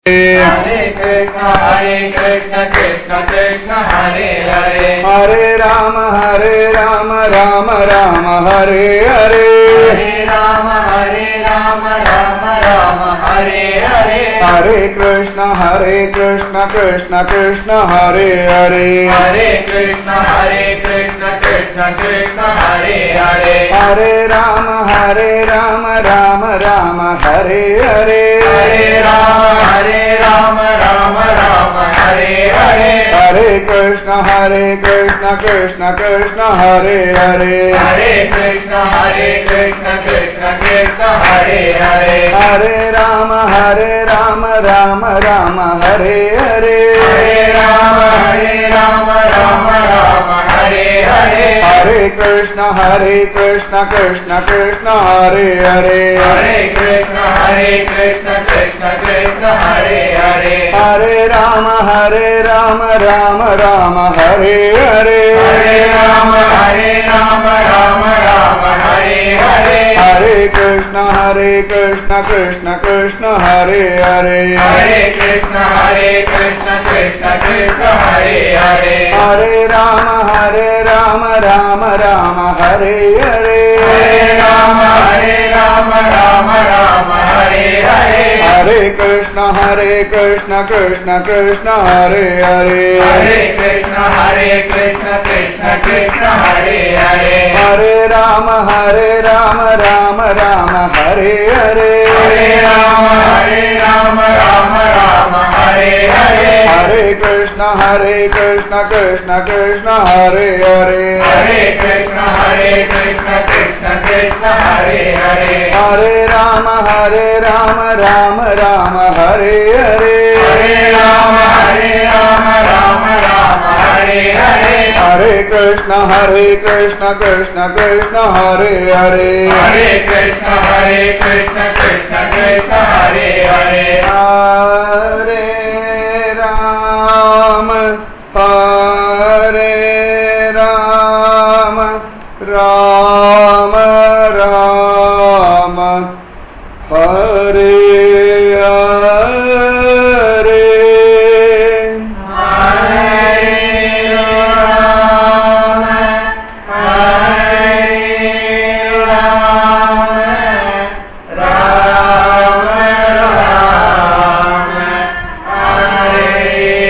Hare Krishna, Hare Krishna, Krishna Krishna, Hare Hare. Hare Rama, Hare Rama, Rama Rama, Hare Hare. Hare Rama, Hare Rama, Rama Rama, Hare Hare. Hare Krishna, Hare Krishna, Krishna Krishna, Hare Hare. Hare Krishna, Hare Krishna, Krishna Krishna, Hare Hare. Hare Rama, Hare Rama, Rama Rama, Hare Hare. Hare Rama, Hare Rama, Rama Rama, Hare Hare. Hare Krishna, Hare Krishna, Krishna Krishna, Hare Hare. Hare Krishna, Hare Krishna, Krishna Krishna, Hare Hare. Hare Rama, Hare Rama, Rama Rama, Hare Hare. Hare Rama, Hare Rama, Rama Rama, Hare Hare. Hare Krishna, Hare Krishna, Krishna Krishna, Hare Hare. Hare Krishna, Hare Krishna, Krishna Krishna, Hare Hare. Hare Rama, Hare Rama, Rama Rama, Hare Hare. Hare Rama, Hare Rama, Rama Rama, Hare Hare. Hare Krishna, Hare Krishna, Krishna Krishna, Hare Hare. Hare Krishna, Hare Krishna, Krishna Krishna, Hare Hare. Hare Rama, Hare Rama, Rama Rama, Hare Hare. Hare Rama, Hare Rama, Rama Rama, Hare Hare. Hare Krishna, Hare Krishna, Krishna Krishna, Hare Hare. Hare Krishna, Hare Krishna, Krishna Krishna, Hare Hare. Hare Rama, Hare Rama, Rama Rama, Hare Hare. Hare Rama, Hare Rama, Rama Rama, Hare Hare. Hare Krishna, Hare Krishna, Krishna Krishna, Hare Hare. Hare Krishna, Hare Krishna, Krishna Krishna, Hare Hare. Hare Rama, Hare Rama, Rama Rama, Hare Hare. Hare Rama, Hare Rama, Rama Rama, Hare Hare. Hare Krishna, Hare Krishna, Krishna Krishna, Hare Hare. Hare Krishna, Hare Krishna, Krishna Krishna, Hare Hare. Hare Rama, Hare Rama, Rama Rama, Hare Hare. Hare Rama, Hare Rama, Rama Rama, Hare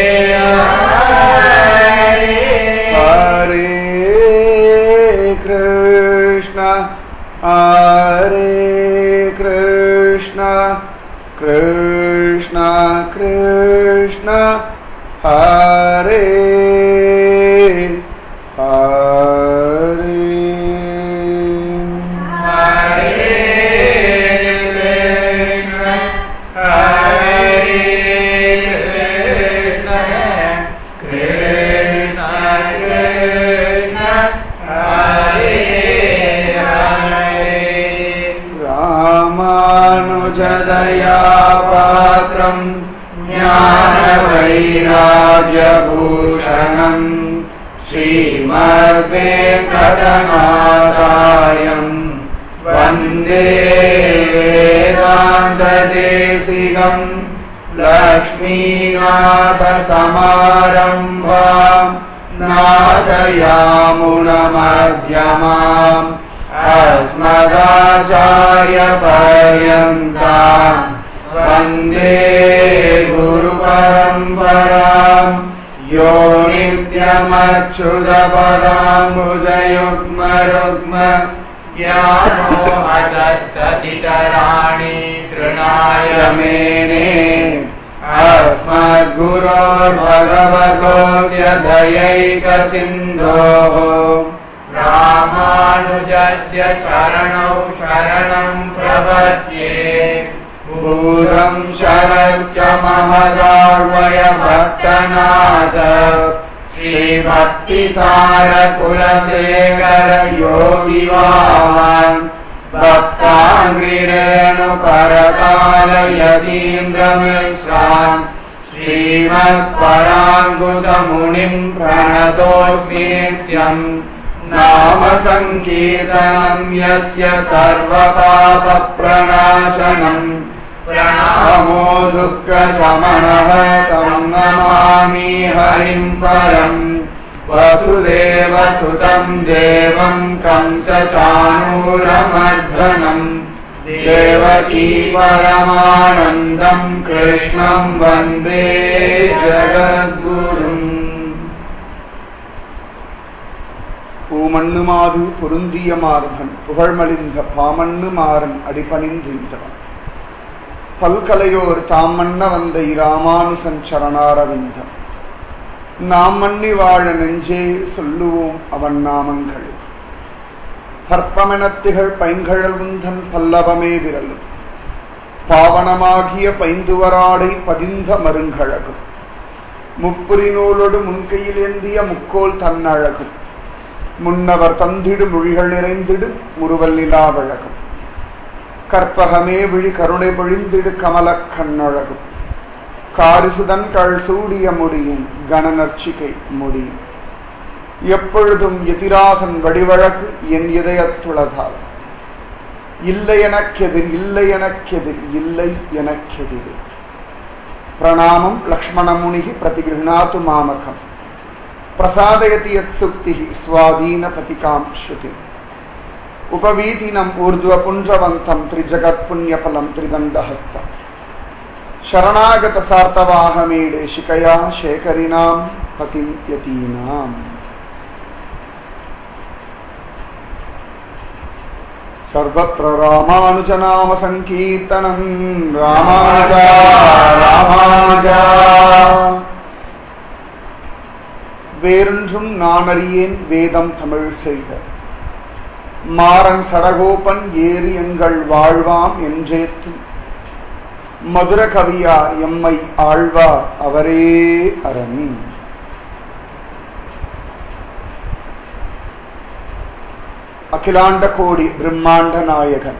Hare. Hare Krishna, Hare Krishna, Krishna Krishna, Hare Hare. रामानुजदया पात्रम् ज्ञानवैराग्यभूषणम् श्रीमद्वेङ्कटनाथार्यम् वन्दे वेदान्तदेशिकम् लक्ष्मीनाथसमारम्भाम् नादयामुनमध्यमाम् अस्मदाचार्यपर्यन्ताम् वन्दे गुरुपरम्पराम् यो नित्यमच्युतपदाम्बुजयुग्मरुग्म ज्ञानो अजस्तदितराणि तृणाय मेने अस्मद्गुरोर्भगवतोऽस्य दयैकसिन्धोः रामानुजस्य चरणौ शरणं प्रपद्ये भूरं शरश्च महदार्वय भक्तनाथ श्रीभक्तिसारकुलशेखर योगिवान् भक्ताङ्गिरेणुपरकालयतीन्द्रमिश्रान् श्रीमत्पराङ्कुशमुनिम् प्रणतोऽस्मि नित्यम् नाम सङ्कीर्तनम् यस्य सर्वपापप्रणाशनम् नमो दुःखशमनः तं नमामि हरिं परम् वसुदेवसुतं देवं कंसचाणूरमर्दनम् देवकी परमानन्दं कृष्णं वन्दे जगद्गुरुम् பூமண்ணு மாது பொருந்திய மார்பன் புகழ்மலிந்த பாமண்ணு மாறன் அடிபணிந்திருந்தவன் பல்கலையோர் தாம் மன்ன வந்த இராமானுசன் சரணாரவிந்தம் நாம் மன்னி வாழ நெஞ்சே சொல்லுவோம் அவன் நாமங்களே பற்பமெனத்திகள் பைங்கழல் உந்தன் பல்லவமே விரலும் பாவனமாகிய பைந்துவராடை பதிந்த மருங்கழகும் முப்புரி நூலோடு முன்கையில் ஏந்திய முக்கோல் தன்னழகும் முன்னவர் தந்திடு மொழிகள் நிறைந்திடு முறுவல் நிலாவழகும் கற்பகமே விழி கருணை பொழிந்திடு கமல கண்ணழகும் காரிசுதன் கள் சூடிய முடியும் கணநர்ச்சிகை முடியும் எப்பொழுதும் எதிராசன் வடிவழகு என் இதயத்துளதால் இல்லை எனக்கெதிர் இல்லை எனக்கெதிர் இல்லை எனக்கெதிர் பிரணாமம் லக்ஷ்மணமுனிகி பிரதிகிருணாத்து மாமகம் பிரசாதயதி யத் சுக்தி ஸ்வாதீன பதிகாம் ஸ்ருதி உபவீதினம் ஊர்துவ புன்றவந்தம் த்ரிஜகத் புண்ணியபலம் த்ரிதண்டஹஸ்தம் ಶರಣಾಗತ ಸಾರ್ಥವಾಹಮೇಡೆ ಶಿಖಯಾ ಶೇಖರಿನಾಂ ಪತಿಂ ಯತೀನಾಂ ಸರ್ವತ್ರ ರಾಮಾನುಜನಾಮ ಸಂಕೀರ್ತನಂ ರಾಮಾನುಜ ರಾಮಾನುಜ வேறொன்றும் நான் அறியேன் வேதம் தமிழ் செய்த மாறன் சடகோபன் ஏறி எங்கள் வாழ்வாம் என்றேத்தும் மதுர கவியார் எம்மை ஆழ்வார் அவரே அரண் அகிலாண்ட கோடி பிரம்மாண்ட நாயகன்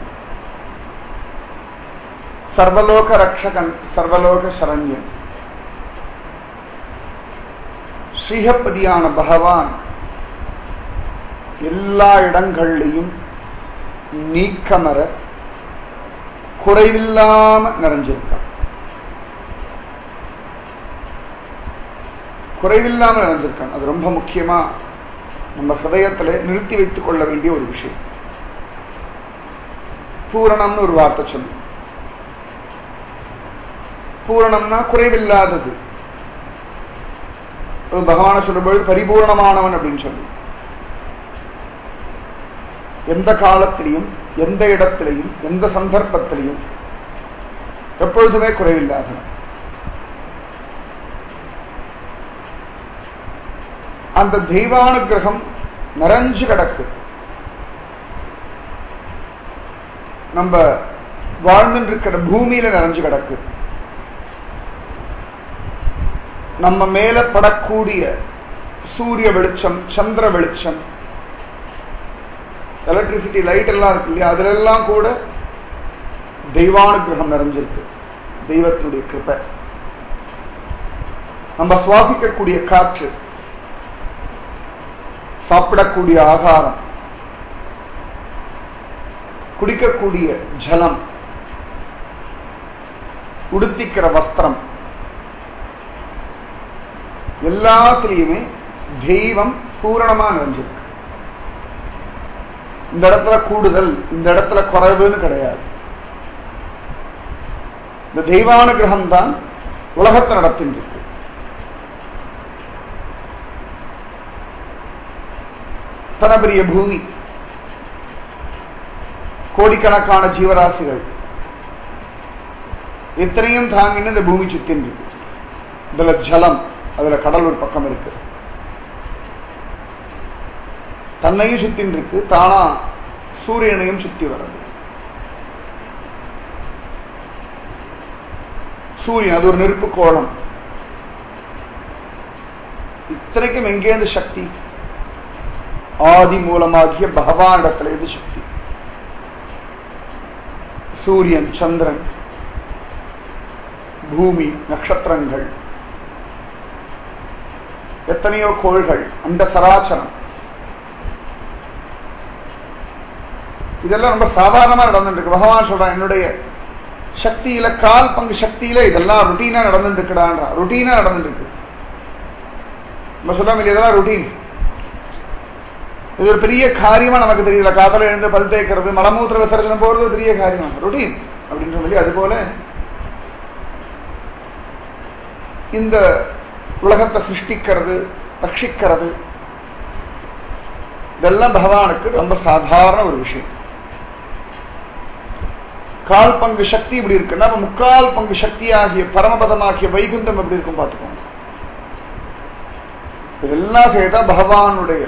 சர்வலோக ரக்ஷகன் சர்வலோக சரண்யன் ஸ்ரீஹப்பதியான பகவான் எல்லா இடங்கள்லையும் நீக்கமர குறைவில்லாம நிறைஞ்சிருக்கான் குறைவில்லாம நிறைஞ்சிருக்கான் அது ரொம்ப முக்கியமா நம்ம ஹிருதயத்துல நிறுத்தி வைத்துக் கொள்ள வேண்டிய ஒரு விஷயம் பூரணம்னு ஒரு வார்த்தை சொல்லு பூரணம்னா குறைவில்லாதது பகவான சொல்லும்போது பரிபூர்ணமானவன் அப்படின்னு சொல்லு எந்த காலத்திலையும் எந்த இடத்திலையும் எந்த சந்தர்ப்பத்திலையும் எப்பொழுதுமே குறைவில்லாதவன் அந்த தெய்வானுகிரகம் நிறைஞ்சு கிடக்கு நம்ம வாழ்ந்துட்டு இருக்கிற பூமியில நிறைஞ்சு கிடக்கு நம்ம மேல படக்கூடிய சூரிய வெளிச்சம் சந்திர வெளிச்சம் எலக்ட்ரிசிட்டி லைட் எல்லாம் இருக்கு இல்லையா அதுல எல்லாம் கூட தெய்வானுகிரகம் நிறைஞ்சிருக்கு தெய்வத்தினுடைய கிருப்பை நம்ம சுவாசிக்கக்கூடிய காற்று சாப்பிடக்கூடிய ஆகாரம் குடிக்கக்கூடிய ஜலம் உடுத்திக்கிற வஸ்திரம் எல்லாத்திலையுமே தெய்வம் பூரணமா நிறைஞ்சிருக்கு இந்த இடத்துல கூடுதல் இந்த இடத்துல குறைவுன்னு கிடையாது இந்த தெய்வானுகிரகம் தான் உலகத்தை நடத்தின்றிருக்கு தன பெரிய பூமி கோடிக்கணக்கான ஜீவராசிகள் இத்தனையும் தாங்கின்னு இந்த பூமி சுத்தின் இருக்கு இதுல ஜலம் அதுல கடல் ஒரு பக்கம் இருக்கு தன்னையும் சுத்தின் இருக்கு தானா சூரியனையும் சுத்தி வர்றது சூரியன் அது ஒரு நெருப்பு கோலம் இத்தனைக்கும் எங்கேருந்து சக்தி ஆதி மூலமாகிய பகவானிடத்துல இது சக்தி சூரியன் சந்திரன் பூமி நட்சத்திரங்கள் எத்தனையோ கோள்கள் அந்த சராச்சரம் இதெல்லாம் ரொம்ப சாதாரணமா நடந்துட்டு இருக்கு பகவான் சொல்றான் என்னுடைய சக்தியில கால் பங்கு சக்தியில இதெல்லாம் ருட்டீனா நடந்துட்டு இருக்குடான்றா ருட்டீனா நடந்துட்டு இருக்கு நம்ம சொல்லாம இல்லையா இதெல்லாம் ருட்டீன் இது ஒரு பெரிய காரியமா நமக்கு தெரியல காதல எழுந்து பல் தேய்க்கிறது மலமூத்திர விசர்ஜனம் போறது ஒரு பெரிய காரியம் ருட்டீன் அப்படின்னு சொல்லி அது போல இந்த உலகத்தை சிருஷ்டிக்கிறது ரட்சிக்கிறது இதெல்லாம் பகவானுக்கு ரொம்ப சாதாரண ஒரு விஷயம் கால் பங்கு சக்தி இப்படி இருக்குன்னா அப்ப முக்கால் பங்கு சக்தியாகிய பரமபதமாகிய வைகுண்டம் எப்படி இருக்கும் பார்த்துக்கோங்க இதெல்லாம் செய்தா பகவானுடைய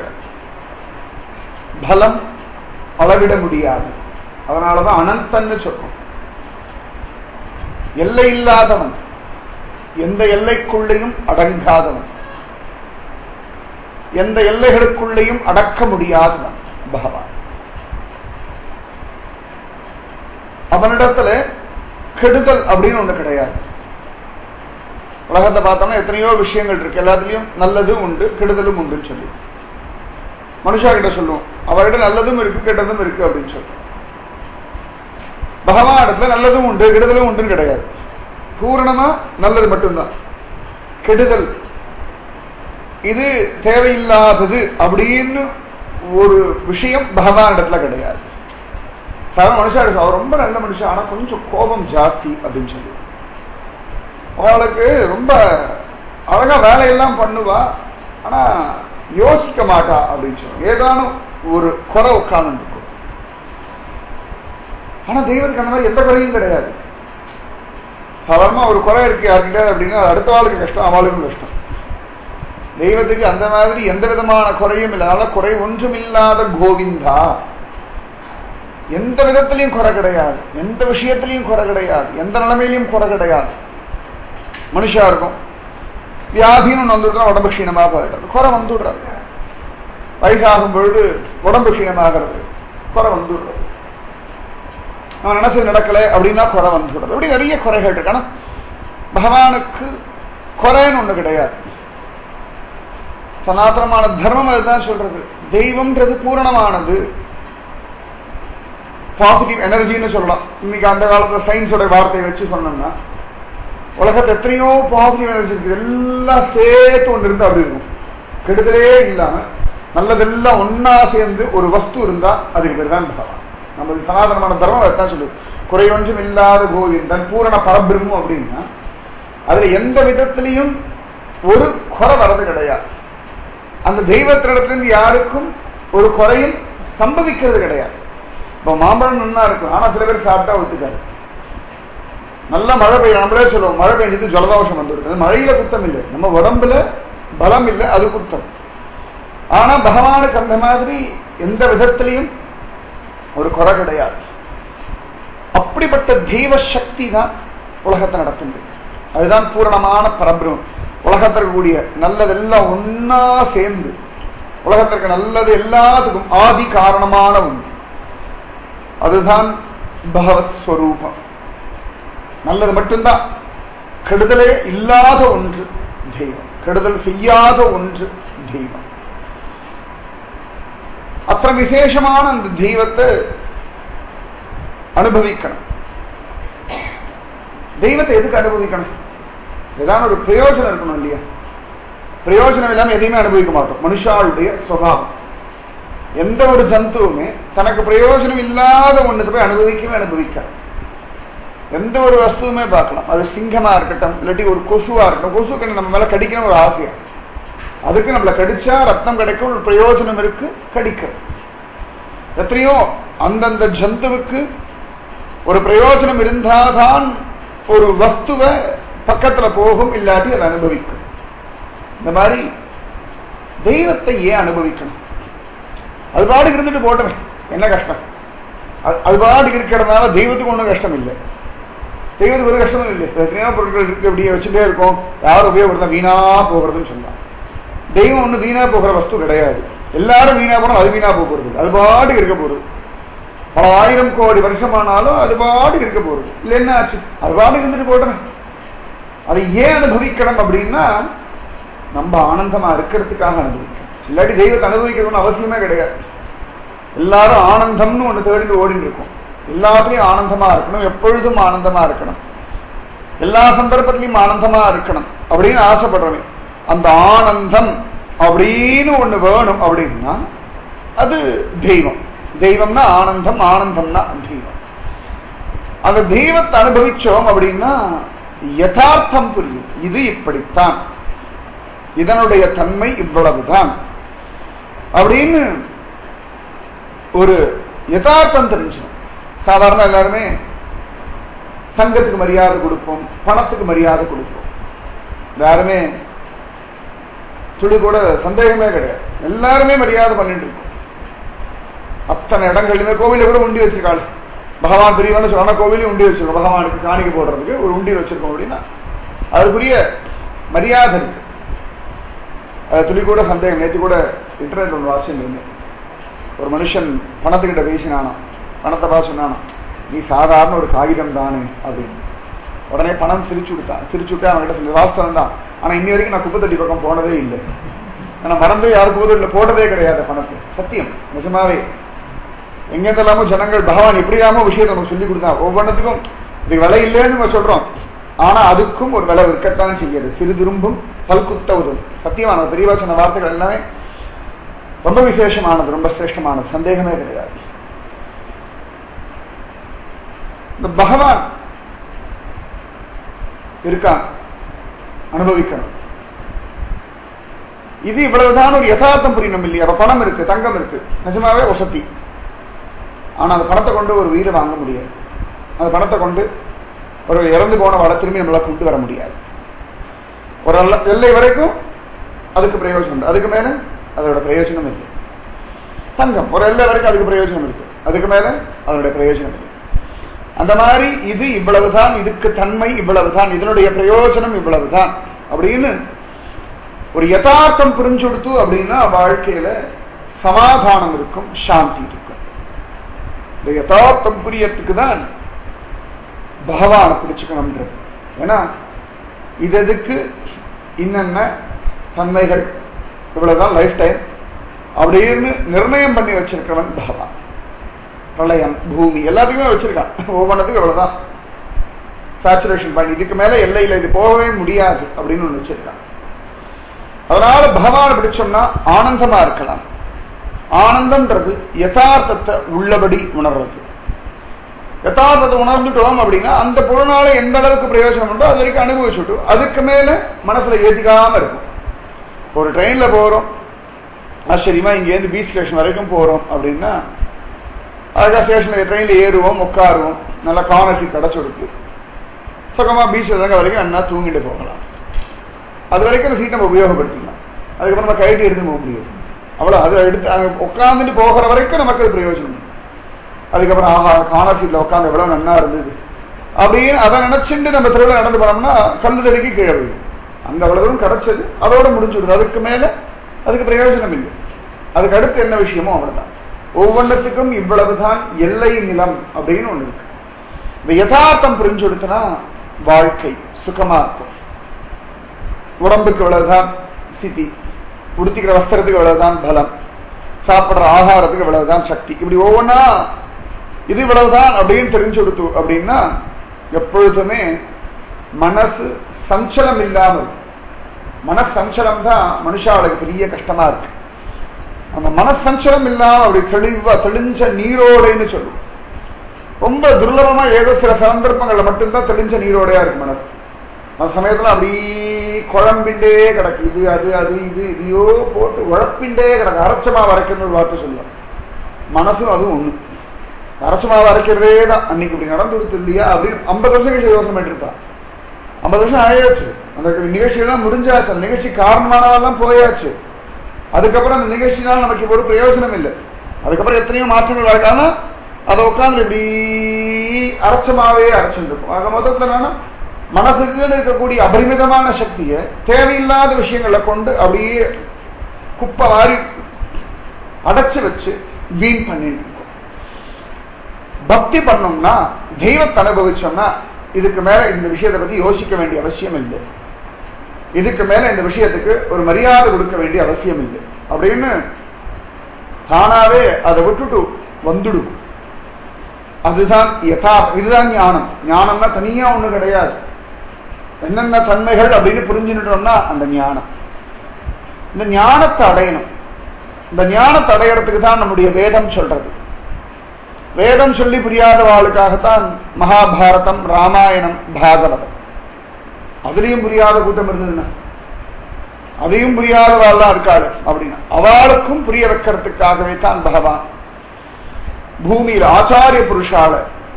பலம் அளவிட முடியாது அதனாலதான் அனந்தன்னு சொல்றோம் எல்லை இல்லாதவன் எந்த எல்லைக்குள்ளேயும் அடங்காதவன் எந்த எல்லைகளுக்குள்ளேயும் அடக்க முடியாதவன் பகவான் அவனிடத்துல கெடுதல் அப்படின்னு ஒண்ணு கிடையாது உலகத்தை பார்த்தோம்னா எத்தனையோ விஷயங்கள் இருக்கு எல்லாத்துலயும் நல்லதும் உண்டு கெடுதலும் உண்டுன்னு சொல்லி மனுஷா கிட்ட சொல்லுவோம் அவர்கிட்ட நல்லதும் இருக்கு கெட்டதும் இருக்கு அப்படின்னு சொல்லுவோம் பகவான் இடத்துல நல்லதும் உண்டு கெடுதலும் உண்டுன்னு கிடையாது பூரணமா நல்லது மட்டும்தான் கெடுதல் இது தேவையில்லாதது அப்படின்னு ஒரு விஷயம் பகவான் இடத்துல கிடையாது சாதாரண மனுஷா அவர் ரொம்ப நல்ல மனுஷன் ஆனா கொஞ்சம் கோபம் ஜாஸ்தி அப்படின்னு சொல்லி அவளுக்கு ரொம்ப அழகா வேலையெல்லாம் பண்ணுவா ஆனா யோசிக்க மாட்டா அப்படின்னு சொல்லுவாங்க ஏதானும் ஒரு குறை உட்கார்ந்து இருக்கும் ஆனா தெய்வத்துக்கு அந்த மாதிரி எந்த குறையும் கிடையாது சாதாரணமா ஒரு குறை இருக்கு யார்கிட்ட அப்படின்னா அடுத்த ஆளுக்கு கஷ்டம் அவளுக்கும் கஷ்டம் தெய்வத்துக்கு அந்த மாதிரி எந்த விதமான குறையும் இல்லை அதனால குறை ஒன்றும் இல்லாத கோவிந்தா எந்த விதத்திலையும் குறை கிடையாது எந்த விஷயத்திலையும் குறை கிடையாது எந்த நிலைமையிலையும் குறை கிடையாது மனுஷா இருக்கும் வியாதின்னு ஒன்று வந்துடுறா உடம்பு க்ஷீணமா போயிடுறது குறை வந்துடுறது வயசாகும் பொழுது உடம்பு க்ஷீணமாகிறது குறை வந்துடுறது அவன் நினைச்சது நடக்கல அப்படின்னா குறை வந்துடுறது அப்படி நிறைய குறைகள் இருக்கு ஆனா பகவானுக்கு குறைன்னு ஒண்ணு கிடையாது சனாதனமான தர்மம் அதுதான் சொல்றது தெய்வம்ன்றது பூரணமானது பாசிட்டிவ் எனர்ஜின்னு சொல்லலாம் இன்னைக்கு அந்த காலத்துல சயின்ஸோட வார்த்தையை வச்சு சொன்னோம்னா உலகத்தை எத்தனையோ பாசிட்டிவ் எனர்ஜி இருக்கு எல்லாம் சேர்த்து ஒன்று இருந்தா அப்படி இருக்கும் கெடுதலே இல்லாம நல்லதெல்லாம் ஒன்னா சேர்ந்து ஒரு வஸ்து இருந்தா அதுக்கு பேர் தான் பகவான் நமது சனாதனமான தர்மம் அதுதான் சொல்லுது குறையொன்றும் இல்லாத கோவிந்தன் பூரண பரபிரம்மம் அப்படின்னா அதுல எந்த விதத்திலையும் ஒரு குறை வர்றது கிடையாது அந்த தெய்வத்தினிடத்திலிருந்து யாருக்கும் ஒரு குறையும் சம்பவிக்கிறது கிடையாது இப்போ மாம்பழம் நன்னா இருக்கும் ஆனா சில பேர் சாப்பிட்டா ஒத்துக்காது நல்ல மழை பெய்யும் நம்மளே சொல்லுவோம் மழை பெஞ்சது ஜலதோஷம் வந்துடுது மழையில குத்தம் இல்லை நம்ம உடம்புல பலம் இல்லை அது குத்தம் ஆனா பகவானுக்கு அந்த மாதிரி எந்த விதத்திலையும் ஒரு குறை கிடையாது அப்படிப்பட்ட தெய்வ சக்தி தான் உலகத்தை நடத்துகிறது அதுதான் பூரணமான பரபிரம் உலகத்தில் கூடிய நல்லதெல்லாம் ஒன்னா சேர்ந்து உலகத்திற்கு நல்லது எல்லாத்துக்கும் ஆதி காரணமான ஒன்று அதுதான் பகவத் ஸ்வரூபம் நல்லது மட்டும்தான் கெடுதலே இல்லாத ஒன்று தெய்வம் கெடுதல் செய்யாத ஒன்று தெய்வம் அத்தனை விசேஷமான அந்த தெய்வத்தை அனுபவிக்கணும் தெய்வத்தை எதுக்கு அனுபவிக்கணும் ஏதாவது ஒரு பிரயோஜனம் இருக்கணும் இல்லையா பிரயோஜனம் இல்லாம எதையுமே அனுபவிக்க மாட்டோம் மனுஷாளுடைய சுவாவம் எந்த ஒரு ஜந்துவுமே தனக்கு பிரயோஜனம் இல்லாத ஒண்ணுக்கு போய் அனுபவிக்கவே அனுபவிக்காது எந்த ஒரு வஸ்துவுமே பார்க்கலாம் அது சிங்கமா இருக்கட்டும் இல்லாட்டி ஒரு கொசுவா இருக்கட்டும் கொசுக்கு நம்ம மேல கடிக்கணும் ஒரு ஆசையா அதுக்கு நம்மள கடிச்சா ரத்தம் கிடைக்கும் ஒரு பிரயோஜனம் இருக்கு கடிக்கிறது எத்தனையோ அந்தந்த ஜந்துவுக்கு ஒரு பிரயோஜனம் இருந்தாதான் ஒரு வஸ்துவை பக்கத்துல போகும் இல்லாட்டி அதை அனுபவிக்கும் இந்த மாதிரி தெய்வத்தை ஏன் அனுபவிக்கணும் அது பாட்டுக்கு இருந்துட்டு போட்டமே என்ன கஷ்டம் அது பாட்டுக்கு இருக்கிறதுனால தெய்வத்துக்கு ஒன்றும் கஷ்டம் இல்லை தெய்வத்துக்கு ஒரு கஷ்டமும் இல்லை எத்தனையோ பொருட்கள் இருக்கு அப்படியே வச்சுட்டே இருக்கும் யாரும் உபயோகப்படுத்தா வீணா போகிறதுன்னு சொல்லலாம் தெய்வம் ஒண்ணு வீணா போகிற வஸ்து கிடையாது எல்லாரும் வீணா போனா அது வீணா போக போறது அது பாட்டுக்கு இருக்க போறது பல ஆயிரம் கோடி வருஷமானாலும் அது பாட்டுக்கு இருக்க போறது இல்ல என்ன ஆச்சு அது பாட்டுக்கு இருந்துட்டு போட்டேன் அதை ஏன் அனுபவிக்கணும் அப்படின்னா நம்ம ஆனந்தமா இருக்கிறதுக்காக அனுபவிக்கணும் இல்லாட்டி தெய்வத்தை அனுபவிக்கணும்னு அவசியமே கிடையாது எல்லாரும் ஆனந்தம்னு ஒண்ணு தேடிட்டு ஓடிட்டு இருக்கும் எல்லாத்துலயும் ஆனந்தமா இருக்கணும் எப்பொழுதும் ஆனந்தமா இருக்கணும் எல்லா சந்தர்ப்பத்திலையும் ஆனந்தமா இருக்கணும் அப்படின்னு ஆசைப்படுறவன் அந்த ஆனந்தம் அப்படின்னு ஒண்ணு வேணும் அப்படின்னா அது தெய்வம் தெய்வம்னா ஆனந்தம் ஆனந்தம்னா தெய்வம் அந்த தெய்வத்தை அனுபவிச்சோம் அப்படின்னா யதார்த்தம் புரியும் இது இப்படித்தான் இதனுடைய தன்மை இவ்வளவுதான் அப்படின்னு ஒரு யதார்த்தம் தெரிஞ்சிடும் சாதாரண எல்லாருமே தங்கத்துக்கு மரியாதை கொடுப்போம் பணத்துக்கு மரியாதை கொடுப்போம் யாருமே துளி கூட சந்தேகமே கிடையாது எல்லாருமே மரியாதை பண்ணிட்டு இருக்கோம் அத்தனை இடங்கள்லுமே கோவில கூட உண்டி வச்சிருக்காள் பகவான் பெரியவன்னு சொன்ன கோவிலையும் உண்டி வச்சிருக்கோம் பகவானுக்கு காணிக்கை போடுறதுக்கு ஒரு உண்டி வச்சிருக்கோம் அப்படின்னா அதுக்குரிய மரியாதை இருக்கு அது துளி கூட சந்தேகம் நேற்று கூட இன்டர்நெட் ஒன்று வாசியம் இருந்தேன் ஒரு மனுஷன் பணத்துக்கிட்ட பேசினானா பணத்தை பார்த்து சொன்னானா நீ சாதாரண ஒரு காகிதம் தானே அப்படின்னு உடனே பணம் சிரிச்சு விட்டான் சிரிச்சு விட்டு அவன்கிட்ட சொல்லி வாஸ்தவம் தான் ஆனா இன்னி வரைக்கும் நான் குப்பத்தட்டி பக்கம் போனதே இல்லை நான் மறந்து யாருக்கு போதும் இல்லை போட்டதே கிடையாது பணத்தை சத்தியம் நிஜமாவே எங்கெந்தெல்லாமோ ஜனங்கள் பகவான் எப்படியாமோ விஷயத்தை நமக்கு சொல்லி கொடுத்தா ஒவ்வொன்றத்துக்கும் இது விலை இல்லைன்னு நம்ம சொல்றோம் ஆனா அதுக்கும் ஒரு விலை இருக்கத்தான் செய்யுது சிறு திரும்பும் பல்குத்த உதவும் சத்தியமான பெரியவா சொன்ன வார்த்தைகள் எல்லாமே ரொம்ப விசேஷமானது ரொம்ப சிரேஷ்டமானது சந்தேகமே கிடையாது இந்த பகவான் இருக்கான் அனுபவிக்கணும் இது இவ்வளவுதான் ஒரு யதார்த்தம் புரியணும் இல்லையா அப்ப பணம் இருக்கு தங்கம் இருக்கு நிஜமாவே வசதி ஆனா அந்த பணத்தை கொண்டு ஒரு வீடு வாங்க முடியாது அந்த பணத்தை கொண்டு ஒரு இறந்து போன வள திரும்பி நம்மளால கொண்டு வர முடியாது ஒரு அல்ல- எல்லை வரைக்கும் அதுக்கு பிரயோஜனம் உண்டு அதுக்கு மேல அதோட பிரயோஜனம் இல்லை தங்கம் ஒரு எல்லை வரைக்கும் அதுக்கு பிரயோஜனம் இருக்கு அதுக்கு மேல அதனுடைய பிரயோஜனம் இல்லை அந்த மாதிரி இது இவ்வளவுதான் இதுக்கு தன்மை இவ்வளவுதான் இதனுடைய பிரயோஜனம் இவ்வளவுதான் அப்படின்னு ஒரு யதார்த்தம் புரிஞ்சுடுத்து அப்படின்னா வாழ்க்கையில சமாதானம் இருக்கும் சாந்தி இருக்கும் இந்த யதார்த்தம் புரியறதுக்கு தான் பகவானை பிடிச்சுக்கணும்ன்றது ஏன்னா இது எதுக்கு இன்னென்ன தன்மைகள் இவ்வளவுதான் லைஃப் டைம் அப்படின்னு நிர்ணயம் பண்ணி வச்சிருக்கிறவன் பகவான் பிரளயம் பூமி எல்லாத்துக்குமே வச்சிருக்கான் ஒவ்வொன்றதுக்கும் இவ்வளவுதான் சாச்சுரேஷன் பண்ணி இதுக்கு மேல எல்லையில இது போகவே முடியாது அப்படின்னு ஒண்ணு வச்சிருக்கான் அதனால பகவானை பிடிச்சோம்னா ஆனந்தமா இருக்கலாம் ஆனந்தம்ன்றது யதார்த்தத்தை உள்ளபடி உணர்றது யதார்த்தத்தை உணர்ந்துட்டோம் அப்படின்னா அந்த பொருளால எந்த அளவுக்கு பிரயோஜனம் உண்டோ அது வரைக்கும் அனுபவிச்சுட்டு அதுக்கு மேல மனசுல ஏத்திக்காம இருக்கும் ஒரு ட்ரெயின்ல போறோம் ஆச்சரியமா இங்கேருந்து பீச் ஸ்டேஷன் வரைக்கும் போறோம் அப்படின்னா அழகா ஸ்டேஷன்ல ட்ரெயின்ல ஏறுவோம் உட்காருவோம் நல்லா கார்னர் சீட் கிடைச்சிருக்கு சுகமா பீச்சில் தாங்க வரைக்கும் நல்லா தூங்கிட்டு போகலாம் அது வரைக்கும் அந்த சீட் நம்ம உபயோகப்படுத்திக்கலாம் அதுக்கப்புறம் நம்ம கைட்டு எடுத்து போக முடியாது அவ்வளோ அதை எடுத்து அங்க உட்காந்துட்டு போகிற வரைக்கும் நமக்கு அது பிரயோஜனம் அதுக்கப்புறம் ஆஹா கார்னர் சீட்ல உட்காந்து எவ்வளவு நன்னா இருந்தது அப்படின்னு அதை நினைச்சுட்டு நம்ம திருவிழா நடந்து போனோம்னா கல்லு தடுக்கி கீழே விழும் அங்க அவ்வளவு தூரம் கிடைச்சது அதோட முடிஞ்சுடுது அதுக்கு மேல அதுக்கு பிரயோஜனம் இல்லை அதுக்கு அடுத்து என்ன விஷயமோ அவ்வளவுதான் ஒவ்வொன்றத்துக்கும் இவ்வளவுதான் எல்லை நிலம் அப்படின்னு ஒண்ணு இருக்கு இந்த யதார்த்தம் புரிஞ்சு கொடுத்தனா வாழ்க்கை சுகமா இருக்கும் உடம்புக்கு இவ்வளவுதான் சித்தி உடுத்திக்கிற வஸ்திரத்துக்கு இவ்வளவுதான் பலம் சாப்பிடுற ஆகாரத்துக்கு இவ்வளவுதான் சக்தி இப்படி ஒவ்வொன்றா இது இவ்வளவுதான் அப்படின்னு தெரிஞ்சு கொடுத்து அப்படின்னா எப்பொழுதுமே மனசு சஞ்சலம் இல்லாமல் மனசஞ்சலம் தான் மனுஷாளுக்கு பெரிய கஷ்டமா இருக்கு அந்த மனசஞ்சலம் இல்லாம அப்படி தெளிவா தெளிஞ்ச நீரோடைன்னு சொல்லுவோம் ரொம்ப துர்லபமா ஏதோ சில சந்தர்ப்பங்கள்ல மட்டும்தான் தெளிஞ்ச நீரோடையா இருக்கு மனசு அந்த சமயத்துல அப்படி குழம்பிண்டே கிடக்கு இது அது அது இது இதையோ போட்டு உழப்பிண்டே கிடக்கு அரைச்சமா வரைக்கணும்னு ஒரு வார்த்தை சொல்லுவாங்க மனசும் அதுவும் ஒண்ணு அரைச்சமா வரைக்கிறதே தான் அன்னைக்கு இப்படி நடந்து கொடுத்து இல்லையா அப்படின்னு ஐம்பது வருஷம் கழிச்சு யோசனை பண்ணிட்டு ஐம்பது வருஷம் ஆயாச்சு அந்த நிகழ்ச்சியெல்லாம் முடிஞ்சாச்சு அந்த நிகழ்ச்சி காரணமானவெல்லாம் போயாச்சு அதுக்கப்புறம் அந்த நிகழ்ச்சினால நமக்கு ஒரு பிரயோஜனம் இல்லை அதுக்கப்புறம் எத்தனையோ மாற்றங்கள் ஆயிட்டானா அதை உட்காந்து இப்படி அரைச்சமாவே அரைச்சுட்டு இருக்கும் ஆக மொத்தத்தில் என்னன்னா மனசுக்குன்னு இருக்கக்கூடிய அபரிமிதமான சக்தியை தேவையில்லாத விஷயங்களை கொண்டு அப்படியே குப்பை வாரி அடைச்சு வச்சு வீண் பண்ணிட்டு இருக்கோம் பக்தி பண்ணோம்னா தெய்வத்தை அனுபவிச்சோம்னா இதுக்கு மேல இந்த விஷயத்தை பத்தி யோசிக்க வேண்டிய அவசியம் இல்லை இதுக்கு மேல இந்த விஷயத்துக்கு ஒரு மரியாதை கொடுக்க வேண்டிய அவசியம் இல்லை அப்படின்னு தானாவே அதை விட்டுட்டு வந்துடும் அதுதான் யதா இதுதான் ஞானம் ஞானம்னா தனியா ஒண்ணு கிடையாது என்னென்ன தன்மைகள் அப்படின்னு புரிஞ்சுட்டோம்னா அந்த ஞானம் இந்த ஞானத்தை அடையணும் இந்த ஞானத்தை அடையறதுக்கு தான் நம்முடைய வேதம் சொல்றது வேதம் சொல்லி புரியாதவாளுக்காகத்தான் மகாபாரதம் ராமாயணம் பாகவதம் அதுலயும் புரியாத கூட்டம் இருந்ததுன்னா அதையும் புரியாதவாள்லாம் இருக்காரு அப்படின்னா அவளுக்கும் புரிய வைக்கிறதுக்காகவே தான் பகவான் பூமியில் ஆச்சாரிய புருஷால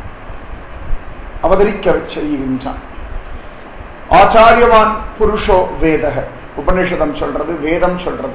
அவதரிக்க செய்கின்றான் ஆச்சாரியவான் புருஷோ வேதக உபநிஷதம் சொல்றது வேதம் சொல்றது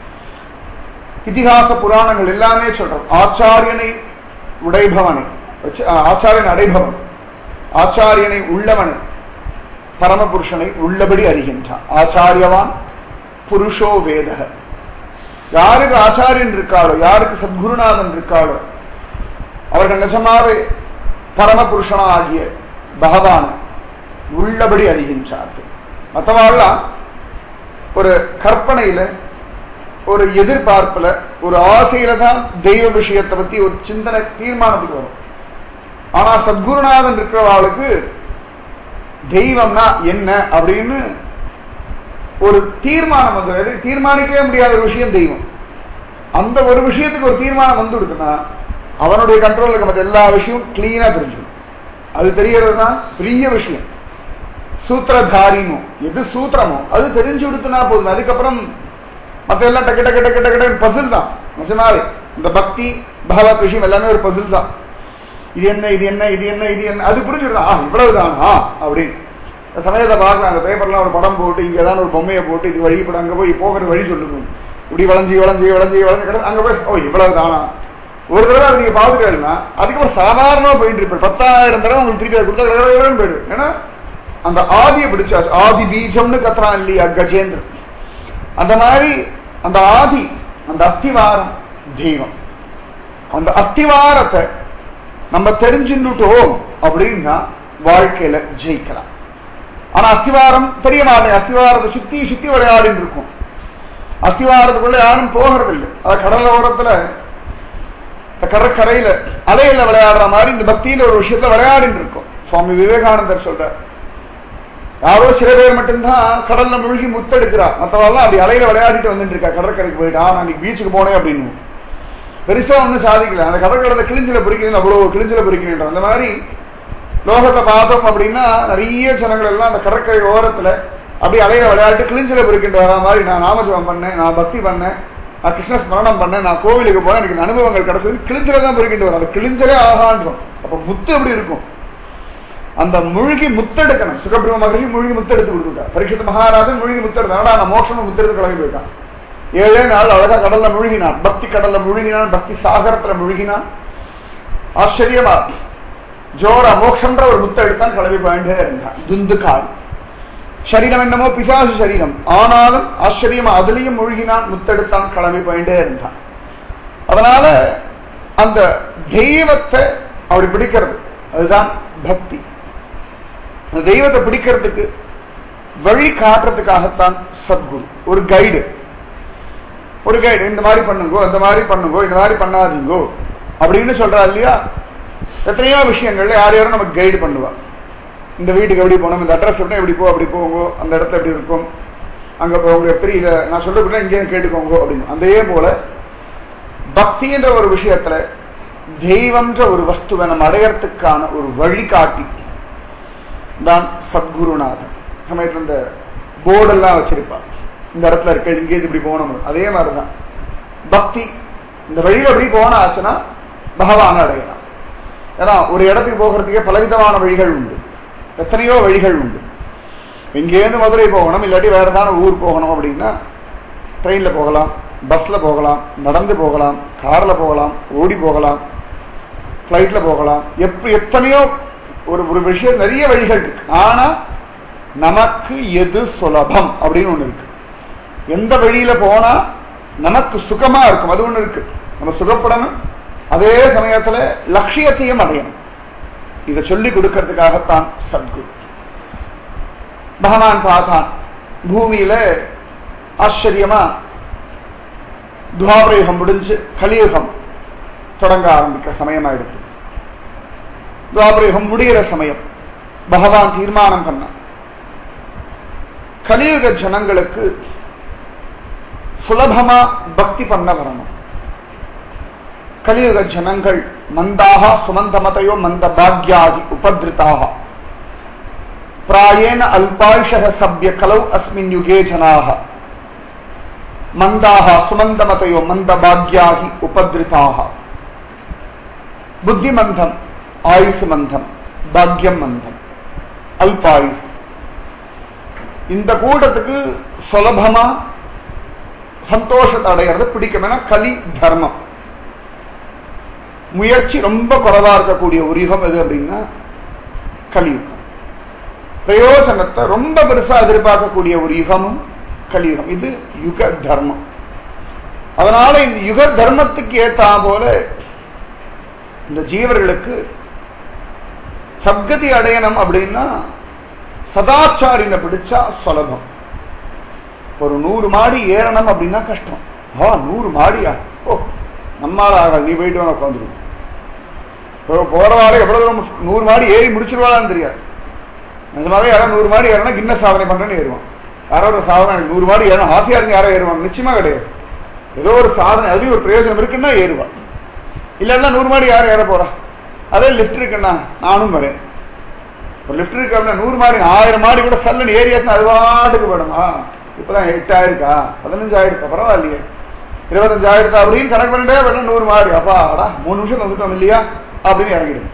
இதிகாச புராணங்கள் எல்லாமே சொல்றது ஆச்சாரியனை உடைபவனை வச்சு ஆ, ஆச்சாரியன் அடைபவன் ஆச்சாரியனை உள்ளவனை பரமபுருஷனை உள்ளபடி அறிகின்றான் ஆச்சாரியவான் புருஷோ வேதக யாருக்கு ஆச்சாரியன் இருக்காளோ யாருக்கு சத்குருநாதன் இருக்காளோ அவர்கள் நிஜமாவே பரமபுருஷனாகிய பகவான் உள்ளபடி அறிகின்றார்கள் மற்றவாள்லாம் ஒரு கற்பனையில ஒரு எதிர்பார்ப்புல ஒரு ஆசையில தான் தெய்வ விஷயத்தை பத்தி ஒரு சிந்தனை தீர்மானத்துக்கு வரும் ஆனா சத்குருநாதன் இருக்கிறவாளுக்கு தெய்வம்னா என்ன அப்படின்னு ஒரு தீர்மானம் வந்து தீர்மானிக்கவே முடியாத ஒரு விஷயம் தெய்வம் அந்த ஒரு விஷயத்துக்கு ஒரு தீர்மானம் வந்து கொடுத்தனா அவனுடைய கண்ட்ரோல் இருக்க மற்ற எல்லா விஷயமும் கிளீனா தெரிஞ்சிடும் அது தெரியறது தான் பெரிய விஷயம் சூத்திரதாரினோ எது சூத்திரமோ அது தெரிஞ்சு கொடுத்தனா போதும் அதுக்கப்புறம் மத்த எல்லாம் டக்கு டக்கு டக்கு டக்கு டக்கு பசில் தான் நிஜமாவே இந்த பக்தி பகவத் விஷயம் எல்லாமே ஒரு பசில் தான் இது என்ன இது என்ன இது என்ன இது என்ன அது புரிஞ்சுடுதா ஆ இவ்வளவுதானா அப்படின்னு இந்த சமயத்தை பார்க்கலாம் அந்த பேப்பர்லாம் ஒரு படம் போட்டு இங்க ஏதாவது ஒரு பொம்மையை போட்டு இது வழி அங்க போய் போகிறது வழி சொல்லுங்க இப்படி வளைஞ்சி வளைஞ்சி வளைஞ்சி வளைஞ்சி கிடந்து அங்க போய் ஓ இவ்வளவுதானா ஒரு தடவை அதை நீங்க பாத்துட்டேன்னா அதுக்கப்புறம் சாதாரணமா போயிட்டு இருப்பேன் பத்தாயிரம் தடவை உங்களுக்கு திருப்பி அதை கொடுத்தா கடகடகடன்னு போயிடும் ஏன்னா அந்த ஆதியை பிடிச்சாச்சு ஆதி பீஜம்னு கத்துறான் இல்லையா கஜேந்திரன் அந்த மாதிரி அந்த ஆதி அந்த அஸ்திவாரம் தெய்வம் அந்த அஸ்திவாரத்தை நம்ம தெரிஞ்சுட்டோம் அப்படின்னா வாழ்க்கையில ஜெயிக்கலாம் ஆனா அஸ்திவாரம் தெரிய மாட்டேன் அஸ்திவாரத்தை சுத்தி சுத்தி விளையாடிட்டு இருக்கும் அஸ்திவாரத்துக்குள்ள யாரும் போகிறது இல்லை அது கடல் ஓரத்துல இந்த கடற்கரையில அலையில விளையாடுற மாதிரி இந்த பக்தியில ஒரு விஷயத்துல விளையாடிட்டு இருக்கும் சுவாமி விவேகானந்தர் சொல்றார் யாரோ சில பேர் மட்டும்தான் கடல்ல மூழ்கி முத்தெடுக்கிறா மற்றவெல்லாம் அப்படி அலையில விளையாடிட்டு வந்துட்டு இருக்கா கடற்கரைக்கு போயிட்டு ஆ நான் இன்னைக்கு பீச்சுக்கு போனேன் அப்படின்னு பெருசா ஒன்றும் சாதிக்கல அந்த கடற்கடலை கிழிஞ்சில பொறிக்கிறேன் அவ்வளவு கிழிஞ்சில பொறிக்கிறேன் அந்த மாதிரி லோகத்தை பார்த்தோம் அப்படின்னா நிறைய ஜனங்கள் எல்லாம் அந்த கடற்கரை ஓரத்துல அப்படியே அலையில விளையாட்டு கிழிஞ்சில பொறிக்கின்ற வர மாதிரி நான் நாமஜபம் பண்ணேன் நான் பக்தி பண்ணேன் நான் கிருஷ்ண ஸ்மரணம் பண்ணேன் நான் கோவிலுக்கு போனேன் எனக்கு இந்த அனுபவங்கள் கிடைச்சது கிழிஞ்சில தான் பொறிக்கிட்டு வரும் அந்த கிழிஞ்சலே ஆகான்றோம் அப்ப முத்து எப்படி இருக்கும் அந்த முழுகி முத்தெடுக்கணும் சுகபிரம மகரிஷி முழுகி முத்தெடுத்து கொடுத்துட்டார் பரீட்சித் மகாராஜன் முழுகி முத்தெடுத்து ஆனா நான் மோட்சம் முத்தெடுத்து கிளம்பி போயிட்டான் ஏழே நாள் அழகா கடல்ல முழுகினான் பக்தி கடல்ல முழுகினான் பக்தி சாகரத்துல முழுகினான் ஆச்சரியமா ஜோரா மோட்சம்ன்ற ஒரு முத்த எடுத்தான் கிளம்பி போயிட்டே இருந்தான் துந்து கால் சரீரம் என்னமோ பிசாசு சரீரம் ஆனாலும் ஆச்சரியமா அதுலயும் முழுகினான் முத்தெடுத்தான் கிளம்பி போயிட்டே இருந்தான் அதனால அந்த தெய்வத்தை அப்படி பிடிக்கிறது அதுதான் பக்தி அந்த தெய்வத்தை பிடிக்கிறதுக்கு வழி காட்டுறதுக்காகத்தான் சத்குரு ஒரு கைடு ஒரு கைடு இந்த மாதிரி பண்ணுங்கோ இந்த மாதிரி பண்ணுங்கோ இந்த மாதிரி பண்ணாதீங்கோ அப்படின்னு சொல்றா இல்லையா எத்தனையோ விஷயங்கள்ல யார் யாரும் நமக்கு கைடு பண்ணுவா இந்த வீட்டுக்கு எப்படி போகணும் இந்த அட்ரஸ் எப்படி எப்படி போ அப்படி போங்க அந்த இடத்துல எப்படி இருக்கும் அங்க போக உங்களுக்கு தெரியல நான் சொல்றதுக்குள்ள இங்கே கேட்டுக்கோங்க அப்படின்னு அதே போல பக்தின்ற ஒரு விஷயத்துல தெய்வம்ன்ற ஒரு வஸ்துவை நம்ம அடையறதுக்கான ஒரு வழிகாட்டி தான் சத்குருநாதன் சமயத்துல இந்த போர்டெல்லாம் வச்சிருப்பா இந்த இடத்துல இருக்க இங்கே இப்படி போகணும் அதே மாதிரிதான் பக்தி இந்த வழியில எப்படி போன ஆச்சுன்னா பகவான் அடையலாம் ஏன்னா ஒரு இடத்துக்கு போகிறதுக்கே பலவிதமான வழிகள் உண்டு எத்தனையோ வழிகள் உண்டு இங்கேருந்து மதுரை போகணும் இல்லாட்டி வேற ஏதாவது ஊர் போகணும் அப்படின்னா ட்ரெயின்ல போகலாம் பஸ்ல போகலாம் நடந்து போகலாம் கார்ல போகலாம் ஓடி போகலாம் பிளைட்ல போகலாம் எப்ப எத்தனையோ ஒரு ஒரு விஷயம் நிறைய வழிகள் இருக்கு ஆனா நமக்கு எது சுலபம் அப்படின்னு ஒண்ணு இருக்கு எந்த வழியில போனா நமக்கு சுகமா இருக்கும் அது ஒண்ணு இருக்கு நம்ம சுகப்படணும் அதே சமயத்துல லட்சியத்தையும் அடையணும் இதை சொல்லி கொடுக்கறதுக்காகத்தான் சத்குரு பகவான் பார்த்தான் பூமியில ஆச்சரியமா துவாபரயுகம் முடிஞ்சு கலியுகம் தொடங்க ஆரம்பிக்கிற சமயமா எடுத்து துவாபரயுகம் முடிகிற சமயம் பகவான் தீர்மானம் பண்ண கலியுக ஜனங்களுக்கு சுலபமா பக்தி பண்ண வரணும் கலியுக ஜனங்கள் மந்தாக சுமந்தமதையோ மந்த பாக்யாதி உபதிருத்தாக பிராயேன அல்பாயுஷக சபிய கலௌ அஸ்மின் யுகே ஜனாக மந்தாக சுமந்தமதையோ மந்த பாக்யாகி உபதிருத்தாக புத்திமந்தம் ஆயுசு மந்தம் பாக்யம் மந்தம் அல்பாயுஸ் இந்த கூட்டத்துக்கு சுலபமா சந்தோஷத்தை அடைகிறது பிடிக்கும் ஏன்னா கலி தர்மம் முயற்சி ரொம்ப குறைவா இருக்கக்கூடிய ஒரு யுகம் எது அப்படின்னா கலியுகம் பிரயோஜனத்தை ரொம்ப பெருசா எதிர்பார்க்கக்கூடிய ஒரு யுகமும் கலியுகம் இது யுக தர்மம் அதனால இந்த யுக தர்மத்துக்கு ஏத்தா போல இந்த ஜீவர்களுக்கு சத்கதி அடையணும் அப்படின்னா சதாச்சாரின பிடிச்சா சுலபம் ஒரு நூறு மாடி ஏறணும் அப்படின்னா கஷ்டம் ஆ நூறு மாடியா ஓ நம்மால ஆகாது நீ போயிட்டு வேணா உட்காந்துருவோம் போறவாறு எவ்வளவு தூரம் நூறு மாடி ஏறி முடிச்சிருவாளான்னு தெரியாது நிஜமாவே யாரும் நூறு மாடி ஏறனா கின்ன சாதனை பண்றேன்னு ஏறுவான் யாரோ ஒரு சாதனை நூறு மாடி ஏறணும் ஆசையா இருந்து யாரோ ஏறுவாங்க நிச்சயமா கிடையாது ஏதோ ஒரு சாதனை அதுலயும் ஒரு பிரயோஜனம் இருக்குன்னா ஏறுவான் இல்லைன்னா நூறு மாடி யாரும் ஏற போறா அதே லிஃப்ட் இருக்குன்னா நானும் வரேன் ஒரு லிஃப்ட் இருக்கு அப்படின்னா நூறு மாடி ஆயிரம் மாடி கூட சல்லன் ஏரியாச்சுன்னா அது பாட்டுக்கு போயிடுமா இப்பதான் எட்டு ஆயிருக்கா பதினஞ்சு ஆயிருக்கா பரவாயில்லையே இருபத்தஞ்சு ஆயிரத்தா அப்படின்னு கணக்கு பண்ணிட்டே வரணும் நூறு மாடி அப்பாடா மூணு நிமிஷம் வந்துட்டோம் இல்லையா அப்படின்னு இறங்கிடும்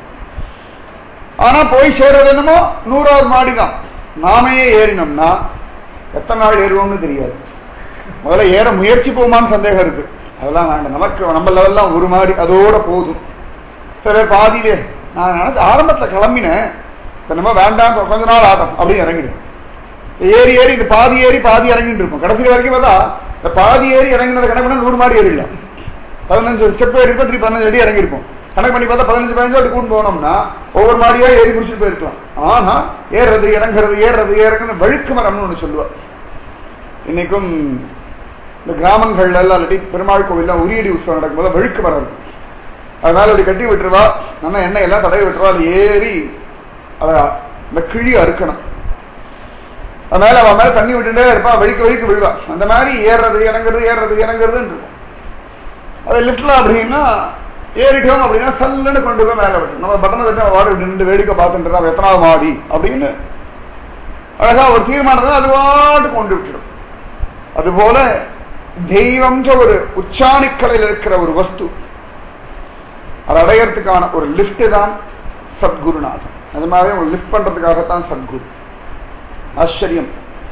ஆனா போய் சேர்றது என்னமோ நூறாவது மாடி தான் நாமே ஏறினோம்னா எத்தனை நாள் ஏறுவோம்னு தெரியாது முதல்ல ஏற முயற்சி போமான்னு சந்தேகம் இருக்கு அதெல்லாம் வேண்டாம் நமக்கு நம்ம லெவல்லாம் ஒரு மாடி அதோட போதும் சரி பாதியிலே நான் நினைச்சு ஆரம்பத்துல கிளம்பினேன் இப்ப நம்ம வேண்டாம் கொஞ்ச நாள் ஆட்டம் அப்படின்னு இறங்கிடும் ஏறி ஏறி இந்த பாதி ஏறி பாதி இறங்கிட்டு இருக்கும் கடைசி வரைக்கும் பார்த்தா இந்த பாதி ஏறி இறங்கினது கணக்கு பண்ணா நூறு மாடி ஏறிடலாம் பதினஞ்சு ஸ்டெப் ஏறி திருப்பி பதினஞ்சு அடி இறங்கிருப்போம் கணக்கு பண்ணி பார்த்தா பதினஞ்சு பதினஞ்சு அடி கூட்டு போனோம்னா ஒவ்வொரு மாடியா ஏறி முடிச்சுட்டு போயிருக்கலாம் ஆனா ஏறுறது இறங்குறது ஏறுறது ஏறுறது வழுக்கு மரம்னு ஒண்ணு சொல்லுவார் இன்னைக்கும் இந்த கிராமங்கள்ல எல்லாம் இல்லாட்டி பெருமாள் கோவில்ல உரியடி உற்சவம் நடக்கும்போது வழுக்கு மரம் இருக்கும் அதனால அப்படி கட்டி விட்டுருவா நல்லா எண்ணெய் எல்லாம் தடவி விட்டுருவா அது ஏறி அத இந்த கிழி அறுக்கணும் அதனால அவன் மேல தண்ணி விட்டுட்டே இருப்பா வழிக்க வழிக்கு விழுவா அந்த மாதிரி ஏறுறது இறங்குறது ஏறுறது இறங்குறதுன்னு இருக்கும் அது லிப்ட்ல அப்படின்னா ஏறிட்டோம் அப்படின்னா சல்லுன்னு கொண்டு போய் மேல விட்டு நம்ம பட்டனை தட்டி வாடி நின்று வேடிக்கை பார்த்துட்டு எத்தனாவது மாடி அப்படின்னு அழகா ஒரு தீர்மானத்தை அது வாட்டு கொண்டு விட்டுடும் அதுபோல தெய்வம்ன்ற ஒரு உச்சாணிக்கலையில் இருக்கிற ஒரு வஸ்து அதை அடையறதுக்கான ஒரு லிப்ட் தான் சத்குருநாதன் அது மாதிரி ஒரு லிஃப்ட் பண்றதுக்காகத்தான் சத்குரு ஆச்சரியம்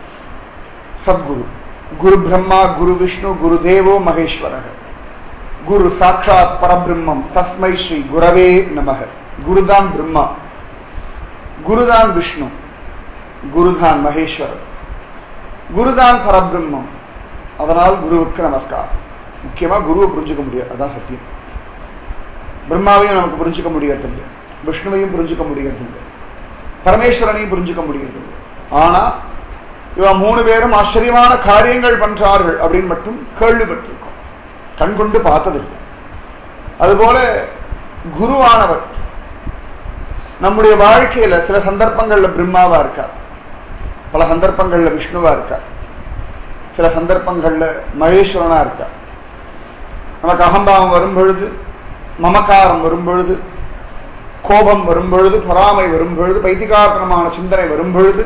சத்குரு குரு பிரம்மா குரு விஷ்ணு குரு தேவோ மகேஸ்வரக குரு சாட்சாத் பரபிரம்மம் தஸ்மை ஸ்ரீ குரவே நமக குருதான் பிரம்மா குருதான் விஷ்ணு குருதான் மகேஸ்வரர் குருதான் பரபிரம்மம் அதனால் குருவுக்கு நமஸ்காரம் முக்கியமா குருவை புரிஞ்சுக்க முடியாது அதான் சத்தியம் பிரம்மாவையும் நமக்கு புரிஞ்சுக்க முடியறது இல்லை விஷ்ணுவையும் புரிஞ்சுக்க முடியறது இல்லை பரமேஸ்வரனையும் புரிஞ்சுக்க முடியறது இல்லை ஆனா இவன் மூணு பேரும் ஆச்சரியமான காரியங்கள் பண்றார்கள் அப்படின்னு மட்டும் கேள்விப்பட்டிருக்கோம் கண் கொண்டு பார்த்ததில்லை அதுபோல குருவானவர் நம்முடைய வாழ்க்கையில சில சந்தர்ப்பங்கள்ல பிரம்மாவா இருக்கார் பல சந்தர்ப்பங்கள்ல விஷ்ணுவா இருக்கார் சில சந்தர்ப்பங்கள்ல மகேஸ்வரனா இருக்கார் நமக்கு அகம்பாவம் வரும் பொழுது மமக்காரம் வரும் பொழுது கோபம் வரும் பொழுது பொறாமை வரும் பொழுது பைத்திகார்த்தனமான சிந்தனை வரும் பொழுது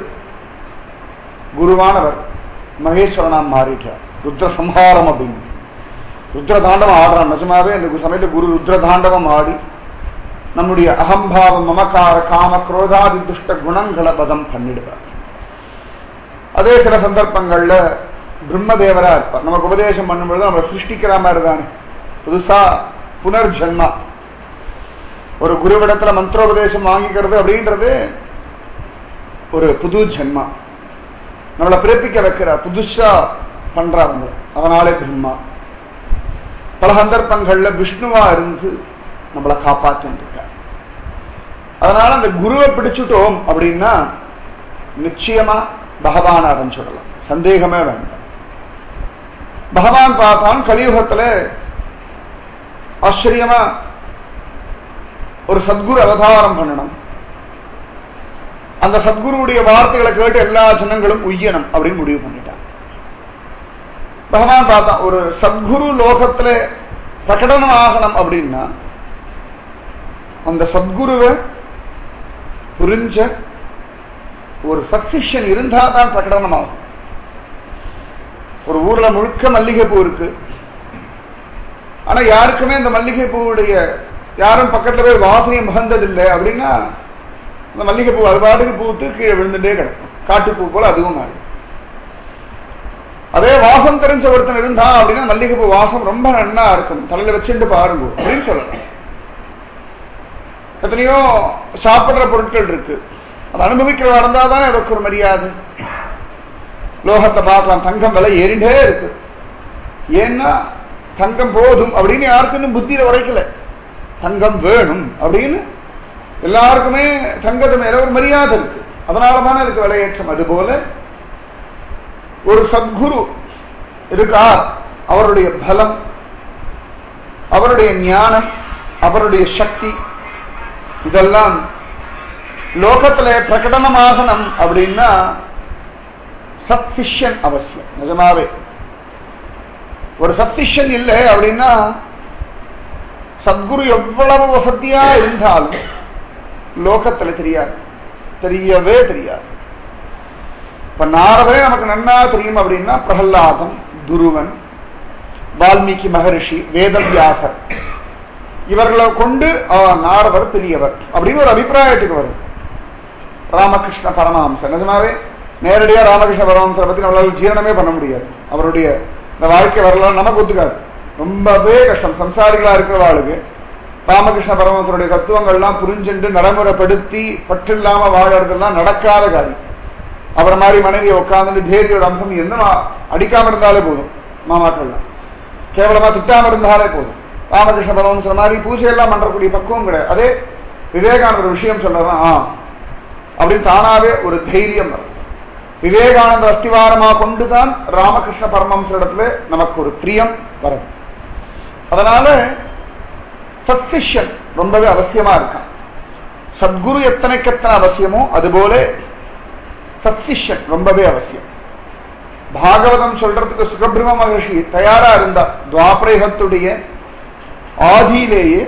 குருவானவர் மகேஸ்வரனாம் மாறிட்டார் ருத்ர சம்ஹாரம் அப்படின்னு ருத்ர தாண்டவம் ஆடுறான் நிஜமாவே அந்த சமயத்துல குரு ருத்ர தாண்டவம் ஆடி நம்முடைய அகம்பாவம் மமக்கார காம குரோதாதி துஷ்ட குணங்களை பதம் பண்ணிடுவார் அதே சில சந்தர்ப்பங்கள்ல பிரம்மதேவரா இருப்பார் நமக்கு உபதேசம் பண்ணும்பொழுது நம்ம சிருஷ்டிக்கிற மாதிரி தானே புதுசா புனர்ஜன்மா ஒரு குருவிடத்துல மந்திரோபதேசம் வாங்கிக்கிறது அப்படின்றது ஒரு புது ஜென்மா நம்மளை பிறப்பிக்க வைக்கிற புதுசா பண்றாங்க அதனாலே பிரம்மா பல சந்தர்ப்பங்கள்ல விஷ்ணுவா இருந்து நம்மளை காப்பாத்தின்னு இருக்கார் அதனால அந்த குருவை பிடிச்சுட்டோம் அப்படின்னா நிச்சயமா பகவான் அடைஞ்சுடலாம் சந்தேகமே வேண்டாம் பகவான் பார்த்தான் கலியுகத்துல ஆச்சரியமா ஒரு சத்குரு அவதாரம் பண்ணணும் அந்த சத்குருவுடைய வார்த்தைகளை கேட்டு எல்லா ஜனங்களும் உய்யணும் அப்படின்னு முடிவு பண்ணிட்டான் பகவான் பார்த்தான் ஒரு சத்குரு லோகத்துல பிரகடனம் ஆகணும் அப்படின்னா அந்த சத்குருவை புரிஞ்ச ஒரு சக்சிஷன் இருந்தா தான் பிரகடனம் ஆகும் ஒரு ஊர்ல முழுக்க மல்லிகைப்பூ இருக்கு ஆனா யாருக்குமே அந்த மல்லிகைப்பூவுடைய யாரும் பக்கத்துல போய் வாசனையை முகந்ததில்லை அப்படின்னா அந்த மல்லிகைப்பூ அது பாட்டுக்கு பூத்து கீழே விழுந்துட்டே கிடக்கும் காட்டுப்பூ போல அதுவும் மாறும் அதே வாசம் தெரிஞ்ச ஒருத்தன் இருந்தா அப்படின்னா மல்லிகைப்பூ வாசம் ரொம்ப நன்னா இருக்கும் தலையில வச்சுட்டு பாருங்க அப்படின்னு சொல்லலாம் எத்தனையோ சாப்பிடுற பொருட்கள் இருக்கு அதை அனுபவிக்கிற நடந்தா தானே அதற்கு ஒரு மரியாதை லோகத்தை பார்க்கலாம் தங்கம் விலை ஏறிண்டே இருக்கு ஏன்னா தங்கம் போதும் அப்படின்னு யாருக்கும் இன்னும் புத்தியில உரைக்கல தங்கம் வேணும் அப்படின்னு எல்லாருக்குமே தங்கத்து மேல ஒரு மரியாதை இருக்கு அதனாலதானே அதுக்கு விலையேற்றம் அது போல ஒரு சத்குரு இருக்கா அவருடைய பலம் அவருடைய ஞானம் அவருடைய சக்தி இதெல்லாம் லோகத்துல பிரகடனமாகணும் அப்படின்னா சத்சிஷ்யன் அவசியம் நிஜமாவே ஒரு சத்சிஷ்யன் இல்லை அப்படின்னா சத்குரு எவ்வளவு வசதியா இருந்தாலும் லோகத்துல தெரியாது தெரியவே தெரியாது இப்ப நாரதரே நமக்கு நன்னா தெரியும் அப்படின்னா பிரகல்லாதன் துருவன் வால்மீகி மகரிஷி வேதவியாசர் இவர்களை கொண்டு ஆ, நாரதர் பெரியவர் அப்படின்னு ஒரு அபிப்பிராயத்துக்கு வரும் ராமகிருஷ்ண பரமஹம்சர் நிஜமாவே நேரடியா ராமகிருஷ்ண பரமஹம்சரை பத்தி நம்மளால ஜீரணமே பண்ண முடியாது அவருடைய இந்த வாழ்க்கை வரலாறு நமக்கு ஒத்துக்காது ரொம்பவே கஷ்டம் சம்சாரிகளா இருக்கிறவாளுக்கு ராமகிருஷ்ண பரமஹம்சருடைய தத்துவங்கள்லாம் புரிஞ்சுண்டு நடைமுறைப்படுத்தி பற்றில்லாம வாழறதெல்லாம் நடக்காத காரியம் அவரை மாதிரி மனைவியை உட்கார்ந்து தேதியோட அம்சம் என்ன அடிக்காம இருந்தாலே போதும் மாமாக்கள்லாம் கேவலமா திட்டாம இருந்தாலே போதும் ராமகிருஷ்ண பரமஹம்சர் மாதிரி பூஜை எல்லாம் பண்றக்கூடிய பக்குவம் கிடையாது அதே விவேகானந்தர் விஷயம் சொல்றதான் ஆ அப்படின்னு தானாவே ஒரு தைரியம் வரும் விவேகானந்த அஸ்திவாரமா கொண்டுதான் ராமகிருஷ்ண பரமஹம்சரிடத்துல நமக்கு ஒரு பிரியம் வருது அதனால சத்சிஷ்யன் ரொம்பவே அவசியமா இருக்கான் சத்குரு எத்தனைக்கு எத்தனை அவசியமோ அதுபோல சத்சிஷ்யன் ரொம்பவே அவசியம் பாகவதம் சொல்றதுக்கு சுகபிரம மகர்ஷி தயாரா இருந்தா துவாபரேகத்துடைய ஆதியிலேயே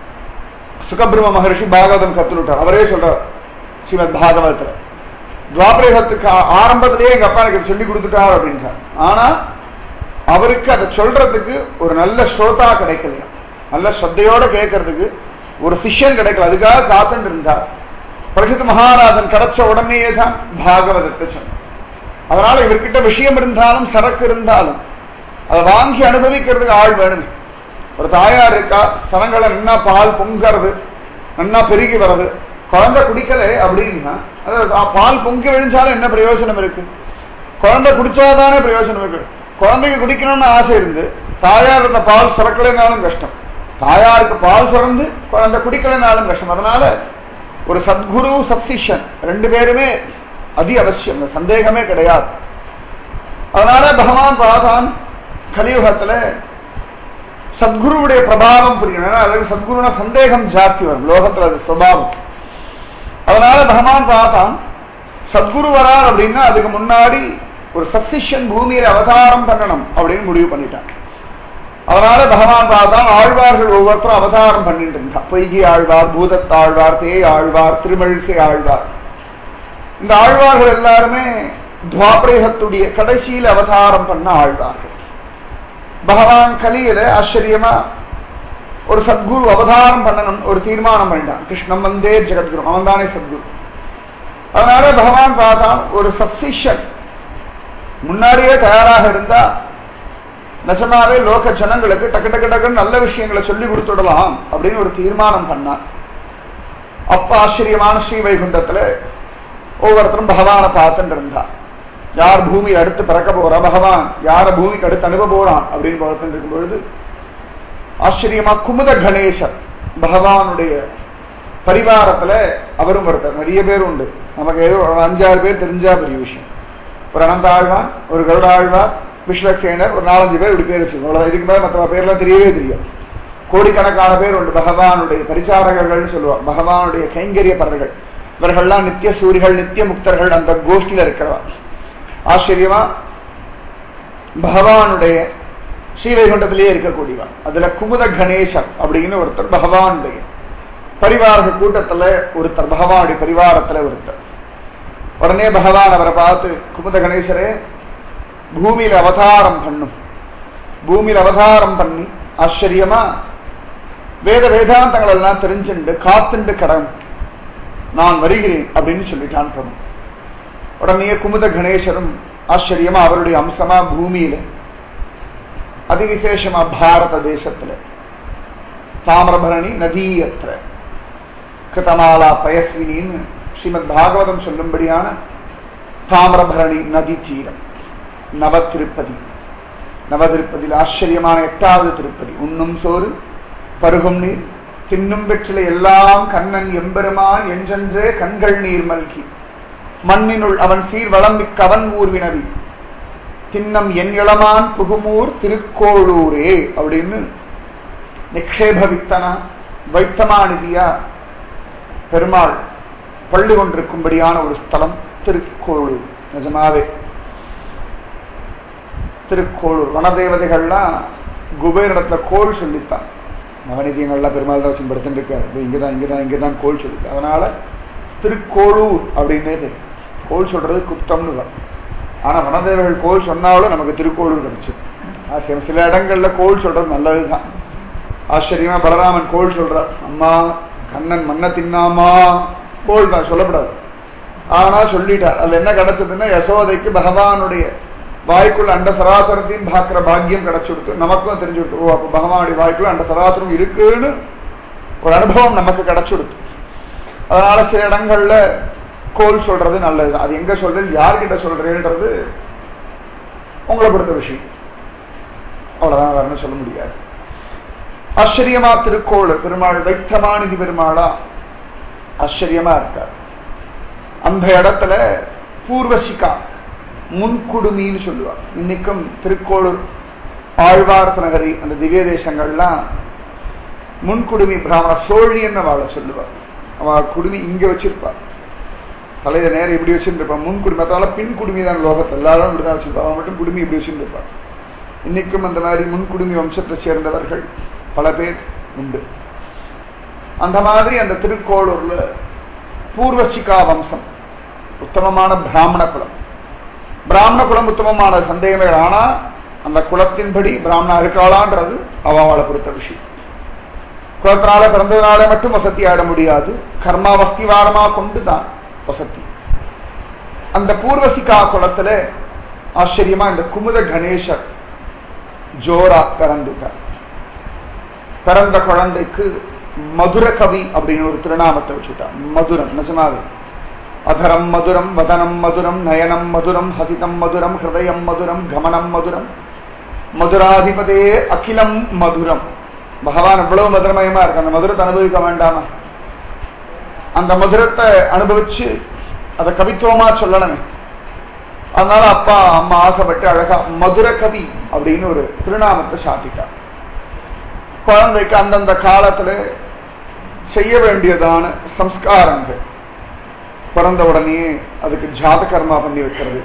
சுகபிரம மகர்ஷி பாகவதம் கத்துனுட்டார் அவரே சொல்றார் ஸ்ரீமத் பாகவதத்துல துவாபரேகத்துக்கு ஆ- ஆரம்பத்திலேயே எங்க அப்பா எனக்கு இதை சொல்லி கொடுத்துட்டார் அப்படின்றார் ஆனா அவருக்கு அதை சொல்றதுக்கு ஒரு நல்ல ஸ்ரோதா கிடைக்கலையா நல்ல ஸ்ரத்தையோட கேட்கறதுக்கு ஒரு சிஷ்யன் கிடைக்கல அதுக்காக காத்துட்டு இருந்தார் பரிசுத்த மகாராஜன் கிடைச்ச உடனேயே தான் பாகவதத்தை சொன்னார் அதனால இவர்கிட்ட விஷயம் இருந்தாலும் சரக்கு இருந்தாலும் அதை வாங்கி அனுபவிக்கிறதுக்கு ஆள் வேணும் ஒரு தாயார் இருக்கா சனங்களை நன்னா பால் பொங்கறது நன்னா பெருகி வர்றது குழந்தை குடிக்கல அப்படின்னா அது ஆ, பால் பொங்கி விழிஞ்சாலும் என்ன பிரயோஜனம் இருக்கு குழந்தை குடிச்சாதானே பிரயோஜனம் இருக்கு குழந்தைக்கு குடிக்கணும்னு ஆசை இருந்து தாயார் இந்த பால் சுரக்கலைனாலும் கஷ்டம் தாயாருக்கு பால் சுரந்து குழந்தை குடிக்கலைனாலும் கஷ்டம் அதனால ஒரு சத்குரு சத்சிஷன் ரெண்டு பேருமே அதி அவசியம் இந்த சந்தேகமே கிடையாது அதனால பகவான் பார்த்தான் கலியுகத்துல சத்குருவுடைய பிரபாவம் புரியணும் ஏன்னா அதுக்கு சத்குருனா சந்தேகம் ஜாஸ்தி வரும் லோகத்துல அது சுபாவம் அதனால பகவான் பார்த்தான் சத்குரு வரார் அப்படின்னா அதுக்கு முன்னாடி ஒரு சத்சிஷன் பூமியில அவதாரம் பண்ணணும் அப்படின்னு முடிவு பண்ணிட்டான் அதனால பகவான் பார்த்தான் ஆழ்வார்கள் ஒவ்வொருத்தரும் அவதாரம் பண்ணிட்டு இருந்தான் பொய்கி ஆழ்வார் பூதத்தாழ்வார் பேய் ஆழ்வார் திருமழிசை ஆழ்வார் இந்த ஆழ்வார்கள் எல்லாருமே துவாபரேகத்துடைய கடைசியில் அவதாரம் பண்ண ஆழ்வார்கள் பகவான் கலியில ஆச்சரியமா ஒரு சத்குரு அவதாரம் பண்ணணும் ஒரு தீர்மானம் பண்ணிட்டான் கிருஷ்ணம் வந்தே ஜெகத்குரு அவன் தானே சத்குரு அதனால பகவான் பார்த்தான் ஒரு சத்சிஷன் முன்னாடியே தயாராக இருந்தா நிஜமாவே லோக ஜனங்களுக்கு டக்கு டக்கு டக்குன்னு நல்ல விஷயங்களை சொல்லி கொடுத்துடலாம் அப்படின்னு ஒரு தீர்மானம் பண்ணான் அப்ப ஆச்சரியமான ஸ்ரீ வைகுண்டத்துல ஒவ்வொருத்தரும் பகவானை பார்த்துட்டு இருந்தா யார் பூமி அடுத்து பிறக்க போறா பகவான் யார பூமிக்கு அடுத்து அனுப்ப போறான் அப்படின்னு பார்த்துட்டு இருக்கும் பொழுது ஆச்சரியமா குமுத கணேசர் பகவானுடைய பரிவாரத்துல அவரும் ஒருத்தர் நிறைய பேர் உண்டு நமக்கு ஏதோ ஒரு அஞ்சாறு பேர் தெரிஞ்சா பெரிய விஷயம் ஒரு அனந்த ஆழ்வான் ஒரு கருட ஆழ்வார் விஸ்வக்சேனர் ஒரு நாலஞ்சு பேர் இப்படி பேர் வச்சிருக்கோம் அவ்வளவுதான். இதுக்கு மேல மற்ற பேர்லாம் தெரியவே தெரியும் கோடிக்கணக்கான பேர் உண்டு பகவானுடைய பரிசாரகர்கள் சொல்லுவார் பகவானுடைய கைங்கரியப்பரர்கள் இவர்கள்லாம் நித்திய சூரிகள் நித்திய முக்தர்கள் அந்த கோஷ்டியில இருக்கிறவா ஆச்சரியமா பகவானுடைய ஸ்ரீவைகுண்டத்திலேயே இருக்கக்கூடியவா அதுல குமுத கணேசர் அப்படின்னு ஒருத்தர் பகவானுடைய பரிவார கூட்டத்துல ஒருத்தர் பகவானுடைய பரிவாரத்துல ஒருத்தர் உடனே பகவான் அவரை பார்த்து குமுத கணேசரே பூமியில அவதாரம் பண்ணும் பூமியில அவதாரம் பண்ணி ஆச்சரியமா வேத வேதாந்தங்கள் எல்லாம் தெரிஞ்சுண்டு காத்துண்டு கடன் நான் வருகிறேன் அப்படின்னு சொல்லிட்டான் பிரபு உடனே குமுத கணேசரும் ஆச்சரியமா அவருடைய அம்சமா பூமியில அதிவிசேஷமா பாரத தேசத்துல தாமிரபரணி நதீயத்திர கிருதமாலா பயஸ்வினின்னு ஸ்ரீமத் பாகவதம் சொல்லும்படியான தாமிரபரணி நதி தீரம் நவ திருப்பதி நவ திருப்பதியில் ஆச்சரியமான எட்டாவது திருப்பதி உண்ணும் சோறு பருகும் நீர் தின்னும் வெற்றிலை எல்லாம் கண்ணன் எம்பெருமான் என்றென்றே கண்கள் நீர் மல்கி மண்ணினுள் அவன் சீர் வளம்பிக் கவன் ஊர்வினவி தின்னம் என் இளமான் புகுமூர் திருக்கோளூரே அப்படின்னு நிக்ஷேப வித்தனா வைத்தமாநிதியா பெருமாள் பள்ளி கொண்டிருக்கும்படியான ஒரு ஸ்தலம் திருக்கோளூர் நிஜமாவே திருக்கோளூர் வனதேவதைகள்லாம் குபேரிடத்துல கோல் சொல்லித்தான் நவநிதியங்கள்லாம் பெருமாள் தான் வச்சு படுத்துட்டு இருக்காரு இங்கதான் இங்கதான் இங்கதான் கோல் சொல்லி அதனால திருக்கோளூர் அப்படின்னே தெரியும் கோல் சொல்றது குத்தம்னு தான் ஆனா வனதேவர்கள் கோல் சொன்னாலும் நமக்கு திருக்கோளூர் கிடைச்சது சில இடங்கள்ல கோல் சொல்றது நல்லதுதான் ஆச்சரியமா பலராமன் கோல் சொல்றார் அம்மா கண்ணன் மண்ணை தின்னாமா கோல் தான் சொல்லப்படாது ஆனா சொல்லிட்டார் அதுல என்ன கிடைச்சதுன்னா யசோதைக்கு பகவானுடைய வாய்க்குள்ள அண்ட சராசரத்தையும் பார்க்கிற பாக்கியம் கிடைச்சுடுத்து நமக்கும் தெரிஞ்சு கொடுத்து ஓ அப்ப பகவானுடைய வாய்க்குள்ள அண்ட சராசரம் இருக்குன்னு ஒரு அனுபவம் நமக்கு கிடைச்சுடுத்து அதனால சில இடங்கள்ல கோல் சொல்றது நல்லது அது எங்க சொல்றது யார்கிட்ட சொல்றேன்றது உங்களை பொறுத்த விஷயம் அவ்வளவுதான் வேற சொல்ல முடியாது ஆச்சரியமா திருக்கோள் பெருமாள் வைத்தமாநிதி பெருமாளா ஆச்சரியமா இருக்கார் அந்த இடத்துல பூர்வசிகா முன்குடுமின்னு சொல்லுவார் இன்னைக்கும் திருக்கோளூர் ஆழ்வார்த்த நகரி அந்த திவ்ய தேசங்கள்லாம் முன்குடுமி பிராமண சோழியன்னு வாழ சொல்லுவார் அவ குடுமி இங்க வச்சிருப்பார் தலையில நேரம் இப்படி வச்சுருப்பான் முன் குடுமி அதனால பின் குடுமி தான் லோகத்தை எல்லாரும் இப்படிதான் வச்சிருப்பா அவன் மட்டும் குடுமி இப்படி வச்சுருப்பான் இன்னைக்கும் அந்த மாதிரி முன்குடுமி வம்சத்தை சேர்ந்தவர்கள் பல பேர் உண்டு அந்த மாதிரி அந்த திருக்கோளூர்ல பூர்வசிகா வம்சம் உத்தமமான பிராமண குலம் பிராமண குலம் உத்தமமான சந்தேகமே ஆனா அந்த குலத்தின்படி பிராமணா இருக்காளான்றது அவளை பொறுத்த விஷயம் குலத்தினால பிறந்ததுனால மட்டும் வசதி ஆட முடியாது கர்மா வஸ்திவாரமா கொண்டு தான் வசதி அந்த பூர்வசிகா குலத்துல ஆச்சரியமா இந்த குமுத கணேசர் ஜோரா பிறந்துட்டார் பிறந்த குழந்தைக்கு மதுர கவி அப்படின்னு ஒரு திருநாமத்தை வச்சுட்டார் மதுரம் நிஜமாவே அதரம் மதுரம் வதனம் மதுரம் நயனம் மதுரம் ஹசிதம் மதுரம் ஹிருதயம் மதுரம் கமனம் மதுரம் மதுராதிபதே அகிலம் மதுரம் பகவான் எவ்வளவு மதுரமயமா இருக்கு அந்த மதுரத்தை அனுபவிக்க வேண்டாமா அந்த மதுரத்தை அனுபவிச்சு அதை கவித்துவமா சொல்லணுமே அதனால அப்பா அம்மா ஆசைப்பட்டு அழகா மதுர கவி அப்படின்னு ஒரு திருநாமத்தை சாத்திட்டார் குழந்தைக்கு அந்தந்த காலத்துல செய்ய வேண்டியதான சம்ஸ்காரங்கள் பிறந்த உடனே அதுக்கு ஜாத கர்மா பண்ணி வைக்கிறது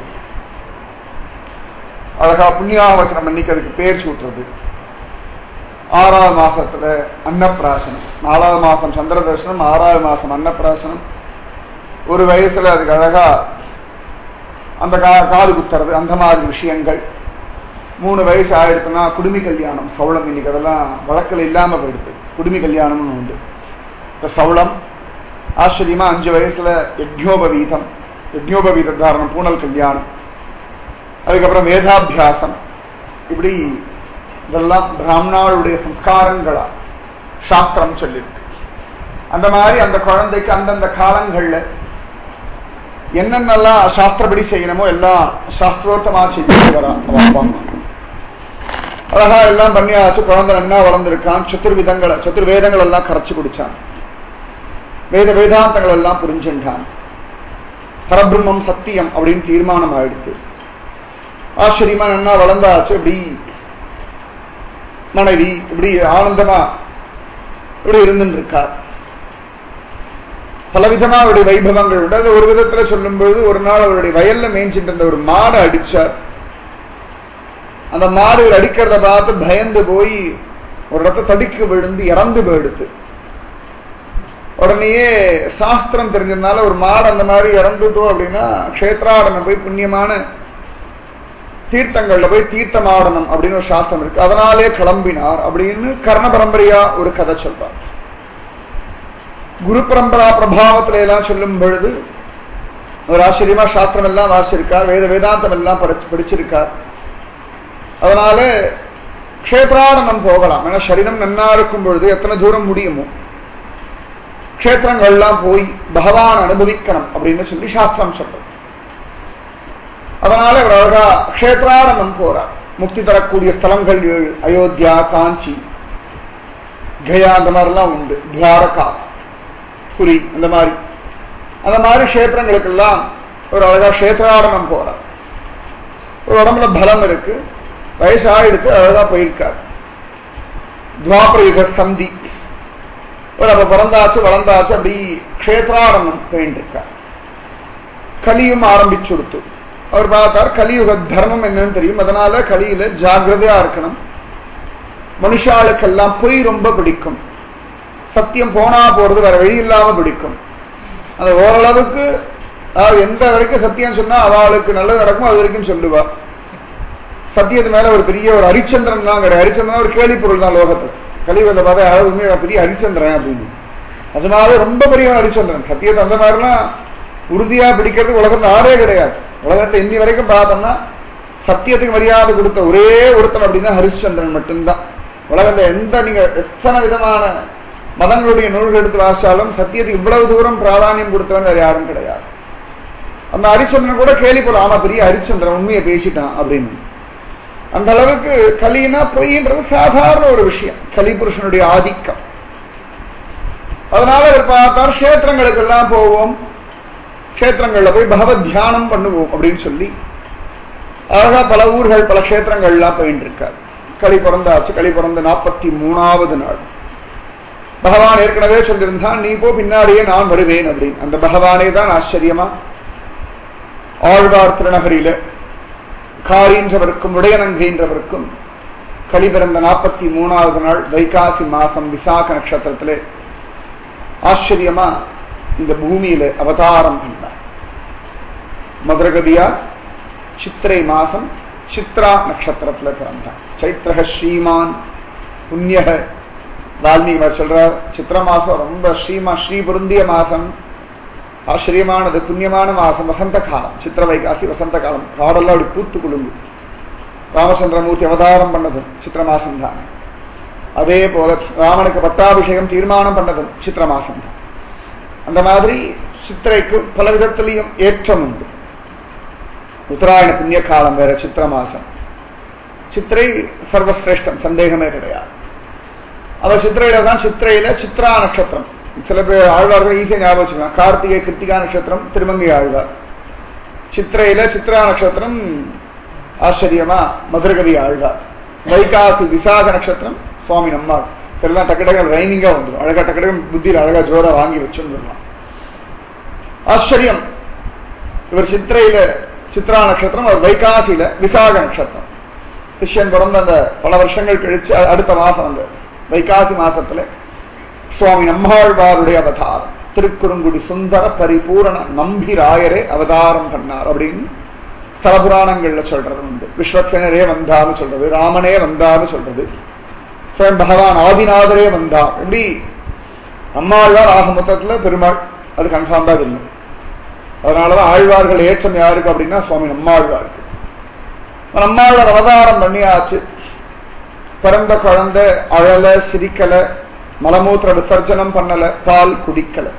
அழகா புண்ணியாவசனம் பண்ணிக்கு அதுக்கு பேர் சூட்டுறது ஆறாவது மாசத்துல அன்னப்பிராசனம் நாலாவது மாசம் சந்திர தரிசனம் ஆறாவது மாசம் அன்னப்பிராசனம் ஒரு வயசுல அதுக்கு அழகா அந்த கா காது குத்துறது அந்த மாதிரி விஷயங்கள் மூணு வயசு ஆயிடுச்சுன்னா குடுமி கல்யாணம் சவுளம் இன்னைக்கு அதெல்லாம் வழக்கில் இல்லாம போயிடுது குடுமி கல்யாணம்னு உண்டு இந்த சவுளம் ஆச்சரியமா அஞ்சு வயசுல யஜ்யோபவீதம் யஜ்யோபவீத தாரணம் பூனல் கல்யாணம் அதுக்கப்புறம் வேதாபியாசம் இப்படி இதெல்லாம் பிராமணாளுடைய சம்ஸ்காரங்களா சாஸ்திரம் சொல்லியிருக்கு அந்த மாதிரி அந்த குழந்தைக்கு அந்தந்த காலங்கள்ல என்னென்னலாம் சாஸ்திரப்படி செய்யணுமோ எல்லாம் சாஸ்திரோத்தமா செஞ்சு வரா அவன் அப்பா அம்மா அழகா எல்லாம் பண்ணியாச்சு குழந்தை என்ன வளர்ந்துருக்கான் சத்துர்விதங்களை சத்துர்வேதங்கள் எல்லாம் கரைச்சு குடிச்சான் வேத வேதாந்தங்கள் எல்லாம் புரிஞ்சுட்டான் பரபிரம்மம் சத்தியம் அப்படின்னு தீர்மானம் ஆயிடுத்து ஆச்சரியமா என்ன வளர்ந்தாச்சு இப்படி மனைவி இப்படி ஆனந்தமா இப்படி இருந்துட்டு இருக்கார் பலவிதமா அவருடைய வைபவங்கள் உண்டு அது ஒரு விதத்துல சொல்லும்போது ஒரு நாள் அவருடைய வயல்ல மேய்ஞ்சிட்டு இருந்த ஒரு மாடை அடிச்சார் அந்த மாடு இவர் அடிக்கிறத பார்த்து பயந்து போய் ஒரு இடத்த தடிக்கு விழுந்து இறந்து போயிடுது உடனேயே சாஸ்திரம் தெரிஞ்சதுனால ஒரு மாடு அந்த மாதிரி இறந்துட்டோம் அப்படின்னா க்ஷேத்ராடனம் போய் புண்ணியமான தீர்த்தங்கள்ல போய் தீர்த்தமாடணும் அப்படின்னு ஒரு சாஸ்திரம் இருக்கு அதனாலே கிளம்பினார் அப்படின்னு கர்ண பரம்பரையா ஒரு கதை சொல்றார் குரு பரம்பரா பிரபாவத்துல எல்லாம் சொல்லும் பொழுது ஒரு ஆச்சரியமா சாஸ்திரம் எல்லாம் வாசிச்சிருக்கார் வேத வேதாந்தம் எல்லாம் படிச்சு படிச்சிருக்கார் அதனால க்ஷேத்ராடனம் போகலாம் ஏன்னா சரீரம் நன்னா இருக்கும் பொழுது எத்தனை தூரம் முடியுமோ க்ஷேத்திரங்கள்லாம் போய் பகவான் அனுபவிக்கணும் அப்படின்னு சொல்லி சாஸ்திரம் சொல்றது அதனால அவர் அழகா க்ஷேத்ராடனம் போறார் முக்தி தரக்கூடிய ஸ்தலங்கள் ஏழு அயோத்தியா காஞ்சி கயா அந்த மாதிரிலாம் உண்டு துவாரகா புரி அந்த மாதிரி அந்த மாதிரி கஷேத்திரங்களுக்கெல்லாம் ஒரு அழகா கஷேத்ராடனம் போறார் ஒரு உடம்புல பலம் இருக்கு வயசாயிடுக்கு அழகா போயிருக்கார் துவாபர யுக சந்தி ஒரு அப்ப பிறந்தாச்சு வளர்ந்தாச்சு அப்படி க்ஷேத்ராடனம் போயிட்டு இருக்கார் கலியும் ஆரம்பிச்சு கொடுத்து அவர் பார்த்தார் கலியுக தர்மம் என்னன்னு தெரியும் அதனால கலியில ஜாகிரதையா இருக்கணும் மனுஷாளுக்கெல்லாம் பொய் ரொம்ப பிடிக்கும் சத்தியம் போனா போறது வேற வழி இல்லாம பிடிக்கும் அந்த ஓரளவுக்கு அதாவது எந்த வரைக்கும் சத்தியம் சொன்னா அவளுக்கு நல்லது நடக்கும் அது வரைக்கும் சொல்லுவா சத்தியத்து மேல ஒரு பெரிய ஒரு ஹரிச்சந்திரன் தான் கிடையாது ஹரிச்சந்திரன் ஒரு கேள்வி பொருள் தான் லோகத்துல கலிவந்த பார்த்தா யாராவது உண்மையா பெரிய ஹரிச்சந்திரன் அப்படின்னு அதனால ரொம்ப பெரிய ஹரிச்சந்திரன் சத்தியத்தை அந்த மாதிரிலாம் உறுதியா பிடிக்கிறது உலகத்துல ஆறே கிடையாது உலகத்தை இன்னி வரைக்கும் பார்த்தோம்னா சத்தியத்துக்கு மரியாதை கொடுத்த ஒரே ஒருத்தன் அப்படின்னா ஹரிச்சந்திரன் மட்டும்தான் உலகத்துல எந்த நீங்க எத்தனை விதமான மதங்களுடைய நூல்கள் எடுத்து வாசிச்சாலும் சத்தியத்துக்கு இவ்வளவு தூரம் பிராதானியம் கொடுத்தவன் வேற யாரும் கிடையாது அந்த ஹரிச்சந்திரன் கூட கேள்வி போல ஆமா பெரிய ஹரிச்சந்திரன் உண்மையை பேசிட்டான் அப்படின்னு அந்த அளவுக்கு கலினா பொய்ன்றது சாதாரண ஒரு விஷயம் கலிபுருஷனுடைய ஆதிக்கம் அதனால அவர் பார்த்தார் கஷேத்திரங்களுக்கு எல்லாம் போவோம் கஷேத்திரங்கள்ல போய் பகவத் தியானம் பண்ணுவோம் அப்படின்னு சொல்லி அழகா பல ஊர்கள் பல கஷேத்திரங்கள்லாம் போயிட்டு இருக்கார் களி பிறந்தாச்சு களி பிறந்த நாற்பத்தி மூணாவது நாள் பகவான் ஏற்கனவே சொல்லியிருந்தான் நீ போ பின்னாடியே நான் வருவேன் அப்படின்னு அந்த பகவானே தான் ஆச்சரியமா ஆழ்வார் திருநகரில காரின்றவருக்கும் உடையனங்கின்றவருக்கும் களி பிறந்த நாற்பத்தி மூணாவது நாள் வைகாசி மாசம் விசாக நட்சத்திரத்திலே ஆச்சரியமா இந்த பூமியில அவதாரம் பண்ணார் மதுரகதியா சித்திரை மாசம் சித்ரா நட்சத்திரத்துல பிறந்தார் சைத்திரக ஸ்ரீமான் புண்ணியக வால்மீகி சொல்றார் சித்திர மாசம் ரொம்ப ஸ்ரீமா ஸ்ரீ பொருந்திய மாசம் ஆச்சரியமானது புண்ணியமான மாசம் வசந்த காலம் சித்திர வைகாசி வசந்த காலம் காடெல்லாம் அப்படி பூத்து குலுங்கு ராமச்சந்திரமூர்த்தி அவதாரம் பண்ணதும் சித்திர மாசம் தான் அதே போல ராமனுக்கு பட்டாபிஷேகம் தீர்மானம் பண்ணதும் சித்திர மாசம் தான் அந்த மாதிரி சித்திரைக்கு பல விதத்திலையும் ஏற்றம் உண்டு உத்தராயண புண்ணிய காலம் வேற சித்திர மாசம் சித்திரை சர்வசிரேஷ்டம் சந்தேகமே கிடையாது அவர் சித்திரையில தான் சித்திரையில சித்ரா நட்சத்திரம் சில பேர் ஆழ்வார்கள் ஈஸியா ஞாபகம் வச்சுக்கலாம் கார்த்திகை கிருத்திகா நட்சத்திரம் திருமங்கை ஆழ்வார் சித்திரையில சித்ரா நட்சத்திரம் ஆச்சரியமா மதுரகவி ஆழ்வார் வைகாசி விசாக நட்சத்திரம் சுவாமி நம்மாள் இதெல்லாம் டக்கடகள் ரைனிங்கா வந்துடும் அழகா டக்கடகம் புத்தியில் அழகா ஜோரா வாங்கி வச்சுருந்துடலாம் ஆச்சரியம் இவர் சித்திரையில சித்ரா நட்சத்திரம் அவர் வைகாசியில விசாக நட்சத்திரம் சிஷ்யன் பிறந்த அந்த பல வருஷங்கள் கழிச்சு அடுத்த மாசம் அந்த வைகாசி மாசத்துல சுவாமி நம்மாழ்வாருடைய அவதாரம் திருக்குறுங்குடி சுந்தர பரிபூரண நம்பிராயரே அவதாரம் பண்ணார் அப்படின்னு ஸ்தல புராணங்கள்ல சொல்றது உண்டு விஸ்வக்சனரே வந்தான்னு சொல்றது ராமனே வந்தான்னு சொல்றது சுயம் பகவான் ஆதிநாதரே வந்தார் இப்படி அம்மாழ்வார் ஆக மொத்தத்துல பெருமாள் அது கன்ஃபார்ம் தான் இல்லை அதனாலதான் ஆழ்வார்கள் ஏற்றம் யாருக்கு அப்படின்னா சுவாமி நம்மாழ்வாருக்கு நம்மாழ்வார் அவதாரம் பண்ணியாச்சு பிறந்த குழந்தை அழல சிரிக்கல மலமூத்திர விசர்ஜனம் பண்ணல பால் குடிக்கல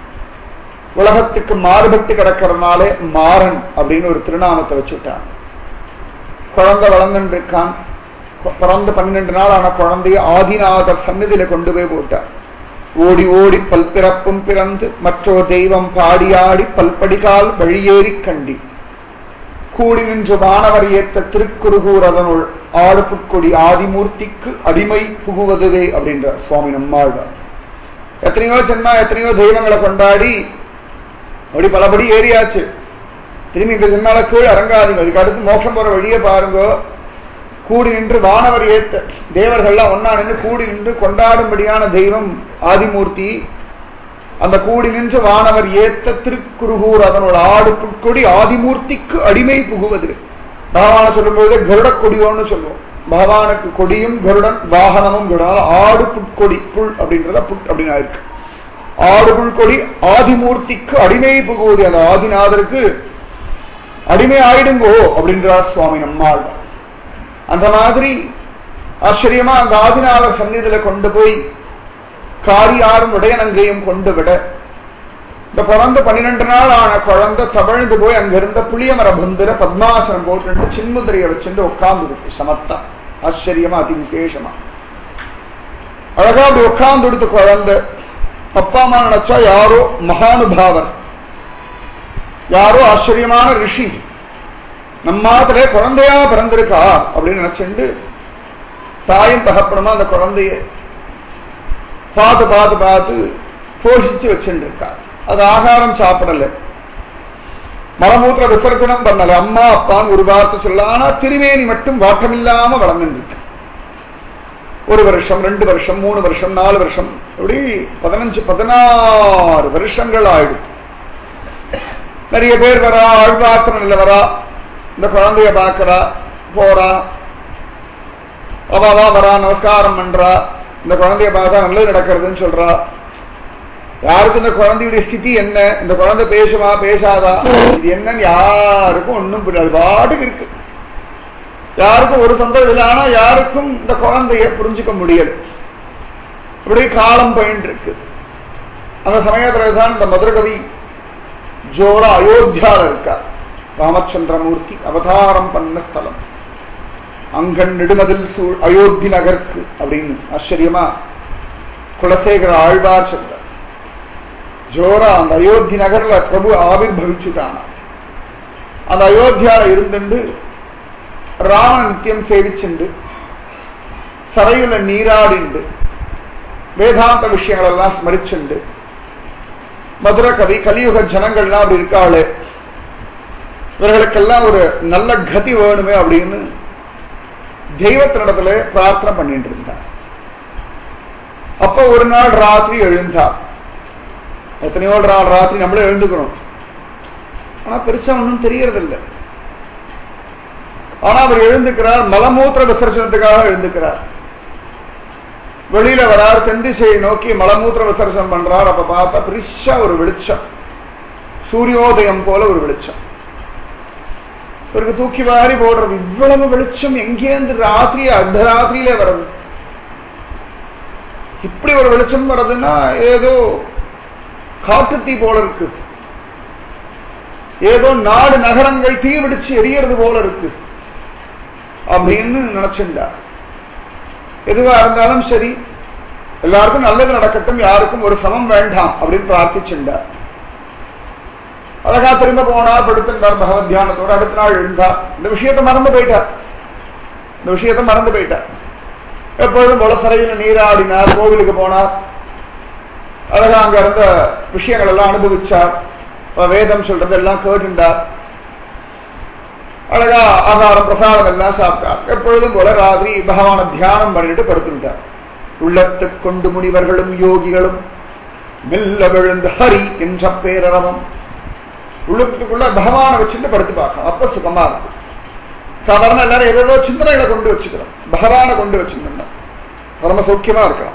உலகத்துக்கு மாறுபட்டு கிடக்கிறதுனாலே மாறன் அப்படின்னு ஒரு திருநாமத்தை வச்சுட்டான் குழந்தை வளர்ந்துட்டு இருக்கான் பிறந்து பன்னெண்டு நாள் ஆன குழந்தைய ஆதிநாதர் சந்நிதியில கொண்டு போய் போட்டார் ஓடி ஓடி பல்பிறப்பும் பிறந்து மற்றொரு தெய்வம் பாடியாடி பல்படிகால் வழியேறி கண்டி கூடி நின்று வானவர் ஏத்த திருக்குறுகூர் அதனுள் ஆடுப்புட்கொடி ஆதிமூர்த்திக்கு அடிமை புகுவதுவே அப்படின்றார் சுவாமி நம்மாழ்வார் எத்தனையோ ஜென்மா எத்தனையோ தெய்வங்களை கொண்டாடி அப்படி பலபடி ஏறியாச்சு திரும்பி இந்த ஜென்மால கீழ் இறங்காதீங்க அதுக்கு அடுத்து மோட்சம் போற வழியே பாருங்க கூடி நின்று வானவர் ஏத்த தேவர்கள்லாம் ஒன்னா நின்று கூடி நின்று கொண்டாடும்படியான தெய்வம் ஆதிமூர்த்தி அந்த கூடி நின்று வானவர் ஏத்த திருக்குருகூர் அதனோட ஆடு புட்கொடி ஆதிமூர்த்திக்கு அடிமை புகுவது பகவான சொல்லும்போது கருட கொடியோன்னு சொல்லுவோம் பகவானுக்கு கொடியும் கருடன் வாகனமும் கருடன் ஆடு புட்கொடி புல் அப்படின்றத புட் அப்படின்னு இருக்கு ஆடு புல்கொடி ஆதிமூர்த்திக்கு அடிமை புகுவது அந்த ஆதிநாதருக்கு அடிமை ஆயிடுங்கோ அப்படின்றார் சுவாமி நம்மாள் அந்த மாதிரி ஆச்சரியமா அந்த ஆதிநாதர் சந்நிதியில கொண்டு போய் காரியாரும் உடையனங்கையும் கொண்டு விட இந்த பிறந்த பன்னிரெண்டு நாள் ஆன குழந்தை தவழ்ந்து போய் அங்க இருந்த புளியமர பந்திர பத்மாசனம் போட்டு சின்முதிரையை வச்சுட்டு உட்கார்ந்து இருக்கு சமத்தா ஆச்சரியமா அதி விசேஷமா அழகா அப்படி உட்கார்ந்து எடுத்து குழந்தை அப்பா அம்மா நினைச்சா யாரோ மகானுபாவர் யாரோ ஆச்சரியமான ரிஷி நம்மாத்திலே குழந்தையா பிறந்திருக்கா அப்படின்னு நினைச்சுண்டு தாயும் தகப்பனமா அந்த குழந்தைய பார்த்து பார்த்து பார்த்து போஷிச்சு வச்சுட்டு இருக்கா அது ஆகாரம் சாப்பிடல மலமூத்திர விசர்ஜனம் பண்ணல அம்மா அப்பான்னு ஒரு வார்த்தை சொல்ல ஆனா திருமேனி மட்டும் வாட்டமில்லாம வளர்ந்துருக்கு ஒரு வருஷம் ரெண்டு வருஷம் மூணு வருஷம் நாலு வருஷம் இப்படி பதினஞ்சு பதினாறு வருஷங்கள் ஆயிடுச்சு நிறைய பேர் வரா ஆழ்வார்த்தனில் வரா இந்த குழந்தைய பார்க்கறா போறா அவாவா வரா நமஸ்காரம் பண்றா இந்த குழந்தைய பார்த்தா நல்லது நடக்கிறதுன்னு சொல்றா யாருக்கும் இந்த குழந்தையுடைய ஸ்திதி என்ன இந்த குழந்தை பேசுமா பேசாதா இது என்னன்னு யாருக்கும் ஒன்றும் புரியாது பாட்டுக்கு இருக்கு யாருக்கும் ஒரு தொந்தரவு இல்லை ஆனா யாருக்கும் இந்த குழந்தைய புரிஞ்சுக்க முடியல இப்படி காலம் பயின்று இருக்கு அந்த சமயத்துல தான் இந்த மதுரகவி ஜோர அயோத்தியால இருக்கார் ராமச்சந்திரமூர்த்தி அவதாரம் பண்ண ஸ்தலம் அங்கன் நெடுமதில் சூழ் அயோத்தி நகர்க்கு அப்படின்னு ஆச்சரியமா குலசேகர ஆழ்வார் சொல்றார் ஜோரா அந்த அயோத்தி நகர்ல பிரபு ஆவிர் பவிச்சுட்டானா அந்த அயோத்தியால இருந்துண்டு ராமன் நித்தியம் சேவிச்சுண்டு சரையுல நீராடிண்டு வேதாந்த விஷயங்கள் எல்லாம் ஸ்மரிச்சுண்டு மதுர கவி கலியுக ஜனங்கள்லாம் அப்படி இருக்காளே இவர்களுக்கெல்லாம் ஒரு நல்ல கதி வேணுமே அப்படின்னு தெய்வத்தினிடத்துல பிரார்த்தனை பண்ணிட்டு இருந்தார் அப்ப ஒரு நாள் ராத்திரி எழுந்தார் எத்தனையோ நாள் ராத்திரி நம்மளே எழுந்துக்கிறோம் ஆனா பெருசா ஒன்றும் தெரியறதில்லை ஆனா அவர் எழுந்துக்கிறார் மலமூத்திர விசர்ஜனத்துக்காக எழுந்துக்கிறார் வெளியில வரார் தென் திசையை நோக்கி மலமூத்திர விசர்ஜனம் பண்றார் அப்ப பார்த்தா பெருசா ஒரு வெளிச்சம் சூரியோதயம் போல ஒரு வெளிச்சம் இவருக்கு தூக்கி வாரி போடுறது இவ்வளவு வெளிச்சம் எங்கேருந்து ராத்திரி அர்த்தராத்திரியிலே வருது இப்படி ஒரு வெளிச்சம் வர்றதுன்னா ஏதோ காட்டுத்தீ போல இருக்கு ஏதோ நாடு நகரங்கள் தீ பிடிச்சு எரியறது போல இருக்கு அப்படின்னு நினைச்சிருந்தார் எதுவா இருந்தாலும் சரி எல்லாருக்கும் நல்லது நடக்கட்டும் யாருக்கும் ஒரு சமம் வேண்டாம் அப்படின்னு பிரார்த்திச்சுண்டார் அழகா திரும்ப போனார் படுத்திருந்தார் பகவத் தியானத்தோட அடுத்த நாள் எழுந்தார் இந்த விஷயத்தை மறந்து போயிட்டார் இந்த விஷயத்தை மறந்து போயிட்டார் எப்பொழுதும் போல சிறையில் நீராடினார் கோவிலுக்கு போனார் அழகா அங்க இருந்த விஷயங்கள் எல்லாம் அனுபவிச்சார் வேதம் சொல்றது எல்லாம் கேட்டுண்டார் அழகா ஆகாரம் பிரசாதம் எல்லாம் சாப்பிட்டார் எப்பொழுதும் போல ராத்திரி பகவான தியானம் பண்ணிட்டு படுத்துட்டார் உள்ளத்து கொண்டு முனிவர்களும் யோகிகளும் மெல்ல விழுந்து ஹரி என்ற பேரரவம் உள்ளத்துக்குள்ள பகவானை வச்சுட்டு படுத்து பார்க்கணும் அப்ப சுகமா இருக்கும் சாதாரண எல்லாரும் ஏதோ சிந்தனைகளை கொண்டு வச்சுக்கிறோம் பகவானை கொண்டு வச்சுக்கணும்னா பரம சௌக்கியமா இருக்கலாம்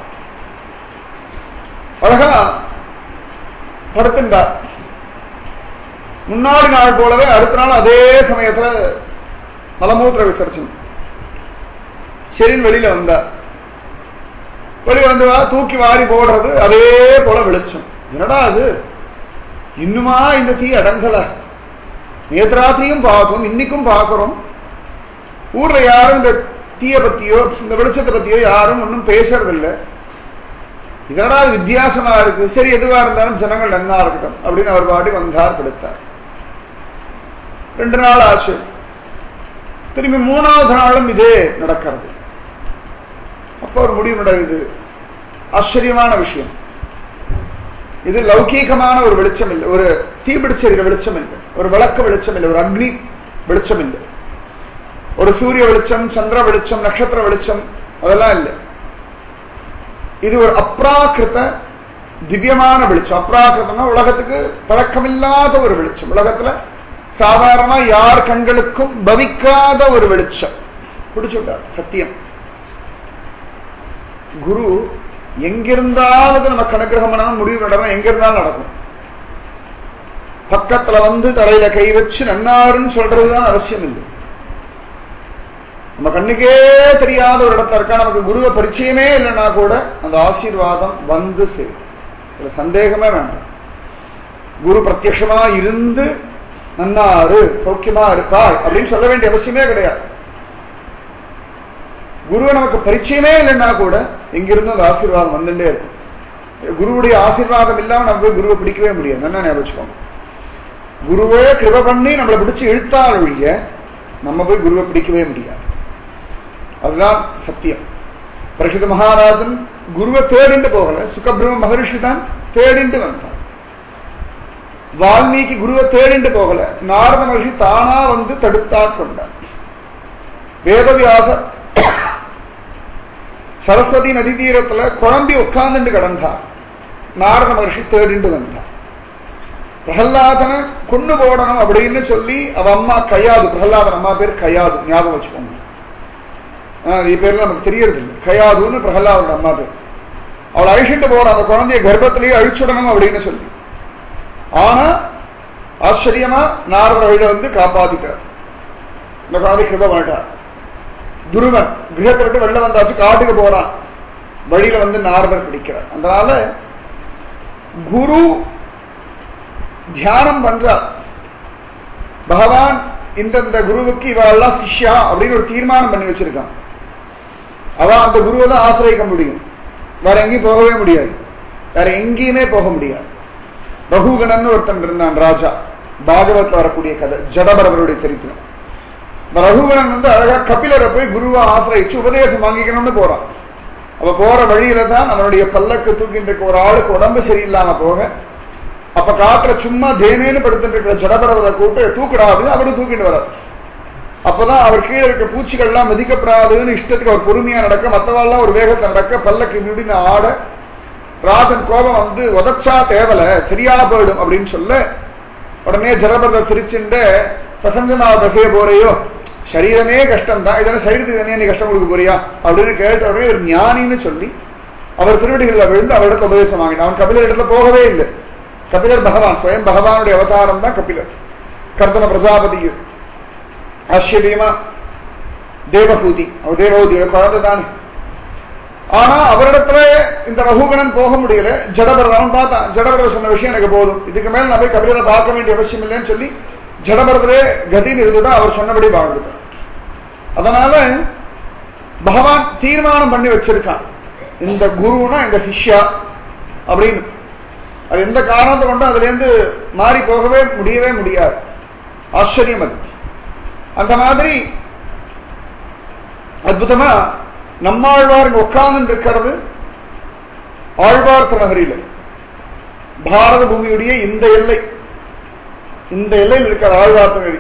அழகா படுத்துட்டார் முன்னாடி நாள் போலவே அடுத்த நாள் அதே சமயத்துல மலமூத்திர விசர்ஜனம் சரின்னு வெளியில வந்தார் வெளியே வந்து தூக்கி வாரி போடுறது அதே போல வெளிச்சம் என்னடா அது இன்னுமா இந்த தீ அடங்கல நேத்ராத்திரியும் பார்க்கும் இன்னைக்கும் பார்க்கிறோம் ஊர்ல யாரும் இந்த தீய பத்தியோ இந்த வெளிச்சத்தை பத்தியோ யாரும் ஒன்றும் பேசுறது இல்லை இதனடா வித்தியாசமா இருக்கு சரி எதுவா இருந்தாலும் ஜனங்கள் நன்னா இருக்கட்டும் அப்படின்னு அவர் பாடி வந்தார் படுத்தார் ரெண்டு நாள் ஆச்சு திரும்பி மூணாவது நாளும் இதே நடக்கிறது அப்ப ஒரு முடிவு நடக்குது ஆச்சரியமான விஷயம் இது லௌகீகமான ஒரு வெளிச்சம் இல்லை ஒரு தீபிடிச்சிருக்க வெளிச்சம் இல்லை ஒரு விளக்கு வெளிச்சம் இல்லை ஒரு அக்னி வெளிச்சம் இல்லை ஒரு சூரிய வெளிச்சம் சந்திர வெளிச்சம் நட்சத்திர வெளிச்சம் அதெல்லாம் இல்லை இது ஒரு அப்ராக்கிருத திவ்யமான வெளிச்சம் அப்ராக்கிருதம்னா உலகத்துக்கு பழக்கமில்லாத ஒரு வெளிச்சம் உலகத்துல சாதாரணமா யார் கண்களுக்கும் பவிக்காத ஒரு வெளிச்சம் பிடிச்சுட்டார் சத்தியம் குரு எங்கிருந்தாவது நமக்கு அனுகிரகம் பண்ணணும் முடிவு நடக்கும் எங்க இருந்தாலும் நடக்கும் பக்கத்துல வந்து தலையில கை வச்சு நன்னாருன்னு சொல்றதுதான் அவசியம் இல்லை நம்ம கண்ணுக்கே தெரியாத ஒரு இடத்துல இருக்கா நமக்கு குருவை பரிச்சயமே இல்லைன்னா கூட அந்த ஆசீர்வாதம் வந்து சேரும் இதுல சந்தேகமே வேண்டாம் குரு பிரத்யட்சமா இருந்து நன்னாரு சௌக்கியமா இருக்காய் அப்படின்னு சொல்ல வேண்டிய அவசியமே கிடையாது குருவை நமக்கு பரிச்சயமே இல்லைன்னா கூட எங்கிருந்து அந்த ஆசீர்வாதம் வந்துட்டே இருக்கும் குருவுடைய ஆசீர்வாதம் இல்லாம நம்ம போய் குருவை பிடிக்கவே முடியாது என்ன ஞாபகம் குருவே கிருப பண்ணி நம்மளை பிடிச்சு இழுத்தால் ஒழிய நம்ம போய் குருவை பிடிக்கவே முடியாது அதுதான் சத்தியம் பிரகித மகாராஜன் குருவை தேடிண்டு போகல சுகபிரம மகரிஷி தான் தேடிண்டு வந்தார் வால்மீகி குருவை தேடிண்டு போகல நாரத மகர்ஷி தானா வந்து தடுத்தா கொண்டார் வேதவியாசர் சரஸ்வதி நதி தீரத்துல குழம்பி உட்கார்ந்துட்டு கிடந்தார் நாரத மகர்ஷி தேடிண்டு வந்தார் பிரகல்லாதனை கொண்டு போடணும் அப்படின்னு சொல்லி அவ அம்மா கையாது பிரகல்லாதன் அம்மா பேர் கையாது ஞாபகம் வச்சுக்கோங்க நிறைய பேர்ல நமக்கு தெரியறது இல்லை கையாதுன்னு பிரகலாதோட அம்மா பேர் அவளை அழிச்சுட்டு போற அந்த குழந்தைய கர்ப்பத்திலேயே அழிச்சுடணும் அப்படின்னு சொல்லி ஆனா ஆச்சரியமா நாரத வழியில வந்து காப்பாத்திட்டார் இந்த குழந்தை கிருப பண்ணிட்டார் துருவன் கிரகத்தை விட்டு வெளில வந்தாச்சு காட்டுக்கு போறான் வழியில வந்து நாரதர் பிடிக்கிறார் அதனால குரு தியானம் பண்றார் பகவான் இந்தந்த குருவுக்கு இவெல்லாம் சிஷ்யா அப்படின்னு ஒரு தீர்மானம் பண்ணி வச்சிருக்கான் அவன் அந்த குருவை தான் ஆசிரியக்க முடியும் வேற எங்கேயும் போகவே முடியாது வேற எங்கேயுமே போக முடியாது ரகுகணன் ஒருத்தன் இருந்தான் ராஜா பாகவத் வரக்கூடிய கதை ஜடபரவருடைய சரித்திரம் இந்த ரகுகணன் வந்து அழகா கபிலரை போய் குருவா ஆசிரியிச்சு உபதேசம் வாங்கிக்கணும்னு போறான் அவ போற வழியில தான் அவனுடைய பல்லக்கு தூக்கிட்டு இருக்க ஒரு ஆளுக்கு உடம்பு சரியில்லாம போக அப்ப காட்டுல சும்மா தேனேன்னு படுத்துட்டு இருக்கிற ஜடபரவரை கூட்டு தூக்குடா அப்படின்னு அவரும் தூக்கிட்டு வர்றார் அப்பதான் அவர் கீழே இருக்க பூச்சிகள்லாம் மதிக்கப்படாதுன்னு இஷ்டத்துக்கு அவர் பொறுமையா நடக்க மற்றவாள்லாம் ஒரு வேகத்தை நடக்க பல்லக்கு இப்படின்னு ஆட ராஜன் கோபம் வந்து உதச்சா தேவல சரியா போயிடும் அப்படின்னு சொல்ல உடனே ஜடபரத சிரிச்சுண்டு பிரசஞ்சமாக பசைய போறையோ சரீரமே கஷ்டம் தான் இதெல்லாம் சரீரத்துக்கு தானே நீ கஷ்டம் கொடுக்க போறியா அப்படின்னு கேட்ட உடனே ஒரு ஞானின்னு சொல்லி அவர் திருவடிகளில் விழுந்து அவரிடத்த உபதேசம் வாங்கினான் அவன் கபிலர் இடத்துல போகவே இல்லை கபிலர் பகவான் ஸ்வயம் பகவானுடைய அவதாரம் தான் கபிலர் கர்தன பிரஜாபதி ஆச்சரியமா தேவபூதி அவர் தேவபூதியோட குழந்தை தானே ஆனா அவரிடத்துல இந்த ரகுகணன் போக முடியல ஜடபரதன் பார்த்தான் ஜடபரதர் சொன்ன விஷயம் எனக்கு போதும் இதுக்கு மேல நான் போய் கபிலரை பார்க்க வேண்டிய அவசியம் இல்லைன்னு சொல்லி ஜடபரதரே கதின்னு இருந்துட்டா அவர் சொன்னபடி வாழ்ந்துட்டார் அதனால பகவான் தீர்மானம் பண்ணி வச்சிருக்கான் இந்த குருனா இந்த சிஷ்யா அப்படின்னு அது எந்த காரணத்தை கொண்டும் அதுல இருந்து மாறி போகவே முடியவே முடியாது ஆச்சரியம் அது அந்த மாதிரி அற்புதமா நம்மாழ்வார் உட்கார்ந்து இருக்கிறது ஆழ்வார் திருநகரியில் பாரத பூமியுடைய இந்த எல்லை இந்த எல்லையில் இருக்கிற ஆழ்வார் திருநகரி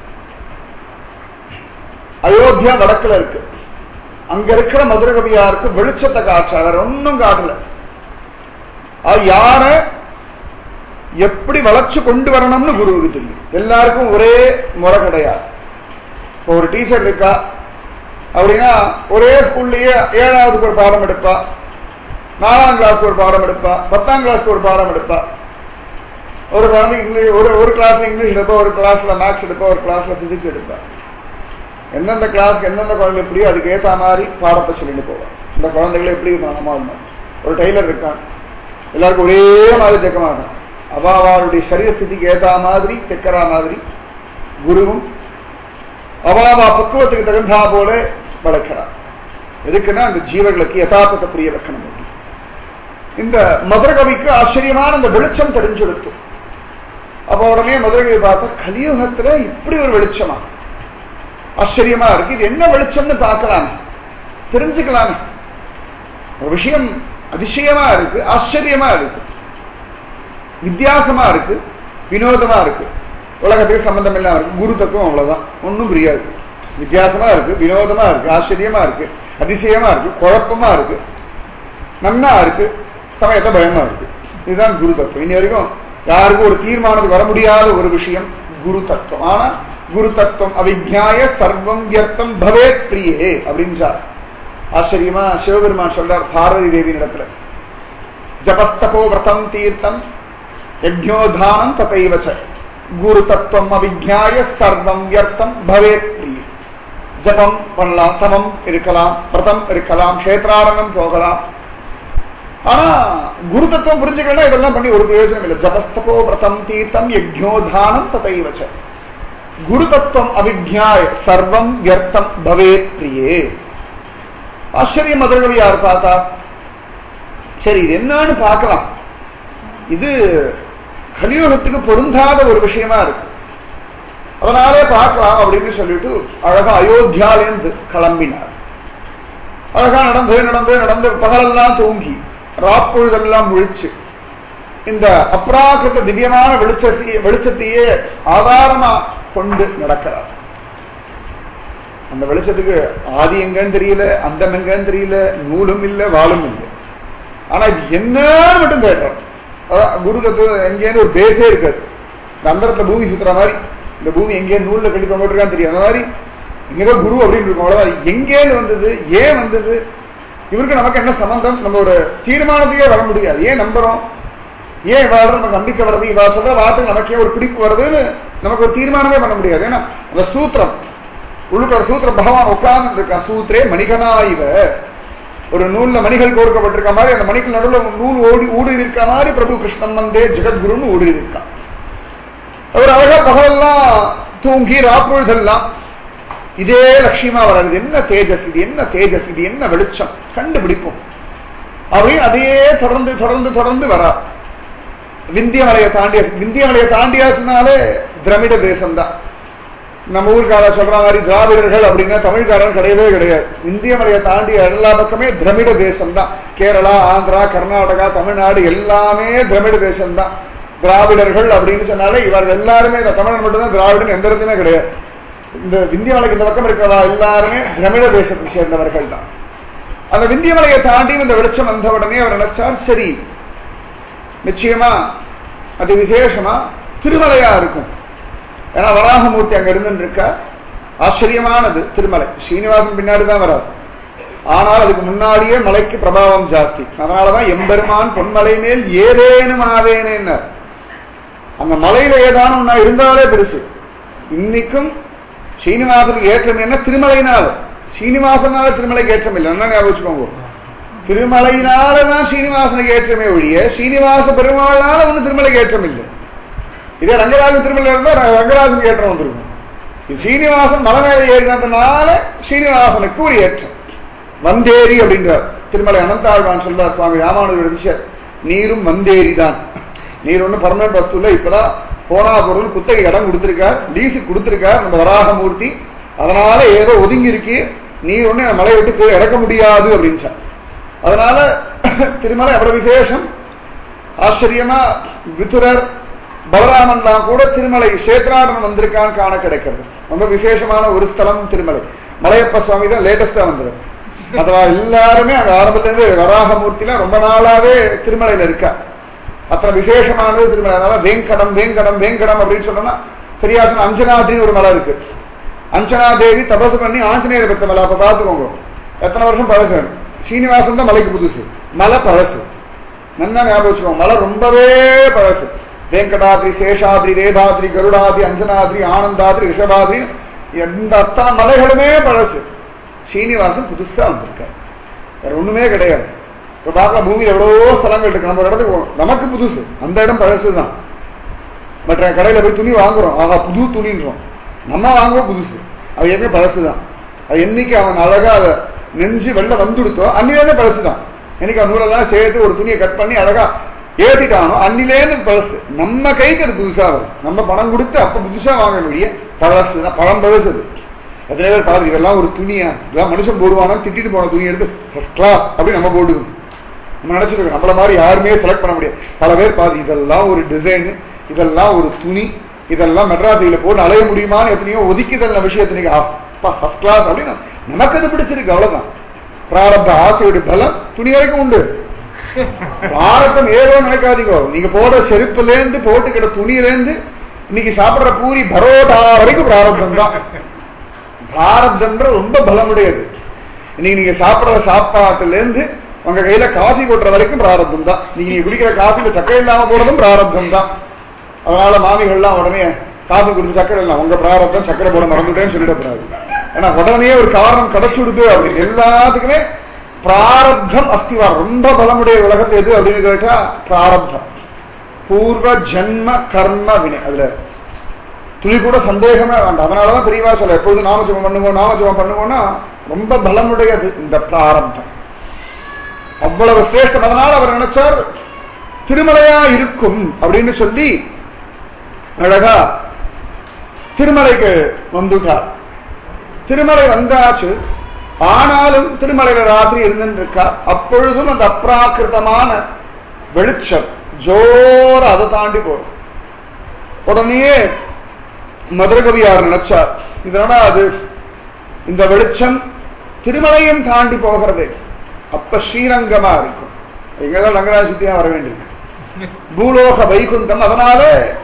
அயோத்தியா வடக்குல இருக்கு அங்க இருக்கிற மதுரகவியாருக்கு வெளிச்சத்தை காட்சி அவர் ஒன்னும் காட்டல அது யார எப்படி வளர்ச்சி கொண்டு வரணும்னு குருவுக்கு தெரியும் எல்லாருக்கும் ஒரே முறை கிடையாது இப்போ ஒரு டீச்சர் இருக்கா அப்படின்னா ஒரே ஸ்கூல்லயே ஏழாவதுக்கு ஒரு பாடம் எடுப்பா நாலாம் கிளாஸ்க்கு ஒரு பாடம் எடுப்பா பத்தாம் கிளாஸ்க்கு ஒரு பாடம் எடுப்பா ஒரு குழந்தை இங்கிலீஷ் ஒரு ஒரு கிளாஸ்ல இங்கிலீஷ் எடுப்பா ஒரு கிளாஸ்ல மேக்ஸ் எடுப்பா ஒரு கிளாஸ்ல பிசிக்ஸ் எடுப்பா எந்தெந்த கிளாஸ்க்கு எந்தெந்த குழந்தை எப்படியோ அதுக்கு ஏத்த மாதிரி பாடத்தை சொல்லிட்டு போவான் இந்த குழந்தைகளை எப்படி மனமா இருந்தான் ஒரு டெய்லர் இருக்கான் எல்லாருக்கும் ஒரே மாதிரி தைக்க மாட்டான் அவாவாளுடைய சரீர ஸ்திதிக்கு ஏத்த மாதிரி தைக்கிற மாதிரி குருவும் அவாவா பக்குவத்துக்கு தகுந்தா போல வளர்க்கிறார் எதுக்குன்னா அந்த ஜீவர்களுக்கு யதார்த்தத்தை புரிய வைக்கணும் இந்த மதுரகவிக்கு ஆச்சரியமான அந்த வெளிச்சம் தெரிஞ்செடுத்து அப்ப உடனே மதுரகவி பார்த்தா கலியுகத்துல இப்படி ஒரு வெளிச்சமா ஆச்சரியமா இருக்கு இது என்ன வெளிச்சம்னு பார்க்கலாமே தெரிஞ்சுக்கலாமே ஒரு விஷயம் அதிசயமா இருக்கு ஆச்சரியமா இருக்கு வித்தியாசமா இருக்கு வினோதமா இருக்கு உலகத்துக்கு சம்பந்தம் இல்லாம இருக்கு குரு தத்துவம் அவ்வளவுதான் ஒன்றும் புரியாது வித்தியாசமா இருக்கு வினோதமா இருக்கு ஆச்சரியமா இருக்கு அதிசயமா இருக்கு குழப்பமா இருக்கு நன்னா இருக்கு சமயத்தை பயமா இருக்கு இதுதான் குரு தத்துவம் இனி வரைக்கும் யாருக்கும் ஒரு தீர்மானத்துக்கு வர முடியாத ஒரு விஷயம் குரு தத்துவம் ஆனா குரு தத்துவம் அவிஜாய சர்வம் வியர்த்தம் பவேத் பிரியே அப்படின்றார் ஆச்சரியமா சிவபெருமான் சொல்றார் பார்வதி தேவி இடத்துல ஜபஸ்தபோ விரதம் தீர்த்தம் யஜ்ஞோதானம் ததைவச்ச குரு தத்துவம் அவிஜாய சர்வம் வியர்த்தம் பவேத் பிரியே ஜபம் பண்ணலாம் தமம் இருக்கலாம் விரதம் இருக்கலாம் கஷேத்ராரணம் போகலாம் ஆனா குரு தத்துவம் புரிஞ்சுக்கணும் இதெல்லாம் பண்ணி ஒரு பிரயோஜனம் இல்லை ஜபஸ்தபோ விரதம் தீர்த்தம் யஜ்ஞோதானம் ததைவச்ச குரு தத்துவம் அவிஜாய சர்வம் வியர்த்தம் பவேத் பிரியே ஆச்சரிய மதுரகவி யார் பார்த்தா சரி இது என்னன்னு பார்க்கலாம் இது கலியுகத்துக்கு பொருந்தாத ஒரு விஷயமா இருக்கு அதனாலே பார்க்கலாம் அப்படின்னு சொல்லிட்டு அழகா அயோத்தியாலேருந்து கிளம்பினார் அழகா நடந்து நடந்து நடந்து பகலெல்லாம் தூங்கி ராப்பொழுதெல்லாம் முழிச்சு இந்த அப்ராக்கிருத்த திவ்யமான வெளிச்சத்தையே வெளிச்சத்தையே ஆதாரமா கொண்டு நடக்கிறார் அந்த வெளிச்சத்துக்கு ஆதி எங்கன்னு தெரியல அந்தம் எங்கன்னு தெரியல நூலும் இல்லை வாழும் இல்லை ஆனா இது என்னன்னு மட்டும் கேட்டோம் அதான் குரு தத்துவம் எங்கேன்னு ஒரு பேஸே இருக்காது இந்த அந்தரத்தை பூமி சுத்துற மாதிரி இந்த பூமி எங்கே நூல்ல கட்டி தொங்கிட்டு தெரியும் அந்த மாதிரி இங்கதான் குரு அப்படின்னு இருக்கும் அவ்வளவுதான் எங்கேன்னு வந்தது ஏன் வந்தது இவருக்கு நமக்கு என்ன சம்பந்தம் நம்ம ஒரு தீர்மானத்தையே வர முடியாது ஏன் நம்புறோம் ஏன் இவாள நமக்கு நம்பிக்கை வருது இவா சொல்ற வார்த்தை நமக்கே ஒரு பிடிப்பு வருதுன்னு நமக்கு ஒரு தீர்மானமே பண்ண முடியாது ஏன்னா அந்த சூத்திரம் உள்ளுக்கு ஒரு சூத்திரம் பகவான் உட்கார்ந்து இருக்கான் சூத்திரே மணிகனா இவ ஒரு நூல்ல மணிகள் கோர்க்கப்பட்டிருக்க மாதிரி அந்த மணிகள் நடுவில் நூல் ஓடி ஊடி இருக்க மாதிரி பிரபு கிருஷ்ணன் வந்தே ஜெகத்குருன்னு ஊடி இருக்கான் அவர் அழகா பகலெல்லாம் தூங்கி ராப்பொழுதெல்லாம் இதே லட்சியமா வராது இது என்ன தேஜஸ் இது என்ன தேஜஸ் இது என்ன வெளிச்சம் கண்டுபிடிப்போம் அப்படின்னு அதையே தொடர்ந்து தொடர்ந்து தொடர்ந்து வரா விந்தியமலையை தாண்டிய விந்தியமலையை தாண்டியாச்சுனாலே திரமிட தேசம்தான் நம்ம ஊருக்கார சொல்ற மாதிரி திராவிடர்கள் அப்படின்னா தமிழ்காரன் கிடையவே கிடையாது இந்திய மலையை தாண்டி எல்லா பக்கமே திரமிட தேசம் தான் கேரளா ஆந்திரா கர்நாடகா தமிழ்நாடு எல்லாமே திரமிட தேசம் தான் திராவிடர்கள் அப்படின்னு சொன்னாலே இவர்கள் எல்லாருமே இந்த தமிழன் மட்டும்தான் திராவிடன் எந்த இடத்துமே கிடையாது இந்த விந்தியமலைக்கு இந்த பக்கம் இருக்கிறவா எல்லாருமே திரமிட தேசத்தை சேர்ந்தவர்கள் தான் அந்த விந்தியமலையை தாண்டி இந்த வெளிச்சம் வந்த உடனே அவர் நினைச்சார் சரி நிச்சயமா அது விசேஷமா திருமலையா இருக்கும் ஏன்னா வராகமூர்த்தி அங்க இருந்து இருக்கா ஆச்சரியமானது திருமலை ஸ்ரீனிவாசன் பின்னாடி தான் வராது ஆனால் அதுக்கு முன்னாடியே மலைக்கு பிரபாவம் ஜாஸ்தி அதனாலதான் எம்பெருமான் பொன்மலை மேல் ஏதேனும் ஆவேனேன்னார் அந்த மலையில ஏதானும் நான் இருந்தாலே பெருசு இன்னைக்கும் ஸ்ரீனிவாசனுக்கு ஏற்றம் என்ன திருமலையினால ஸ்ரீனிவாசனால திருமலைக்கு ஏற்றம் இல்லை என்ன ஞாபகம் வச்சுக்கோங்க திருமலையினாலதான் ஸ்ரீனிவாசனுக்கு ஏற்றமே ஒழிய ஸ்ரீனிவாச பெருமாளால ஒண்ணு திருமலைக்கு ஏற்றம் இல்லை இதே ரங்கராஜன் திருமலை இருந்தா ரங்கராஜனுக்கு ஏற்றம் வந்திருக்கும் இது சீனிவாசன் மலை மேலே ஏறினதுனால ஸ்ரீனிவாசனுக்கு ஒரு ஏற்றம் வந்தேரி அப்படின்றார் திருமலை அனந்தாழ்வான் சொல்றார் சுவாமி ராமானுஜர் ரிஷர் நீரும் வந்தேரி தான் நீர் ஒன்றும் பர்மனன்ட் வஸ்து இல்லை இப்பதான் போனா பொருள் குத்தகை இடம் கொடுத்திருக்கார் லீஸு கொடுத்திருக்கார் நம்ம வராகமூர்த்தி அதனால ஏதோ ஒதுங்கி இருக்கு நீர் ஒண்ணு மலையை விட்டு போய் இறக்க முடியாது அப்படின்னு அதனால திருமலை அவ்வளவு விசேஷம் ஆச்சரியமா விதுரர் பலராமன் தான் கூட திருமலை சேத்ராடன் வந்திருக்கான்னு காண கிடைக்கிறது ரொம்ப விசேஷமான ஒரு ஸ்தலம் திருமலை மலையப்ப சுவாமி தான் லேட்டஸ்டா வந்துடும் அதுவா எல்லாருமே அங்க ஆரம்பத்திலிருந்து வராகமூர்த்திலாம் ரொம்ப நாளாவே திருமலையில இருக்கா அத்தனை விசேஷமானது திருமலை அதனால வேங்கடம் வேங்கடம் வேங்கடம் அப்படின்னு சொன்னோம்னா சரியா சொன்ன அஞ்சனாதிரின்னு ஒரு மலை இருக்கு அஞ்சனா தேவி தபசு பண்ணி ஆஞ்சநேயர் பெத்த மலை அப்ப பாத்துக்கோங்க எத்தனை வருஷம் பழசு சீனிவாசன் தான் மலைக்கு புதுசு மலை பழசு நல்லா ஞாபகம் வச்சுக்கோங்க மலை ரொம்பவே பழசு வெங்கடாத்ரி சேஷாத்ரி வேதாத்ரி கருடாத்ரி அஞ்சனாத்ரி ஆனந்தாத்ரி ரிஷபாத்ரி எந்த அத்தனை மலைகளுமே பழசு சீனிவாசன் புதுசா வந்திருக்காரு வேற ஒண்ணுமே கிடையாது இப்ப பார்க்கலாம் பூமியில எவ்வளவோ ஸ்தலங்கள் இருக்கு நம்ம ஒரு இடத்துக்கு போறோம் நமக்கு புதுசு அந்த இடம் பழசுதான் மற்ற கடையில போய் துணி வாங்குறோம் ஆஹா புது துணின்றோம் நம்ம வாங்குவோம் புதுசு அது எப்பவுமே பழசுதான் அது என்னைக்கு அவன் அழகா அதை நெஞ்சு வெள்ள வந்துடுத்தோ அன்னிலேருந்து பழசுதான் என்னைக்கு அவன் நூலெல்லாம் சேர்த்து ஒரு துணியை கட் பண்ணி அழகா ஏத்திட்டானோ அன்னிலேருந்து பழசு நம்ம கைக்கு அது புதுசா வரும் நம்ம பணம் கொடுத்து அப்ப புதுசா வாங்க முடிய பழசு பழம் பழசுது எத்தனை பேர் பார்த்து இதெல்லாம் ஒரு துணியா இதெல்லாம் மனுஷன் போடுவானா திட்டிட்டு போன துணி எடுத்து ஃபர்ஸ்ட் கிளாஸ் அப்படி நம்ம போடுவோம் நம்ம நினைச்சிருக்கோம் நம்மள மாதிரி யாருமே செலக்ட் பண்ண முடியாது பல பேர் பாதி இதெல்லாம் ஒரு டிசைன் இதெல்லாம் ஒரு துணி இதெல்லாம் மெட்ராஸில போட்டு அலைய முடியுமான்னு எத்தனையோ ஒதுக்கிதல் விஷயத்தை நீங்க ஃபர்ஸ்ட் கிளாஸ் அப்படின்னு நமக்கு அது பிடிச்சிருக்கு அவ்வளவுதான் பிராரப்த ஆசையுடைய பலம் துணி வரைக்கும் உண்டு பிராரத்தம் ஏதோ நினைக்காதீங்க நீங்க போடுற செருப்புல இருந்து போட்டுக்கிற துணியில இருந்து இன்னைக்கு சாப்பிடுற பூரி பரோட்டா வரைக்கும் பிராரப்தம் தான் பிராரப்தம்ன்ற ரொம்ப பலமுடையது இன்னைக்கு நீங்க சாப்பிடுற சாப்பாட்டுல இருந்து உங்க கையில காஃபி கொட்டுற வரைக்கும் பிராரப்தம் தான் நீங்க நீங்க குடிக்கிற காஃபில சக்கரை இல்லாம போறதும் பிராரப்தம் தான் அதனால மாமிகள்லாம் உடனே காஃபி குடிச்சு சக்கரை இல்லை உங்க பிராரப்தம் சக்கரை போட மறந்துட்டேன்னு சொல்லிடக்கூடாது ஏன்னா உடனே ஒரு காரணம் கிடைச்சுடுது அப்படின்னு எல்லாத்துக்குமே பிராரப்தம் அஸ்திவாரம் ரொம்ப பலமுடைய உலகத்து எது அப்படின்னு கேட்டா பிராரப்தம் பூர்வ ஜென்ம கர்ம வினை அதுல துளி கூட சந்தேகமே வேண்டாம் அதனாலதான் பெரியவா சொல்ல எப்பொழுது நாமஜபம் பண்ணுங்க நாமஜபம் பண்ணுங்கன்னா ரொம்ப பலமுடையது இந்த பிராரப்தம் அவ்வளவு சிரேஷ்டம் அதனால அவர் நினைச்சார் திருமலையா இருக்கும் அப்படின்னு சொல்லி அழகா திருமலைக்கு வந்துட்டார் திருமலை வந்தாச்சு ஆனாலும் திருமலையில ராத்திரி இருந்துருக்கா அப்பொழுதும் அந்த அப்ராக்கிருதமான வெளிச்சம் ஜோர அதை தாண்டி போகும் உடனே மதுரகவியார் நினைச்சார் இதனால அது இந்த வெளிச்சம் திருமலையும் தாண்டி போகிறது அப்ப ஸ்ரீரங்கமா இருக்கும் எங்கதான் ரங்கராஜ சுத்தியா வர வேண்டியிருக்கு பூலோக வைகுந்தம் அதனால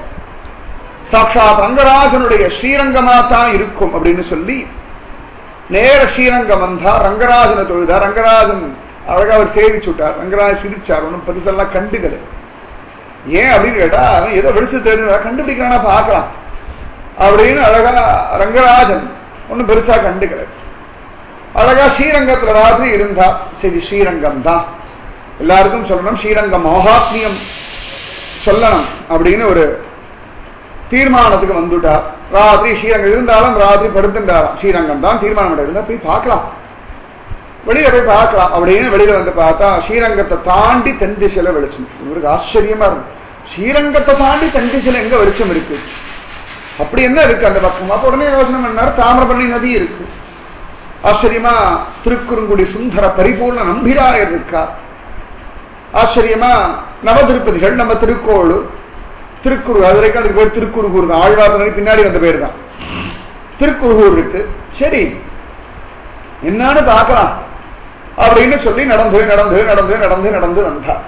சாட்சாத் ரங்கராஜனுடைய ஸ்ரீரங்கமா தான் இருக்கும் அப்படின்னு சொல்லி நேர ஸ்ரீரங்கம் வந்தா ரங்கராஜனை தொழுதா ரங்கராஜன் அழகா அவர் சேவிச்சுட்டார் ரங்கராஜ் சிரிச்சார் ஒன்றும் பெருசெல்லாம் கண்டுக்கல ஏன் அப்படின்னு கேட்டா அவன் ஏதோ வெளிச்சு தெரிஞ்சா கண்டுபிடிக்கிறானா பார்க்கலாம் அப்படின்னு அழகா ரங்கராஜன் ஒன்றும் பெருசா கண்டுக்கல அழகா ஸ்ரீரங்கத்துல ராத்திரி இருந்தா சரி ஸ்ரீரங்கம் தான் எல்லாருக்கும் சொல்லணும் ஸ்ரீரங்கம் மகாத்மியம் சொல்லணும் அப்படின்னு ஒரு தீர்மானத்துக்கு வந்துட்டார் ராத்திரி ஸ்ரீரங்கம் இருந்தாலும் ராத்திரி படுத்துட்டாராம் ஸ்ரீரங்கம் தான் தீர்மானம் இருந்தா போய் பார்க்கலாம் வெளியில போய் பார்க்கலாம் அப்படின்னு வெளியில வந்து பார்த்தா ஸ்ரீரங்கத்தை தாண்டி தென் திசையில வெளிச்சம் இவருக்கு ஆச்சரியமா இருக்கு ஸ்ரீரங்கத்தை தாண்டி தென் திசையில எங்க வெளிச்சம் இருக்கு அப்படி என்ன இருக்கு அந்த பக்கம் அப்ப உடனே யோசனை பண்ணாரு தாமிரபரணி நதி இருக்கு ஆச்சரியமா திருக்குறுங்குடி சுந்தர பரிபூர்ண நம்பிராயர் இருக்கார் ஆச்சரியமா நவதிருப்பதிகள் நம்ம திருக்கோளூர் திருக்குறு அது வரைக்கும் அதுக்கு பேர் திருக்குறுகூர் தான் ஆழ்வார் பின்னாடி வந்த பேர் தான் திருக்குறுகூர் இருக்கு சரி என்னன்னு பார்க்கலாம் அப்படின்னு சொல்லி நடந்து நடந்து நடந்து நடந்து நடந்து வந்தார்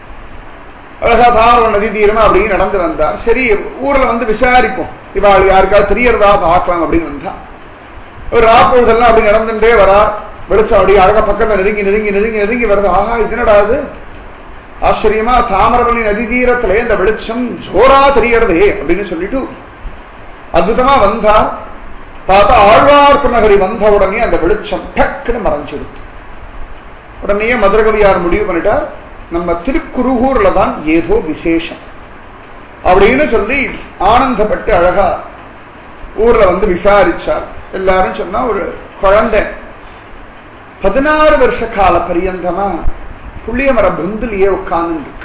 அழகா தாவர நதி தீரமா அப்படின்னு நடந்து வந்தார் சரி ஊர்ல வந்து விசாரிப்போம் இவாள் யாருக்காவது தெரியறதா பார்க்கலாம் அப்படின்னு வந்தா ஒரு ராப்பொழுதெல்லாம் அப்படி நடந்துட்டே வரா வெளிச்சம் அப்படி அழகா பக்கத்துல நெருங்கி நெருங்கி நெருங்கி நெருங்கி வருது ஆஹா இது என்னடா அது ஆச்சரியமா தாமிரபரணி நதி தீரத்திலே இந்த வெளிச்சம் ஜோரா தெரியறதே அப்படின்னு சொல்லிட்டு அற்புதமா வந்தா பார்த்தா ஆழ்வார்க்கு நகரி வந்த உடனே அந்த வெளிச்சம் டக்குன்னு மறைஞ்சிடுது உடனே மதுரகவியார் முடிவு பண்ணிட்டார் நம்ம திருக்குறுகூர்ல தான் ஏதோ விசேஷம் அப்படின்னு சொல்லி ஆனந்தப்பட்டு அழகா ஊர்ல வந்து விசாரிச்சார் எல்லாரும் சொன்னா ஒரு குழந்தை பதினாறு வருஷ கால பரியந்தமா புள்ளியமர பந்துலயே உட்கார்ந்து இருக்கு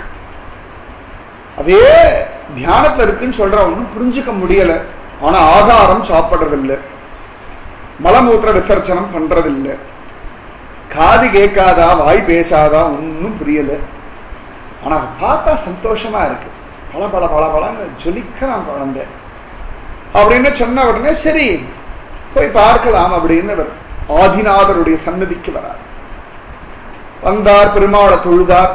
அதே தியானத்துல இருக்குன்னு சொல்ற ஒன்னும் புரிஞ்சுக்க முடியல ஆனா ஆகாரம் சாப்பிடுறதில்லை மலமூத்திர விசர்ஜனம் பண்றதில்லை காது கேட்காதா வாய் பேசாதா ஒன்னும் புரியல ஆனா பார்த்தா சந்தோஷமா இருக்கு பல பல பல பலன்னு ஜொலிக்கிறான் குழந்தை அப்படின்னு சொன்ன உடனே சரி போய் பார்க்கலாம் அப்படின்னு ஆதிநாதருடைய சன்னதிக்கு வரார் வந்தார் பெருமாளை தொழுதார்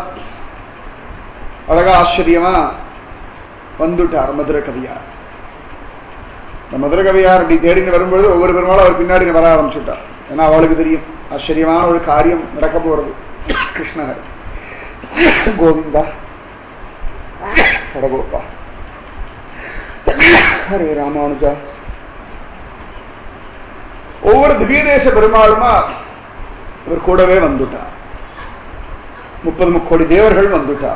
அழகா ஆச்சரியமா வந்துட்டார் மதுர கவியார் இந்த மதுர கவியார் அப்படி தேடின்னு வரும்பொழுது ஒவ்வொரு பெருமாளும் அவர் பின்னாடி வர ஆரம்பிச்சுட்டார் ஏன்னா அவளுக்கு தெரியும் ஆச்சரியமான ஒரு காரியம் நடக்க போறது கிருஷ்ணகர் கோவிந்தா கடகோப்பா ஹரே ராமானுஜா ஒவ்வொரு திவ்யதேச பெருமாளுமா இவர் கூடவே வந்துட்டார் முப்பது முக்கோடி தேவர்கள் வந்துட்டார்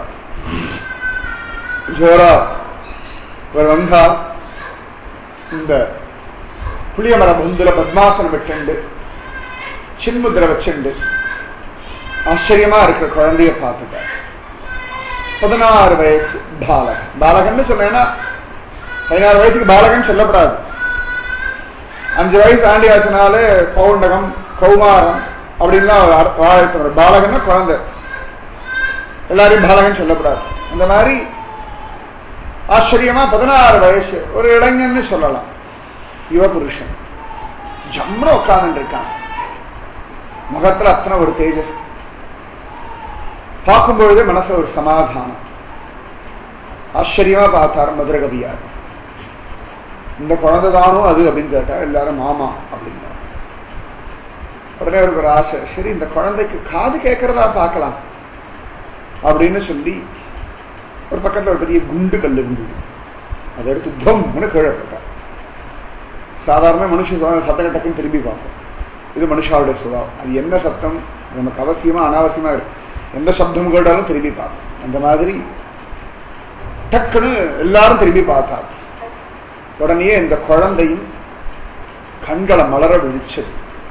ஜோரா இவர் வந்தா இந்த புளியமர பந்துல பத்மாசனம் விட்டுண்டு சின்முத்திர வச்சுண்டு ஆச்சரியமா இருக்கிற குழந்தைய பார்த்துட்டார் பதினாறு வயசு பாலகன் பாலகன் சொன்னேன்னா பதினாறு வயசுக்கு பாலகன் சொல்லப்படாது அஞ்சு வயசு ஆண்டியாச்சுனாலே பௌண்டகம் கௌமாரம் அப்படின்லாம் வாழ்க்கை பாலகன்னா குழந்தை எல்லாரையும் பாலகன் சொல்லக்கூடாது அந்த மாதிரி ஆச்சரியமா பதினாறு வயசு ஒரு இளைஞன்னு சொல்லலாம் யுவ புருஷன் ஜம்முன உட்கார்ந்து இருக்கான் முகத்துல அத்தனை ஒரு தேஜஸ் பார்க்கும் பொழுதே மனசுல ஒரு சமாதானம் ஆச்சரியமா பார்த்தார் மதுரகவியார் இந்த குழந்தை தானோ அது அப்படின்னு கேட்டா எல்லாரும் மாமா அப்படிங்கிறார் உடனே அவருக்கு ஒரு ஆசை சரி இந்த குழந்தைக்கு காது கேட்கறதா பார்க்கலாம் அப்படின்னு சொல்லி ஒரு பக்கத்துல ஒரு பெரிய குண்டு கல் இருந்தது அதை எடுத்து தொம்னு கீழே போட்டார் சாதாரண மனுஷன் சத்தம் டக்குன்னு திரும்பி பார்ப்போம் இது மனுஷாவுடைய சுபாவம் அது என்ன சத்தம் நமக்கு அவசியமா அனாவசியமா இருக்கு எந்த சப்தம் கேட்டாலும் திரும்பி பார்ப்போம் அந்த மாதிரி டக்குன்னு எல்லாரும் திரும்பி பார்த்தார் உடனே இந்த குழந்தையும் கண்களை மலர விழிச்சது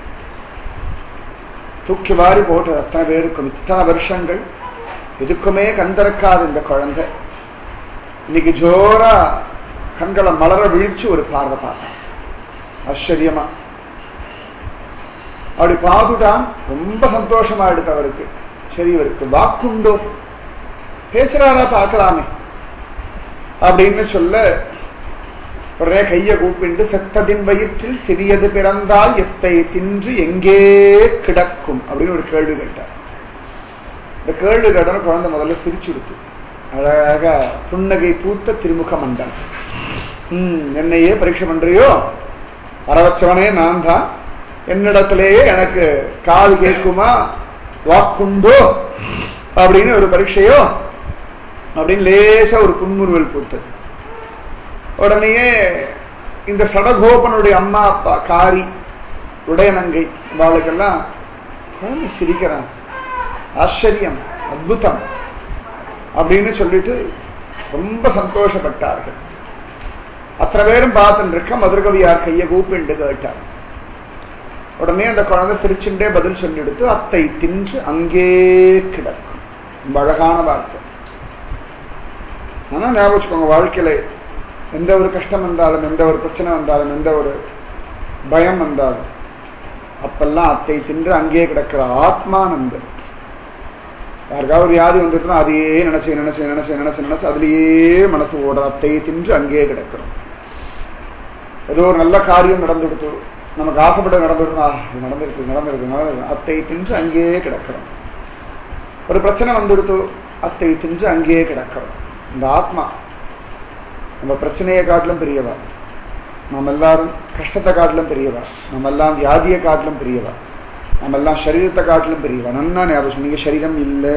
தூக்கி வாரி போட்டு அத்தனை பேருக்கும் இத்தனை வருஷங்கள் எதுக்குமே கண் திறக்காத இந்த குழந்தை இன்னைக்கு ஜோரா கண்களை மலர விழிச்சு ஒரு பார்வை பார்த்தான் ஆச்சரியமா அப்படி பார்த்துட்டான் ரொம்ப சந்தோஷமா எடுத்து அவருக்கு சரி இவருக்கு வாக்குண்டோ பேசுறாரா பார்க்கலாமே அப்படின்னு சொல்ல உடனே கைய கூப்பிண்டு செத்ததின் வயிற்றில் சிறியது பிறந்தால் எத்தை தின்று எங்கே கிடக்கும் அப்படின்னு ஒரு கேள்வி கேட்டார் இந்த கேள்வி கேட்டோன்னு குழந்தை முதல்ல சிரிச்சு கொடுத்து அழகாக புன்னகை பூத்த திருமுக மண்டம் உம் என்னையே பரீட்சை பண்றியோ வரவச்சவனே நான் தான் என்னிடத்திலேயே எனக்கு காது கேட்குமா வாக்குண்டோ அப்படின்னு ஒரு பரீட்சையோ அப்படின்னு லேசா ஒரு புன்முறுவல் பூத்தது உடனேயே இந்த சடகோபனுடைய அம்மா அப்பா காரி உடையநங்கை அவளுக்கெல்லாம் குழந்தை சிரிக்கிறான் ஆச்சரியம் அத்புதம் அப்படின்னு சொல்லிட்டு ரொம்ப சந்தோஷப்பட்டார்கள் அத்தனை பேரும் பார்த்துட்டு இருக்க மதுரகவியார் கையை கூப்பிண்டு கேட்டார் உடனே அந்த குழந்தை சிரிச்சுட்டே பதில் சொல்லிடுத்து அத்தை தின்று அங்கே கிடக்கும் ரொம்ப அழகான வார்த்தை ஆனா ஞாபகம் வச்சுக்கோங்க வாழ்க்கையில எந்த ஒரு கஷ்டம் வந்தாலும் எந்த ஒரு பிரச்சனை வந்தாலும் எந்த ஒரு பயம் வந்தாலும் அப்பெல்லாம் அத்தை தின்று அங்கேயே கிடக்கிற ஆத்மானந்தம் யாருக்காவது ஒரு வியாதி வந்துட்டுனா அதையே நினைச்சு நினைச்சு நினைச்சு நினைச்சு நினைச்சு அதுலயே மனசு ஓடுற அத்தை தின்று அங்கேயே கிடக்கிறோம் ஏதோ ஒரு நல்ல காரியம் நடந்துடுத்து நமக்கு ஆசைப்பட்டு நடந்துடுத்துனா இது நடந்திருக்கு நடந்திருக்கு நடந்திருக்கு அத்தை தின்று அங்கேயே கிடக்கிறோம் ஒரு பிரச்சனை வந்துடுத்து அத்தை தின்று அங்கேயே கிடக்கிறோம் இந்த ஆத்மா நம்ம பிரச்சனையை காட்டிலும் பெரியவா நம்ம எல்லாரும் கஷ்டத்தை காட்டிலும் பெரியவா நம்ம எல்லாம் வியாதியை காட்டிலும் பெரியவா நம்ம எல்லாம் சரீரத்தை காட்டிலும் பெரியவா நன்னா ஞாபகம் சொன்னீங்க சரீரம் இல்ல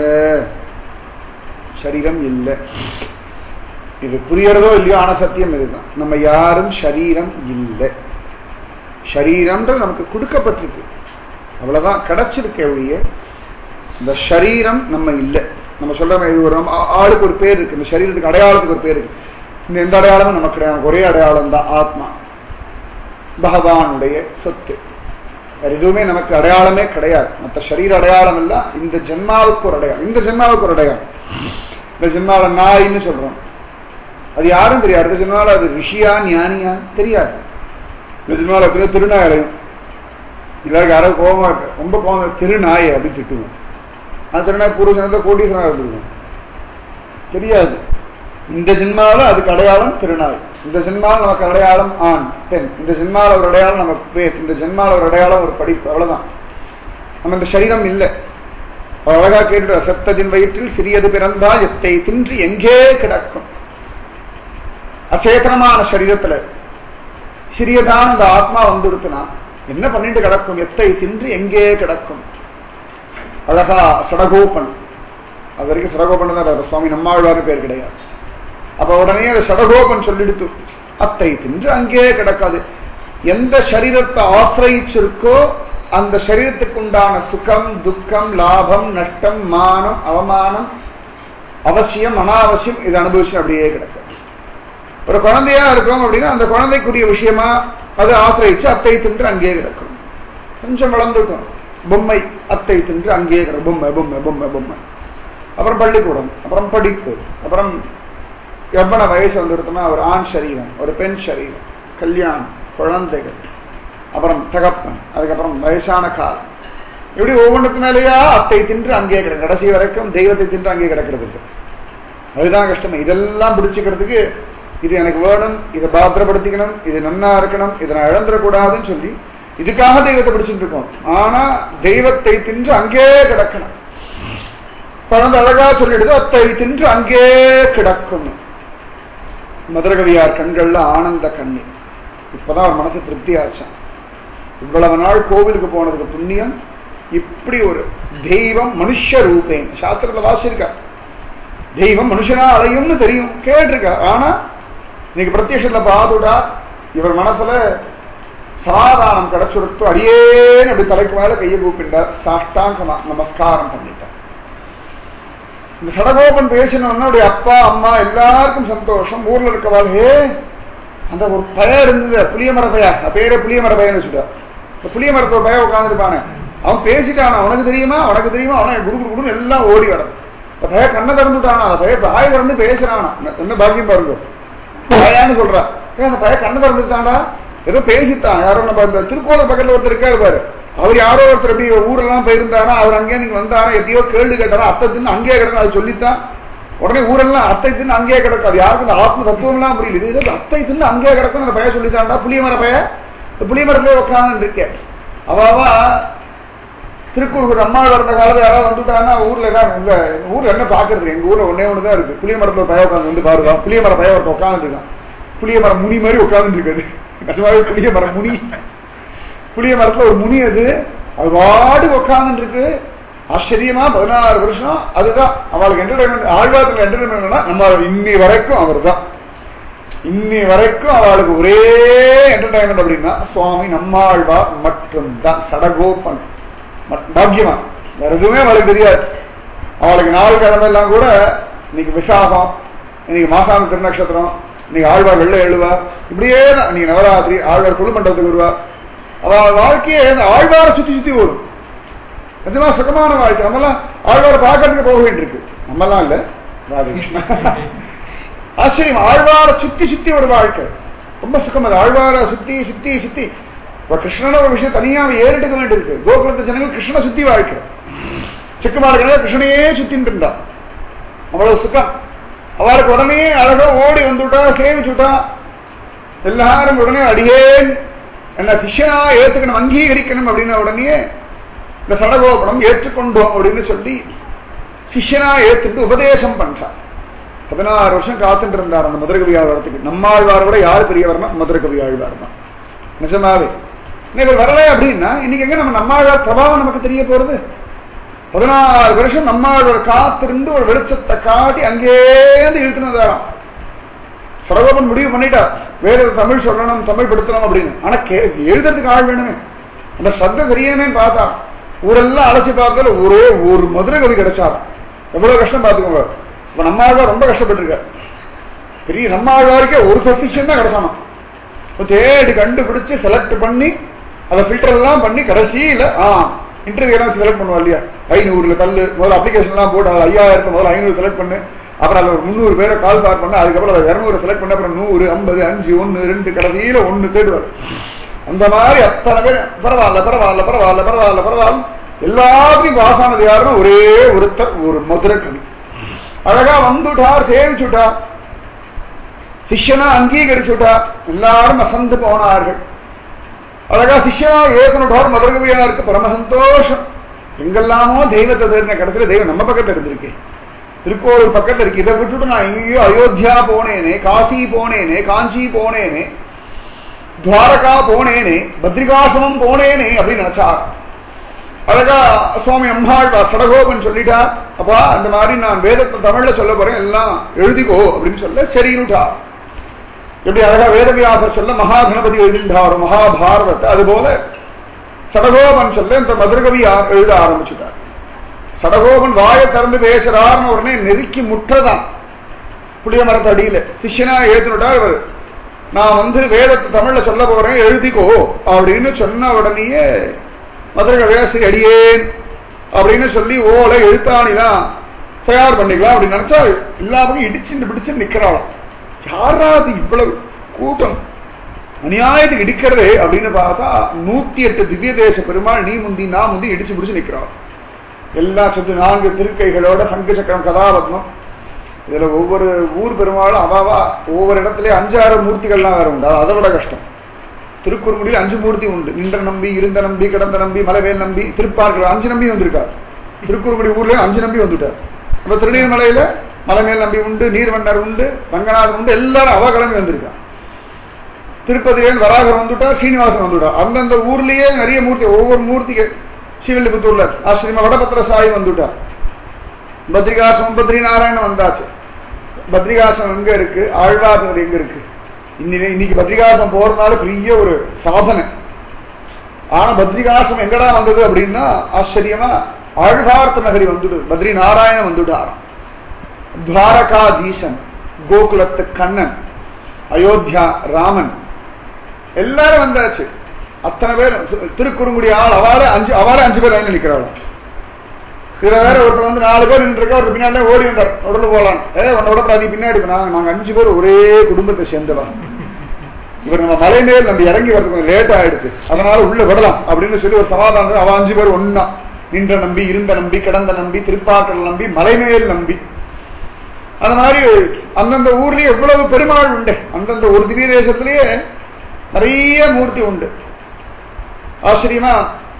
சரீரம் இல்லை இது புரியறதோ இல்லையோ ஆன சத்தியம் இதுதான் நம்ம யாரும் சரீரம் இல்லை சரீரம்ன்றது நமக்கு கொடுக்கப்பட்டிருக்கு அவ்வளவுதான் கிடைச்சிருக்க ஒழிய இந்த சரீரம் நம்ம இல்லை நம்ம சொல்றோம் இது ஒரு நம்ம ஆ- ஆளுக்கு ஒரு பேர் இருக்கு இந்த சரீரத்துக்கு அடையாளத்துக்கு ஒரு பேர் இருக்கு இந்த எந்த அடையாளமும் நமக்கு கிடையாது ஒரே அடையாளம் தான் ஆத்மா பகவானுடைய சொத்து வேற எதுவுமே நமக்கு அடையாளமே கிடையாது மற்ற சரீர அடையாளம் எல்லாம் இந்த ஜென்மாவுக்கு ஒரு அடையாளம் இந்த ஜென்மாவுக்கு ஒரு அடையாளம் இந்த ஜென்மாவில நாயின்னு சொல்றோம் அது யாரும் தெரியாது அடுத்த ஜென்மாவில் அது ரிஷியா ஞானியா தெரியாது இந்த ஜென்மாவில் திரு திருநாய் அடையும் எல்லாருக்கும் யாராவது கோபமா இருக்கு ரொம்ப கோபம் திருநாய் அப்படின்னு திட்டுவோம் அந்த திருநாய் பூர்வ ஜனத்தை கோடீஸ்வரன் இருந்துருக்கும் தெரியாது இந்த ஜென்மாவில் அதுக்கு அடையாளம் திருநாய் இந்த ஜென்மாவில் நமக்கு அடையாளம் ஆண் பெண் இந்த ஜென்மாவில் ஒரு அடையாளம் நமக்கு பேர் இந்த ஜென்மாவில் ஒரு அடையாளம் ஒரு படிப்பு அவ்வளவுதான் நம்ம இந்த சரீரம் இல்லை அவர் அழகா கேட்டு சத்தத்தின் வயிற்றில் சிறியது பிறந்தால் எத்தை தின்று எங்கே கிடக்கும் அச்சேதனமான சரீரத்துல சிறியதான இந்த ஆத்மா வந்துடுத்துனா என்ன பண்ணிட்டு கிடக்கும் எத்தை தின்று எங்கே கிடக்கும் அழகா சடகோபன் அது வரைக்கும் சடகோபன் தான் இருக்காரு. சுவாமி நம்மாழ்வாரு பேர் கிடையாது அப்ப உடனே அந்த சடகோபன் சொல்லிடுத்து அத்தை தின்று அங்கே கிடக்காது எந்த சரீரத்தை ஆசிரயிச்சிருக்கோ அந்த சரீரத்துக்கு உண்டான சுகம் துக்கம் லாபம் நஷ்டம் மானம் அவமானம் அவசியம் அனாவசியம் இது அனுபவிச்சு அப்படியே கிடக்கும் ஒரு குழந்தையா இருக்கும் அப்படின்னா அந்த குழந்தைக்குரிய விஷயமா அது ஆசிரயிச்சு அத்தை தின்று அங்கேயே கிடக்கும் கொஞ்சம் வளர்ந்துட்டோம் பொம்மை அத்தை தின்று அங்கேயே கிடக்கும் பொம்மை பொம்மை பொம்மை பொம்மை அப்புறம் பள்ளிக்கூடம் அப்புறம் படிப்பு அப்புறம் எவ்வளவு வயசு வந்துடுத்தோம்னா ஒரு ஆண் சரீரம் ஒரு பெண் சரீரம் கல்யாணம் குழந்தைகள் அப்புறம் தகப்பன் அதுக்கப்புறம் வயசான காலம் எப்படி ஒவ்வொன்றுக்கு மேலேயா அத்தை தின்று அங்கே கிடக்கு கடைசி வரைக்கும் தெய்வத்தை தின்று அங்கே கிடக்கிறதுக்கு அதுதான் கஷ்டம் இதெல்லாம் பிடிச்சுக்கிறதுக்கு இது எனக்கு வேணும் இதை பாத்திரப்படுத்திக்கணும் இது நன்னா இருக்கணும் இதை நான் இழந்துடக்கூடாதுன்னு சொல்லி இதுக்காக தெய்வத்தை பிடிச்சிட்டு இருக்கோம் ஆனா தெய்வத்தை தின்று அங்கே கிடக்கணும் குழந்தை அழகா சொல்லிடுது அத்தை தின்று அங்கே கிடக்கும் மதுரகவியார் கண்கள்ல ஆனந்த கண்ணீர் இப்பதான் அவர் மனசு திருப்தி ஆச்சான் இவ்வளவு நாள் கோவிலுக்கு போனதுக்கு புண்ணியம் இப்படி ஒரு தெய்வம் மனுஷ ரூபேன் சாஸ்திரத்துல வாசிருக்கா தெய்வம் மனுஷனா அலையும்னு தெரியும் கேட்டிருக்கா ஆனா இன்னைக்கு பிரத்யட்சத்துல பாதுடா இவர் மனசுல சமாதானம் கிடைச்சுடுத்து அடியேன்னு அப்படி தலைக்கு மேல கையை கூப்பிட்டார் சாஷ்டாங்கமா நமஸ்காரம் பண்ணிட்டார் இந்த சடகோபன் பேசினோம்னா அவருடைய அப்பா அம்மா எல்லாருக்கும் சந்தோஷம் ஊர்ல இருக்கவாள் ஹே அந்த ஒரு பய இருந்தது புளிய மர பய பேரே புளிய மர பயன்னு சொல்றார் இந்த புளிய மரத்தோட பய உட்காந்துருப்பானே அவன் பேசிட்டானா உனக்கு தெரியுமா உனக்கு தெரியுமா அவனை குடு குடு குடுன்னு எல்லாம் ஓடி வரது இந்த பய கண்ணை திறந்துட்டானா அந்த பய பாய் திறந்து பேசுறானா என்ன பாக்கியம் பாருங்க பயான்னு சொல்றா ஏன் அந்த பய கண்ணை திறந்துட்டான்டா ஏதோ பேசித்தான் யாரோ நம்ம இந்த திருக்கோளர் பக்கத்துல ஒருத்தர் இருக்காரு பாரு அவர் யாரோ ஒருத்தர் எப்படி ஊரெல்லாம் போயிருந்தாரா அவர் அங்கேயே நீங்க வந்தாரா எதையோ கேள்வி கேட்டாரா அத்தை தின்னு அங்கேயே கிடக்கும் அது சொல்லித்தான் உடனே ஊரெல்லாம் அத்தை தின்னு அங்கேயே கிடக்கும் அது யாருக்கு இந்த ஆத்ம தத்துவம் எல்லாம் புரியல இது ஏதோ அத்தை தின்னு அங்கேயே கிடக்கும் அந்த பையன் சொல்லித்தான்டா புளிய மர பைய இந்த புளிய மரத்துல உட்காந்து இருக்கேன் அவாவா திருக்கூர் அம்மா வளர்ந்த காலத்துல யாராவது வந்துட்டாங்கன்னா ஊர்ல தான் உங்க ஊர்ல என்ன பாக்குறது எங்க ஊர்ல ஒன்னே ஒண்ணுதான் இருக்கு புளிய மரத்துல ஒரு பைய உட்காந்து வந்து பாருங்க புளிய மர பைய ஒருத்தர் உட்காந்து இருக்கான் புளிய மரம் முனி மாதிரி உட்கார்ந்து இருக்குது நிஜமாவே புளிய மரம் முனி புளிய மரத்துல ஒரு முனி அது அது வாடி உட்கார்ந்து இருக்கு ஆச்சரியமா பதினாறு வருஷம் அதுதான் அவளுக்கு என்டர்டைன்மெண்ட் ஆழ்வாரத்துல என்டர்டைன்மெண்ட் நம்ம இன்னி வரைக்கும் அவர் தான் இன்னி வரைக்கும் அவளுக்கு ஒரே என்டர்டைன்மெண்ட் அப்படின்னா சுவாமி நம்மாழ்வார் மட்டும்தான் சடகோபன் மட்- பாக்கியவான் வேற எதுவுமே அவளுக்கு தெரியாது அவளுக்கு நாள் கிழமை எல்லாம் கூட இன்னைக்கு விசாகம் இன்னைக்கு மாசாந்த திருநக்ஷத்திரம் இன்னைக்கு ஆழ்வார் வெள்ளை எழுவா இப்படியே தான் இன்னைக்கு நவராத்திரி ஆழ்வார் குழு மண்டபத்துக்கு வருவா அவள் வாழ்க்கையே இந்த ஆழ்வாரை சுத்தி சுத்தி ஓடும் நிஜமா சுகமான வாழ்க்கை நம்மெல்லாம் ஆழ்வாரை பார்க்கறதுக்கு போக வேண்டியிருக்கு நம்மெல்லாம் இல்ல ராதிகிருஷ்ணா ஆச்சரியம் ஆழ்வாரை சுத்தி சுத்தி ஒரு வாழ்க்கை ரொம்ப சுகம் அது ஆழ்வாரை சுத்தி சுத்தி சுத்தி இப்ப கிருஷ்ணன ஒரு விஷயம் தனியா அவன் ஏறிட்டுக்க வேண்டியிருக்கு கோகுலத்து ஜனங்கள் கிருஷ்ணனை சுத்தி வாழ்க்கை சிக்கமாடுகள கிருஷ்ணனையே சுத்தின்னு இருந்தா அவ்வளவு சுகம் அவளுக்கு உடனே அழகா ஓடி வந்துட்டா சேவிச்சுட்டா எல்லாரும் உடனே அடியேன் என்ன சிஷ்யனா ஏத்துக்கணும் அங்கீகரிக்கணும் அப்படின்ன உடனே இந்த சடகோபனம் ஏற்றுக்கொண்டோம் அப்படின்னு சொல்லி சிஷ்யனா ஏத்துட்டு உபதேசம் பண்றான் பதினாறு வருஷம் காத்துட்டு இருந்தார் அந்த மதுரகவி ஆழ்வாரத்துக்கு நம்மாழ்வார் விட யார் பெரியவர்னா மதுரகவி ஆழ்வார் தான் நிஜமாவே இன்னைக்கு வரல அப்படின்னா இன்னைக்கு எங்க நம்ம நம்மாழ்வார் பிரபாவம் நமக்கு தெரிய போறது பதினாறு வருஷம் நம்மாழ்வார் காத்திருந்து ஒரு வெளிச்சத்தை காட்டி அங்கேருந்து இழுத்துன்னு வந்தாராம் சடகோபன் முடிவு பண்ணிட்டார் வேற தமிழ் சொல்லணும் தமிழ் படுத்தணும் அப்படின்னு ஆனா கே எழுதுறதுக்கு ஆள் வேணுமே அந்த சத்த தெரியணுமே பார்த்தா ஊரெல்லாம் அழைச்சி பார்த்ததுல ஒரே ஒரு மதுரை கவி கிடைச்சாராம் எவ்வளவு கஷ்டம் பார்த்துக்கோங்க இப்ப நம்ம ஆழ்வார் ரொம்ப கஷ்டப்பட்டிருக்கார் பெரிய நம்ம ஆழ்வாருக்கே ஒரு சசிஷன் தான் கிடைச்சானா இப்ப தேடி கண்டுபிடிச்சு செலக்ட் பண்ணி அதை ஃபில்டர் எல்லாம் பண்ணி கடைசியில ஆ இன்டர்வியூ எல்லாம் செலக்ட் பண்ணுவா இல்லையா ஐநூறுல கல்லு முதல்ல அப்ளிகேஷன் எல்லாம் போட்டு அது ஐயாயிரத்து முதல்ல ஐநூறு செலக்ட் பண்ணு அப்புறம் அதுல ஒரு முந்நூறு பேரை கால் பார் பண்ண அதுக்கப்புறம் அதை இரநூறு செலக்ட் பண்ண அப்புறம் நூறு ஐம்பது அஞ்சு ஒன்னு ரெண்டு கடைசியில ஒன்னு தேடுவார் அந்த மாதிரி அத்தனை பேர் பரவாயில்ல பரவாயில்ல பரவாயில்ல பரவாயில்ல பரவாயில்ல எல்லாத்தையும் பாஸ் ஆனது யாருன்னா ஒரே ஒருத்தர் ஒரு மதுரை கவி அழகா வந்துட்டார் தேவிச்சுட்டார் சிஷ்யனா அங்கீகரிச்சுட்டா எல்லாரும் அசந்து போனார்கள் அழகா சிஷ்யனா ஏகனுட்டார் மதுரகவியாருக்கு பரம சந்தோஷம் எங்கெல்லாமோ தெய்வத்தை தேடின கடத்துல தெய்வம் நம்ம பக்கத்துல இருந்திருக்கு திருக்கோவில் பக்கத்துல இருக்கு இதை விட்டுட்டு நான் எங்கேயோ அயோத்தியா போனேனே காசி போனேனே காஞ்சி போனேனே துவாரகா போனேனே பத்ரிகாசனம் போனேனே அப்படின்னு நினைச்சார் அழகா சுவாமி அம்மாழ்வார் சடகோபன் சொல்லிட்டா அப்பா அந்த மாதிரி நான் வேதத்தை தமிழ்ல சொல்ல போறேன் எல்லாம் எழுதிக்கோ அப்படின்னு சொல்ல சரின்னுட்டா எப்படி அழகா வேதவியாசர் சொல்ல மகா கணபதி எழுதின்றாரோ மகாபாரதத்தை அதுபோல சடகோபன் சொல்ல இந்த மதுரகவியார் எழுத ஆரம்பிச்சுட்டார் சடகோபன் வாயை திறந்து பேசுறாருன்னு உடனே நெருக்கி முற்றதான் புளிய மரத்து அடியில சிஷ்யனா ஏத்துனுட்டா இவர் நான் வந்து வேதத்தை தமிழ்ல சொல்ல போறேன் எழுதிக்கோ அப்படின்னு சொன்ன உடனேயே மதுரை வேசி அடியேன் அப்படின்னு சொல்லி ஓலை எழுத்தாணிதான் தயார் பண்ணிக்கலாம் அப்படின்னு நினைச்சா எல்லா பக்கம் இடிச்சுட்டு பிடிச்சு நிக்கிறாளாம் யாராவது இவ்வளவு கூட்டம் அநியாயத்துக்கு இடிக்கிறது அப்படின்னு பார்த்தா நூத்தி எட்டு திவ்ய தேச பெருமாள் நீ முந்தி நான் முந்தி இடிச்சு பிடிச்சு நிற்கிறான் எல்லாம் சேர்த்து நான்கு திருக்கைகளோட சங்கு சக்கரம் கதாபத்மம் இதுல ஒவ்வொரு ஊர் பெருமாளும் அவாவா ஒவ்வொரு இடத்துலயும் அஞ்சாறு மூர்த்திகள்லாம் வேற உண்டு அது அதை விட கஷ்டம் திருக்குறுங்குடியில் அஞ்சு மூர்த்தி உண்டு நின்ற நம்பி இருந்த நம்பி கிடந்த நம்பி மலைவேல் நம்பி திருப்பார்கள் அஞ்சு நம்பி வந்திருக்கார் திருக்குறுங்குடி ஊர்லயும் அஞ்சு நம்பி வந்துட்டார் நம்ம திருநீர்மலையில மலைமேல் நம்பி உண்டு நீர்வண்ணர் உண்டு ரங்கநாதன் உண்டு எல்லாரும் அவ கிளம்பி வந்திருக்கா திருப்பதியிலேருந்து வராகர் வந்துட்டார் சீனிவாசன் வந்துட்டார் அந்தந்த ஊர்லயே நிறைய மூர்த்தி ஒவ்வொரு மூர்த்திகள் ஸ்ரீவில்லிபுத்தூர்ல ஆசிரியமா வடபத்திர சாயி வந்துட்டார் பத்ரிகாசம் பத்ரி நாராயணன் வந்தாச்சு பத்ரிகாசம் எங்க இருக்கு ஆழ்வார்பதி எங்க இருக்கு இன்னி இன்னைக்கு பத்ரிகாசம் போறதுனால பெரிய ஒரு சாதனை ஆனா பத்ரிகாசம் எங்கடா வந்தது அப்படின்னா ஆச்சரியமா ஆழ்வார்த்த நகரி வந்துடு பத்ரி நாராயணன் வந்துட்டாராம் துவாரகாதீசன் கோகுலத்து கண்ணன் அயோத்தியா ராமன் எல்லாரும் வந்தாச்சு அத்தனை பேர் திருக்குறுங்குடி ஆள் அவளே அஞ்சு அவளே அஞ்சு பேர் வந்து நிக்கிறாள் இதுல வேற ஒருத்தர் வந்து நாலு பேர் நின்று ஒருத்தர் பின்னாடி ஓடி வந்தார் உடனே போலாம் ஏ உன்னை விடப்படாது பின்னாடி நாங்க நாங்க அஞ்சு பேர் ஒரே குடும்பத்தை சேர்ந்தவன் இவர் நம்ம மலை மேல் நம்ம இறங்கி வரது கொஞ்சம் லேட் ஆயிடுது அதனால உள்ள விடலாம் அப்படின்னு சொல்லி ஒரு சமாதானம் அவ அஞ்சு பேர் ஒன்னா நின்ற நம்பி இருந்த நம்பி கிடந்த நம்பி திருப்பாற்றல் நம்பி மலைமேல் நம்பி அந்த மாதிரி அந்தந்த ஊர்லயே எவ்வளவு பெருமாள் உண்டு அந்தந்த ஒரு திவ்ய தேசத்திலேயே நிறைய மூர்த்தி உண்டு ஆச்சரியமா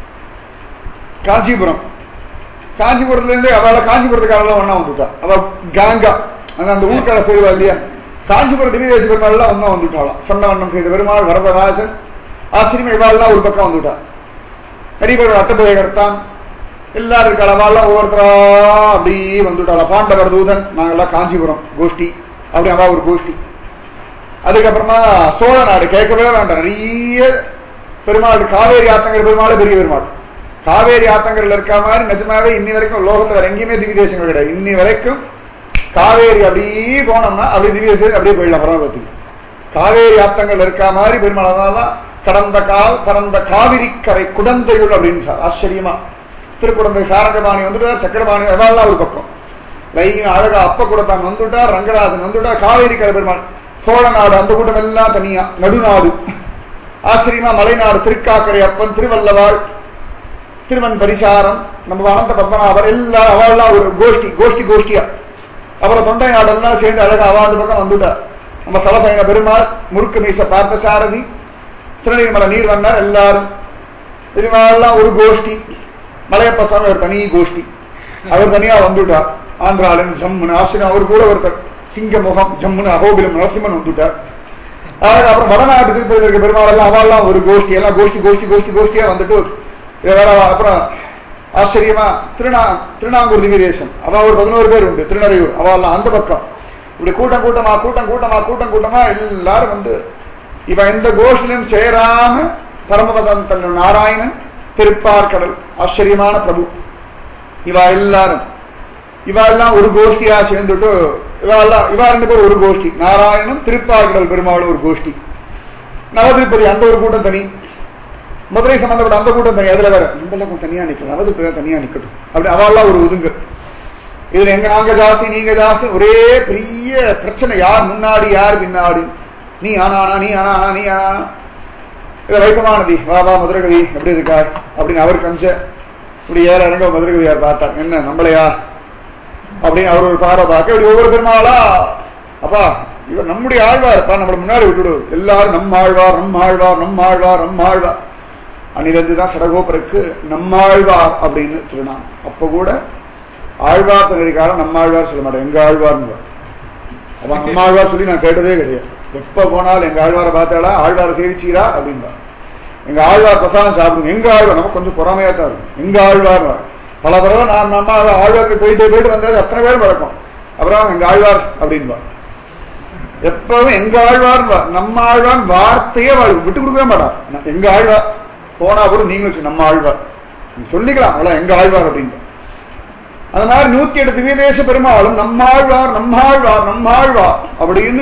காஞ்சிபுரம் காஞ்சிபுரத்துல இருந்து அவளை காஞ்சிபுரத்துக்காரெல்லாம் ஒன்னா வந்துட்டா அவ காங்கா அந்த அந்த ஊர்க்கார செய்வா இல்லையா காஞ்சிபுரம் திவ்ய தேச பெருமாள் எல்லாம் ஒன்னா வந்துட்டாளாம் சொன்ன வண்ணம் செய்த பெருமாள் வரதராஜன் ஆச்சரியமா இவாள்லாம் ஒரு பக்கம் வந்துட்டா நிறைய பேர் அட்டபோய கர்த்தான் எல்லாரும் இருக்காள் அவெல்லாம் ஒவ்வொருத்தரா அப்படி வந்துட்டாளா பாண்டவர் தூதன் நாங்கெல்லாம் காஞ்சிபுரம் கோஷ்டி அப்படி அவா ஒரு கோஷ்டி அதுக்கப்புறமா சோழ நாடு கேட்கவே வேண்டாம் நிறைய பெருமாள் காவேரி ஆத்தங்கர் பெருமாள் பெரிய பெருமாள் காவேரி ஆத்தங்கர்ல இருக்க மாதிரி நிஜமாவே இன்னி வரைக்கும் லோகத்துல வேற எங்கேயுமே திவ்ய தேசங்கள் கிடையாது இன்னி வரைக்கும் காவேரி அப்படியே போனோம்னா அப்படி திவ்ய தேசம் அப்படியே போயிடலாம் பரமபத்துக்கு காவேரி ஆத்தங்கள் இருக்க மாதிரி பெருமாள் அதனாலதான் கடந்த கால் பரந்த காவிரி கரை குடந்தையுள் அப்படின்னு சார் ஆச்சரியமா திருக்குடந்தை சாரங்கபாணி வந்துட்டார் சக்கரபாணி அதெல்லாம் ஒரு பக்கம் லைன் அழகா அப்ப கூடத்தான் வந்துட்டார் ரங்கராஜன் வந்துட்டார் காவேரி கரை பெருமாள் சோழ நாடு அந்த கூட்டம் எல்லாம் தனியா நடுநாடு ஆச்சரியமா மலைநாடு திருக்காக்கரை அப்பன் திருவல்லவாள் திருவன் பரிசாரம் நம்ம அனந்த பத்மநாபர் எல்லாரும் அவெல்லாம் ஒரு கோஷ்டி கோஷ்டி கோஷ்டியா அப்புறம் தொண்டை நாடெல்லாம் சேர்ந்து அழகா அவாந்து பக்கம் வந்துட்டார் நம்ம சலசைன பெருமாள் முறுக்கு மீச பார்த்த சாரதி திருநீர்மலை நீர்வண்ணர் எல்லாரும் திருமாவெல்லாம் ஒரு கோஷ்டி மலையப்ப சுவாமி ஒரு தனி கோஷ்டி அவர் தனியா வந்துட்டார் ஆந்திராலன் ஜம்முன்னு ஆசிரியர் அவர் கூட ஒருத்தர் சிங்க முகம் ஜம்முன்னு அகோபிலம் நரசிம்மன் வந்துட்டார் அப்புறம் வடநாட்டு திருப்பதி இருக்க பெருமாள் எல்லாம் அவெல்லாம் ஒரு கோஷ்டி எல்லாம் கோஷ்டி கோஷ்டி கோஷ்டி கோஷ்டியா வந்துட்டு வேற அப்புறம் ஆச்சரியமா திருநா திருநாங்கூர் திவ்ய தேசம் அவ ஒரு பதினோரு பேர் உண்டு திருநறையூர் அவெல்லாம் அந்த பக்கம் இப்படி கூட்டம் கூட்டமா கூட்டம் கூட்டமா கூட்டம் கூட்டமா எல்லாரும் வந்து இவ எந்த கோஷ்டிலும் சேராம பரமபதம் தன் நாராயணன் திருப்பார்கடல் ஆச்சரியமான பிரபு இவா எல்லாரும் இவா எல்லாம் ஒரு கோஷ்டியா சேர்ந்துட்டு இவா எல்லாம் இவா ரெண்டு பேர் ஒரு கோஷ்டி நாராயணன் திருப்பார்கடல் பெருமாள் ஒரு கோஷ்டி நவதிருப்பதி அந்த ஒரு கூட்டம் தனி மதுரை சம்பந்தப்பட்ட அந்த கூட்டம் தனி அதுல வேற நம்மளாம் கொஞ்சம் தனியா நிக்கணும் நவதிருப்பதி தனியா நிக்கட்டும் அப்படி அவெல்லாம் ஒரு ஒதுங்க இதுல எங்க நாங்க ஜாஸ்தி நீங்க ஜாஸ்தி ஒரே பெரிய பிரச்சனை யார் முன்னாடி யார் பின்னாடி நீ ஆனானா நீ ஆனானா நீ ஆனானா இது வைக்கமானதி வா வா மதுரகவி எப்படி இருக்கார் அப்படின்னு அவர் கஞ்ச இப்படி ஏற இறங்க மதுரகவியார் பார்த்தார் என்ன நம்மளையா அப்படின்னு அவர் ஒரு பார்வை பார்க்க இப்படி ஒவ்வொரு பெருமாளா அப்பா இவர் நம்முடைய ஆழ்வார்ப்பா நம்மளை முன்னாடி விட்டுடு எல்லாரும் நம் ஆழ்வார் நம் ஆழ்வார் நம் ஆழ்வார் நம் ஆழ்வார் அன்னிலிருந்து தான் சடகோபருக்கு நம்மாழ்வார் அப்படின்னு திருநாம் அப்ப கூட ஆழ்வார் தகுதிக்காரன் நம்மாழ்வார் சொல்ல மாட்டேன் எங்க ஆழ்வார்னு அவன் நம்மாழ்வார் சொல்லி நான் கேட்டதே கிடையாது எப்ப போனாலும் எங்க ஆழ்வாரை பார்த்தாடா ஆழ்வாரை சேவிச்சீரா அப்படின்பா எங்க ஆழ்வார் பிரசாதம் சாப்பிடுங்க எங்க ஆழ்வார் நமக்கு கொஞ்சம் பொறாமையா தான் இருக்கும் எங்க ஆழ்வார் பல தடவை நான் நம்ம ஆழ்வாருக்கு போயிட்டு போயிட்டு வந்தது அத்தனை பேரும் வழக்கம் அப்புறம் எங்க ஆழ்வார் அப்படின்பா எப்பவும் எங்க ஆழ்வார் நம்ம ஆழ்வார் வார்த்தையே விட்டு கொடுக்கவே மாட்டான் எங்க ஆழ்வார் போனா கூட நீங்களும் நம்ம ஆழ்வார் சொல்லிக்கலாம் அவ்வளவு எங்க ஆழ்வார் அப்படின்னு அது மாதிரி நூத்தி எட்டு திவ்யதேச பெருமாளும் நம்மாழ்வார் நம்மாழ்வார் நம்மாழ்வார் அப்படின்னு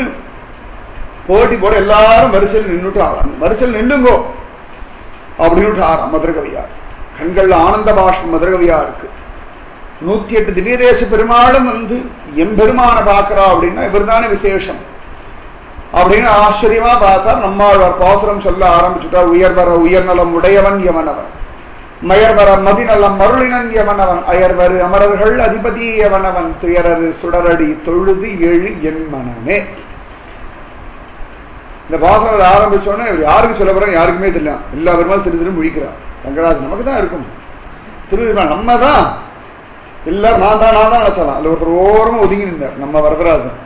போட்டி போட எல்லாரும் வரிசையில் நின்றுட்டு ஆறாம் வரிசையில் நில்லுங்கோ அப்படின்னு ஆறாம் மதுரகவியார் கண்கள்ல ஆனந்த பாஷம் மதுரகவியா இருக்கு நூத்தி எட்டு திவ்யதேச பெருமாளும் வந்து எம்பெருமான பாக்குறா அப்படின்னா இவர் தானே விசேஷம் அப்படின்னு ஆச்சரியமா பார்த்தா நம்மாழ்வார் பாசுரம் சொல்ல ஆரம்பிச்சுட்டா உயர்வர உயர்நலம் உடையவன் எவனவன் மயர்வர மதிநலம் மருளினன் எவனவன் அயர்வரு அமரர்கள் அதிபதி எவனவன் துயரரு சுடரடி தொழுது எழு என் மனமே இந்த பாசனம் ஆரம்பிச்சோன்னே இவர் யாருக்கு சொல்ல போறோம் யாருக்குமே தெரியல எல்லா பெருமாள் திரு திரு முழிக்கிறார் ரங்கராஜ் நமக்கு தான் இருக்கும் திரு நம்ம தான் எல்லாரும் நான் தான் நான் தான் நினைச்சலாம் அதுல ஒருத்தர் ஓரமா ஒதுங்கி நின்றார் நம்ம வரதராஜன்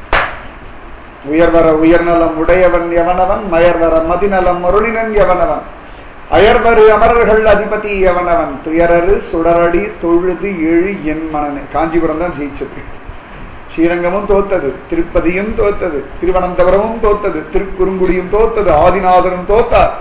உயர்வர உயர்நலம் உடையவன் எவனவன் மயர்வர மதிநலம் மருளினன் எவனவன் அயர்வரு அமரர்கள் அதிபதி எவனவன் துயரரு சுடரடி தொழுது எழு என் மனனே காஞ்சிபுரம் தான் ஜெயிச்சது ஸ்ரீரங்கமும் தோத்தது திருப்பதியும் தோத்தது திருவனந்தபுரமும் தோத்தது திருக்குறுங்குடியும் தோத்தது ஆதிநாதனும் தோத்தார்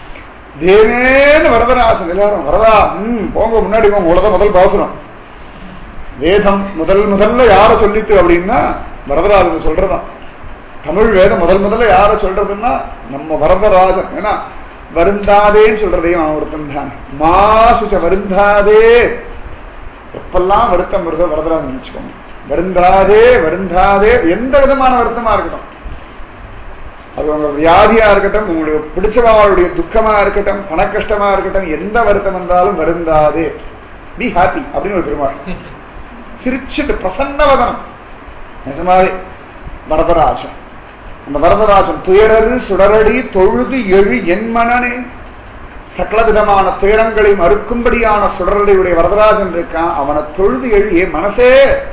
தேவேன்னு வரதராசன் எல்லாரும் வரதா ம் போங்க முன்னாடி போங்க உலக முதல் பாசனம் வேதம் முதல் முதல்ல யார சொல்லித்து அப்படின்னா வரதராஜன் சொல்றதான் தமிழ் வேதம் முதல் முதல்ல யார சொல்றதுன்னா நம்ம வரதராஜன் ஏன்னா வருந்தாதேன்னு சொல்றதையும் அவன் ஒருத்தன் தான் மாசுச்ச வருந்தாதே எப்பெல்லாம் வருத்தம் வருதோ வரதராஜன் நினைச்சுக்கோங்க வருந்தாதே வருந்தாதே எந்த விதமான வருத்தமா இருக்கட்டும் அது உங்க வியாதியா இருக்கட்டும் உங்களுக்கு பிடிச்சவாளுடைய துக்கமா இருக்கட்டும் பண கஷ்டமா இருக்கட்டும் எந்த வருத்தம் வந்தாலும் வருந்தாதே பி ஹாப்பி அப்படின்னு ஒரு பெருமாள் சிரிச்சுட்டு பிரசன்ன வதனம் நிஜமாவே வரதராஜன் அந்த வரதராஜன் துயரரு சுடரடி தொழுது எழு என் மனனே சகல விதமான துயரங்களை மறுக்கும்படியான சுடரடியுடைய வரதராஜன் இருக்கான் அவனை தொழுது எழு ஏ மனசே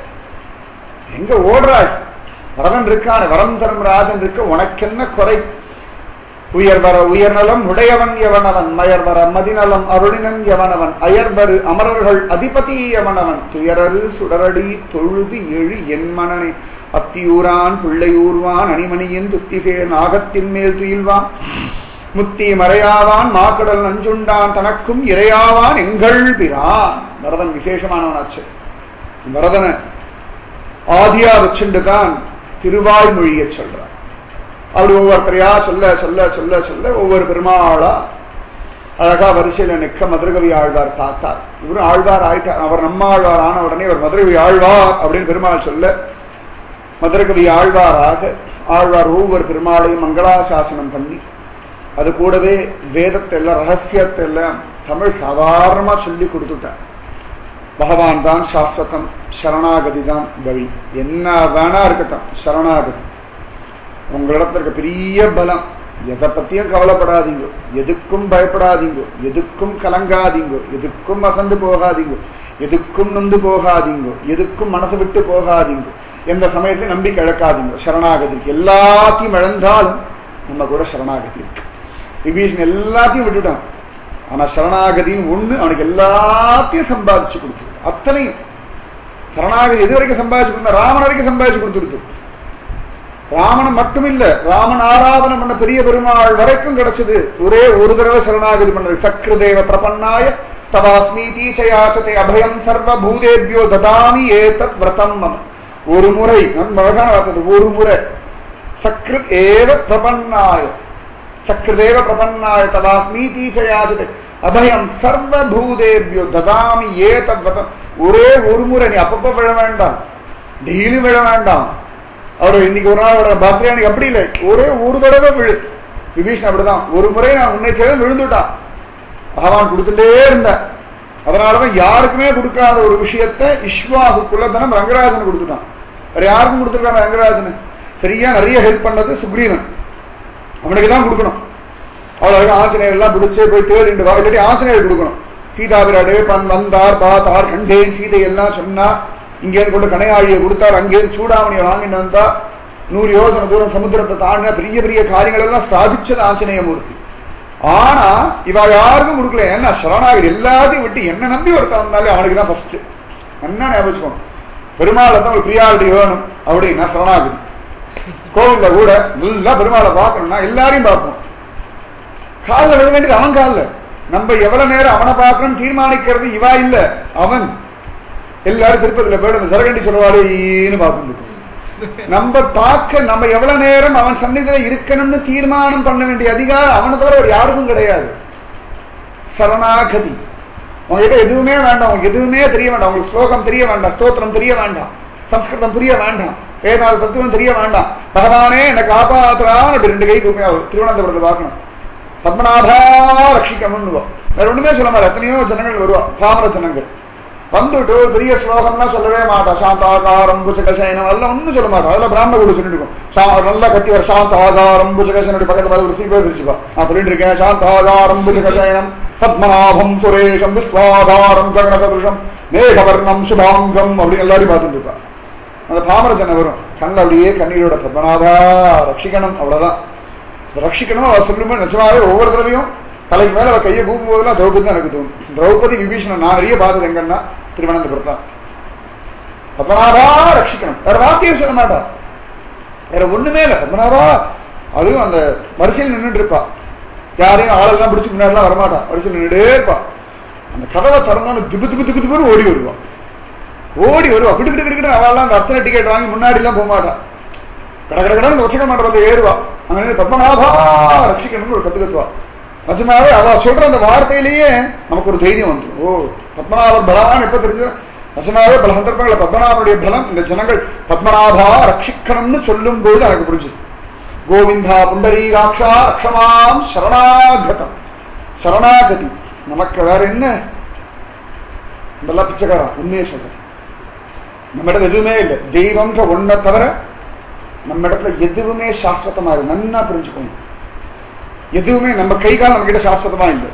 எங்க ஓடுறாய் வரதன் இருக்கான வரம் தரும் ராஜன் இருக்க உனக்கென்ன குறை உயர்வர உயர்நலம் உடையவன் எவனவன் மயர்வர மதிநலம் அருளினன் எவனவன் அயர்வரு அமரர்கள் அதிபதி எவனவன் துயரரு சுடரடி தொழுது எழு என் மனனே அத்தியூரான் பிள்ளையூர்வான் அணிமணியின் துத்திசேர் நாகத்தின் மேல் துயில்வான் முத்தி மறையாவான் மாக்கடல் நஞ்சுண்டான் தனக்கும் இரையாவான் எங்கள் பிரான் வரதன் விசேஷமானவனாச்சு வரதனை ஆதியா வச்சுண்டு தான் திருவாய்மொழிய சொல்றான் அப்படி ஒவ்வொருத்தரையா சொல்ல சொல்ல சொல்ல சொல்ல ஒவ்வொரு பெருமாளா அழகா வரிசையில நிற்க மதுரகவி ஆழ்வார் பார்த்தார் இவரும் ஆழ்வார் ஆயிட்டார் அவர் நம்ம ஆழ்வார் ஆன உடனே அவர் மதுரகவி ஆழ்வார் அப்படின்னு பெருமாள் சொல்ல மதுரகவி ஆழ்வாராக ஆழ்வார் ஒவ்வொரு பெருமாளையும் மங்களாசாசனம் பண்ணி அது கூடவே வேதத்தை எல்லாம் ரகசியத்தை எல்லாம் தமிழ் சாதாரணமா சொல்லி கொடுத்துட்டார் பகவான் தான் சாஸ்வதம் சரணாகதி தான் வழி என்ன வேணா இருக்கட்டும் சரணாகதி உங்களிடத்துல இருக்க பெரிய பலம் எதை பத்தியும் கவலைப்படாதீங்க எதுக்கும் பயப்படாதீங்க எதுக்கும் கலங்காதீங்க எதுக்கும் அசந்து போகாதீங்க எதுக்கும் நொந்து போகாதீங்க எதுக்கும் மனசு விட்டு போகாதீங்க எந்த சமயத்திலும் நம்பிக்கை இழக்காதீங்க சரணாகதி எல்லாத்தையும் இழந்தாலும் நம்ம கூட சரணாகதி இருக்கு விபீஷன் எல்லாத்தையும் விட்டுட்டான் ஆனா சரணாகதின்னு ஒண்ணு அவனுக்கு எல்லாத்தையும் சம்பாதிச்சு கொடுத்து அத்தனையும் சரணாகதி எது வரைக்கும் சம்பாதிச்சு கொடுத்தா ராமன் வரைக்கும் சம்பாதிச்சு கொடுத்துருது ராமன் மட்டும் இல்ல ராமன் ஆராதனை பண்ண பெரிய பெருமாள் வரைக்கும் கிடைச்சது ஒரே ஒரு தடவை சரணாகதி பண்ணது சக்ருதேவ பிரபன்னாய தவாஸ்மி தீச்சயாசத்தை அபயம் சர்வ பூதேபியோ ததாமி ஏதத் விரதம் மம ஒரு முறை நம்ம அழகான வார்த்தை ஒரு முறை சக்ருத் ஏவ பிரபன்னாய சக்ருதேவ பிரபன்னாய தவாஸ்மி தீச்சயாசத்தை அபயம் சர்வ பூதேபியோ ததாமி ஏதத் விரதம் ஒரே ஒரு முறை நீ அப்பப்ப விழ வேண்டாம் டெய்லி விழ வேண்டாம் அவர் இன்னைக்கு ஒரு நாள் அவரோட பர்த்டே அப்படி இல்லை ஒரே ஒரு தடவை விழு விபீஷன் அப்படிதான் ஒரு முறை நான் உன்னை சேர்ந்து விழுந்துட்டான் பகவான் கொடுத்துட்டே இருந்தேன் அதனாலதான் யாருக்குமே கொடுக்காத ஒரு விஷயத்த இஸ்வாகு குலதனம் ரங்கராஜன் கொடுத்துட்டான் வேற யாருக்கும் கொடுத்துருக்காங்க ரங்கராஜன் சரியா நிறைய ஹெல்ப் பண்ணது சுக்ரீவன் அவனுக்கு தான் கொடுக்கணும் அவ்வளவு ஆஞ்சநேயர் எல்லாம் பிடிச்சே போய் தேடிட்டு வா இல்லாட்டி ஆஞ்சநேயர் கொடுக்கணும் சீதாபிராடே பன் வந்தார் பார்த்தார் கண்டேன் சீதை எல்லாம் சொன்னா இங்கேருந்து கொண்டு கனையாழியை கொடுத்தார் அங்கேருந்து சூடாமணியை வாங்கிட்டு வந்தா நூறு யோசனை தூரம் சமுத்திரத்தை தாண்டின பெரிய பெரிய காரியங்கள் எல்லாம் சாதிச்சது ஆஞ்சநேயமூர்த்தி ஆனா இவ யாருக்கும் கொடுக்கல ஏன்னா சரணாகதி எல்லாத்தையும் விட்டு என்ன நம்பி ஒருத்தன் வந்தாலே அவனுக்கு தான் ஃபர்ஸ்ட் என்ன ஞாபகம் பெருமாளை தான் ஒரு பிரியாரிட்டி வேணும் அப்படின்னா சரணாகதி கோவில்ல கூட நல்லா பெருமாளை பார்க்கணும்னா எல்லாரையும் பார்ப்போம் காலில் விழ வேண்டியது அவன் காலில் நம்ம எவ்வளவு நேரம் அவனை பார்க்கணும்னு தீர்மானிக்கிறது இவா இல்ல அவன் எல்லாரும் திருப்பதியில போயிட்டு அந்த சரகண்டி சொல்லுவாளேன்னு பார்த்துட்டு நம்ம பார்க்க நம்ம எவ்வளவு நேரம் அவன் சன்னிதில இருக்கணும்னு தீர்மானம் பண்ண வேண்டிய அதிகாரம் அவனை தவிர ஒரு யாருக்கும் கிடையாது சரணாகதி உங்ககிட்ட எதுவுமே வேண்டாம் உங்களுக்கு எதுவுமே தெரிய வேண்டாம் உங்களுக்கு ஸ்லோகம் தெரிய வேண்டாம் ஸ்தோத்திரம் தெரிய வேண்டாம் சம்ஸ்கிருதம் புரிய வேண்டாம் ஏதாவது தத்துவம் தெரிய வேண்டாம் பகவானே என்னை காப்பாத்துறான்னு அப்படி ரெண்டு கை கூப்பி திருவனந்தபுரத்தை பார்க்கணும் பத்மநாபா ரட்சிக்கணும்னு வேற ஒண்ணுமே சொல்ல மாட்டா எத்தனையோ ஜனங்கள் வருவா பாமர ஜனங்கள் வந்துட்டு ஒரு பெரிய ஸ்லோகம்லாம் சொல்லவே மாட்டா சாந்தாகாரம் புஜகசேனம் எல்லாம் ஒன்றும் சொல்ல மாட்டா அதெல்லாம் பிராமண கூட சொல்லிட்டு இருக்கும் சா- நல்லா கத்தி வர சாந்தாகாரம் புஜகசேனுடைய பக்கத்துல பார்த்து ஒரு சீக்கிரம் சிரிச்சுப்பா நான் சொல்லிட்டு இருக்கேன் சாந்தாகாரம் புஜகசேனம் பத்மநாபம் சுரேஷம் விஸ்வாதாரம் ககனசதுஷம் மேகவர்ணம் சுபாங்கம் அப்படின்னு எல்லாரையும் பார்த்துட்டு இருப்பா அந்த பாமர ஜனம் வரும் கண்ணில் அப்படியே கண்ணீரோட பத்மநாபா ரட்சிக்கணும் அவ்வளவுதான் இந்த ரட்சிக்கணும் அவர் சொல்லும்போது நிஜமாவே ஒவ்வொரு தடவையும் தலைக்கு மேல அவ கையை கூப்பும் போதெல்லாம் திரௌபதி தான் எனக்கு தோணும் திரௌபதி விபீஷணன் நான் நிறைய பார்த்தது எங்கன்னா திருவனந்தபுரத்து தான் பத்மநாபா ரட்சிக்கணும் வேற வார்த்தையே சொல்ல மாட்டா வேற ஒண்ணுமே இல்லை பத்மநாபா அதுவும் அந்த வரிசையில் நின்றுட்டு இருப்பா யாரையும் ஆளெல்லாம் பிடிச்சு முன்னாடிலாம் வரமாட்டா வரிசையில் நின்றுட்டே இருப்பா அந்த கதவை திறந்தோன்னு திபு திபு திபு திபுன்னு ஓடி வருவா ஓடி வருவா கிட்டு கிட்டு கிட்டு அவெல்லாம் அந்த அர்ச்சனை டிக்கெட் வாங்கி முன்னாடி எல்லாம் போக மாட்டா கட கட கடன்னு உச்சக மண்டபத்தில் ஏறுவா அங்க நின்னு பத்மநாபா ரட்சிக்கணும்னு ஒரு கத்து கத்துவா நிஜமாவே அவ சொல்ற அந்த வார்த்தையிலேயே நமக்கு ஒரு தைரியம் வந்துடும் ஓ பத்மநாபர் பலவான் எப்ப தெரிஞ்சு நிஜமாவே பல சந்தர்ப்பங்களில் பத்மநாபனுடைய பலம் இந்த ஜனங்கள் பத்மநாபா ரட்சிக்கணும்னு சொல்லும் போது எனக்கு புரிஞ்சுது கோவிந்தா புண்டரீகாட்சா அக்ஷமாம் சரணாகதம் சரணாகதி நமக்கு வேற என்ன இதெல்லாம் பிச்சைக்காரன் உண்மையை சொல்றேன் நம்ம இடத்துல எதுவுமே இல்லை தெய்வம்ன்ற ஒன்றை தவிர நம்ம இடத்துல எதுவுமே சாஸ்வதமா இருக்கு நன்னா புரிஞ்சுக்கணும் எதுவுமே நம்ம கை கால் நம்ம கிட்ட சாஸ்வதமா இல்லை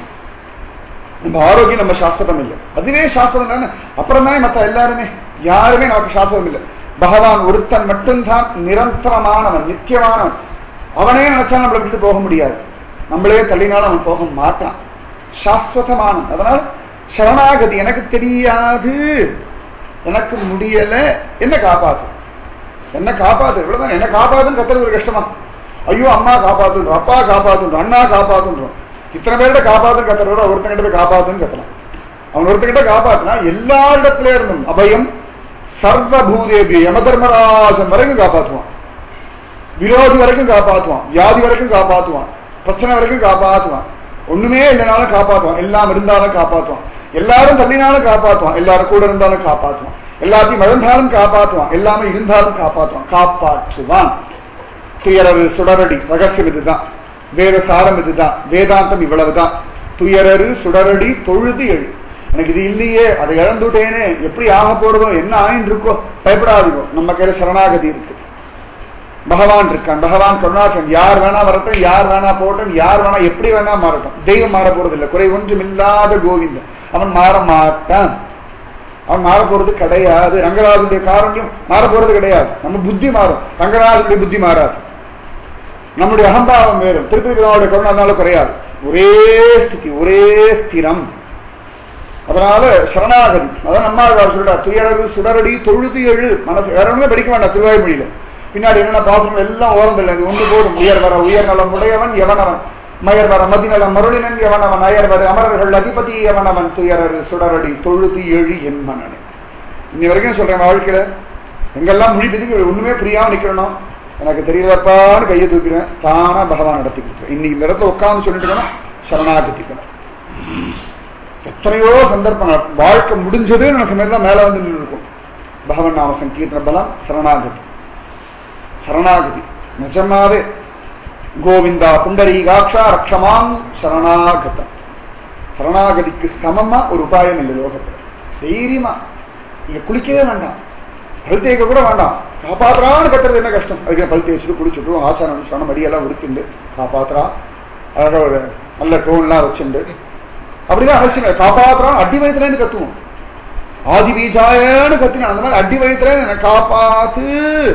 நம்ம ஆரோக்கியம் நம்ம சாஸ்வதம் இல்லை அதுவே சாஸ்வதம் தானே அப்புறம் தானே மற்ற எல்லாருமே யாருமே நமக்கு சாஸ்வதம் இல்லை பகவான் ஒருத்தன் மட்டும்தான் நிரந்தரமானவன் நித்தியமானவன் அவனே நினைச்சா நம்மளை விட்டு போக முடியாது நம்மளே தள்ளினாலும் அவன் போக மாட்டான் சாஸ்வதமானவன் அதனால் சரணாகதி எனக்கு தெரியாது எனக்கு முடியல என்ன காப்பாத்து என்ன காப்பாத்து இவ்வளவுதான் என்ன காப்பாத்துன்னு கத்துறது ஒரு கஷ்டமா ஐயோ அம்மா காப்பாத்துன்றோம் அப்பா காப்பாத்துன்றோம் அண்ணா காப்பாத்துன்றோம் இத்தனை பேர்கிட்ட காப்பாத்துன்னு கத்துறதோட ஒருத்தங்கிட்ட போய் காப்பாத்துன்னு கத்துறான் அவன் ஒருத்தங்கிட்ட காப்பாத்துனா எல்லா இடத்துல இருந்தும் அபயம் சர்வபூதேபி யமதர்மராஜன் வரைக்கும் காப்பாற்றுவான் விரோதி வரைக்கும் காப்பாற்றுவான் வியாதி வரைக்கும் காப்பாற்றுவான் பிரச்சனை வரைக்கும் காப்பாற்றுவான் ஒண்ணுமே இல்லைனாலும் காப்பாற்றுவான் எல்லாம் இருந்தாலும் காப்பாற்றுவான் எல்லாரும் தள்ளினாலும் காப்பாற்றுவான் எல்லாரும் கூட இருந்தாலும் காப்பாற்றுவான் எல்லாத்தையும் மழந்தாலும் காப்பாற்றுவான் எல்லாமே இருந்தாலும் காப்பாற்றுவான் காப்பாற்றுவான் துயரரு சுடரடி ரகசியம் இதுதான் வேத சாரம் இதுதான் வேதாந்தம் இவ்வளவுதான் துயரரு சுடரடி தொழுது எழு எனக்கு இது இல்லையே அதை இழந்துட்டேனே எப்படி ஆக போறதோ என்ன ஆயின்னு இருக்கோ பயப்படாதீங்க நம்ம கையில சரணாகதி இருக்கு பகவான் இருக்கான் பகவான் கருணாசன் யார் வேணா வரட்டும் யார் வேணா போகட்டும் யார் வேணா எப்படி வேணா மாறட்டும் தெய்வம் மாற போறது இல்லை குறை ஒன்றும் இல்லாத கோவிந்தன் அவன் மாற மாட்டான் அவன் மாற போறது கிடையாது ரங்கராஜனுடைய காரண்யம் மாற போறது கிடையாது நம்ம புத்தி மாறும் ரங்கராஜனுடைய புத்தி மாறாது நம்முடைய அகம்பாவம் வேறும் திருப்பதி பெருமாளுடைய கருணை அதனால குறையாது ஒரே ஸ்திதி ஒரே ஸ்திரம் அதனால சரணாகதி அதான் நம்மாழ்வார் சொல்றார் துயரது சுடரடி தொழுது எழு மனசு வேற ஒண்ணுமே படிக்க வேண்டாம் திருவாய்மொழியில பின்னாடி என்னென்ன பாசனம் எல்லாம் ஓரந்தில்லை இது ஒன்று போதும் உயர் வர உயர் நலம் உடையவன் எவனவன் மயர் வர மதிநலம் மருளினன் எவனவன் அயர் வர அமரர்கள் அதிபதி எவனவன் துயரரு சுடரடி தொழுது எழு என் மன்னனே இன்னி வரைக்கும் சொல்றேன் வாழ்க்கையில எங்கெல்லாம் மொழி பிதிக்கு ஒண்ணுமே புரியாம நிக்கிறணும் எனக்கு தெரியலப்பான்னு கையை தூக்கிறேன் தானா பகவான் நடத்தி கொடுத்துருவேன் இன்னைக்கு இந்த இடத்துல உட்கார்ந்து சொல்லிட்டு இருக்கணும் சரணாகதிக்கணும் எத்தனையோ சந்தர்ப்பங்கள் வாழ்க்கை முடிஞ்சதுன்னு எனக்கு மேல மேல வந்து நின்று இருக்கும் பகவன் நாம சங்கீர்த்தன பலம் சரணாகதி சரணாகதி நிஜமாவே கோவிந்தா புண்டரீகாட்சா ரக்ஷமாம் சரணாகதம் சரணாகதிக்கு சமமா ஒரு உபாயம் இல்லை லோகத்துல தைரியமா நீங்க குளிக்கவே வேண்டாம் பல் தேய்க்க கூட வேண்டாம் காப்பாத்துறான்னு கத்துறது என்ன கஷ்டம் அதுக்கு பல் தேய்ச்சிட்டு குளிச்சுட்டு ஆச்சாரம் சொன்ன மடியெல்லாம் உடுத்திண்டு காப்பாத்துறா அழகா ஒரு நல்ல டோன்லாம் வச்சுண்டு அப்படிதான் அவசியம் இல்லை காப்பாத்துறான் அடி வயத்துலேருந்து கத்துவோம் ஆதி பீஜாயன்னு கத்தினான் அந்த மாதிரி அடி வயத்துல என்னை காப்பாத்து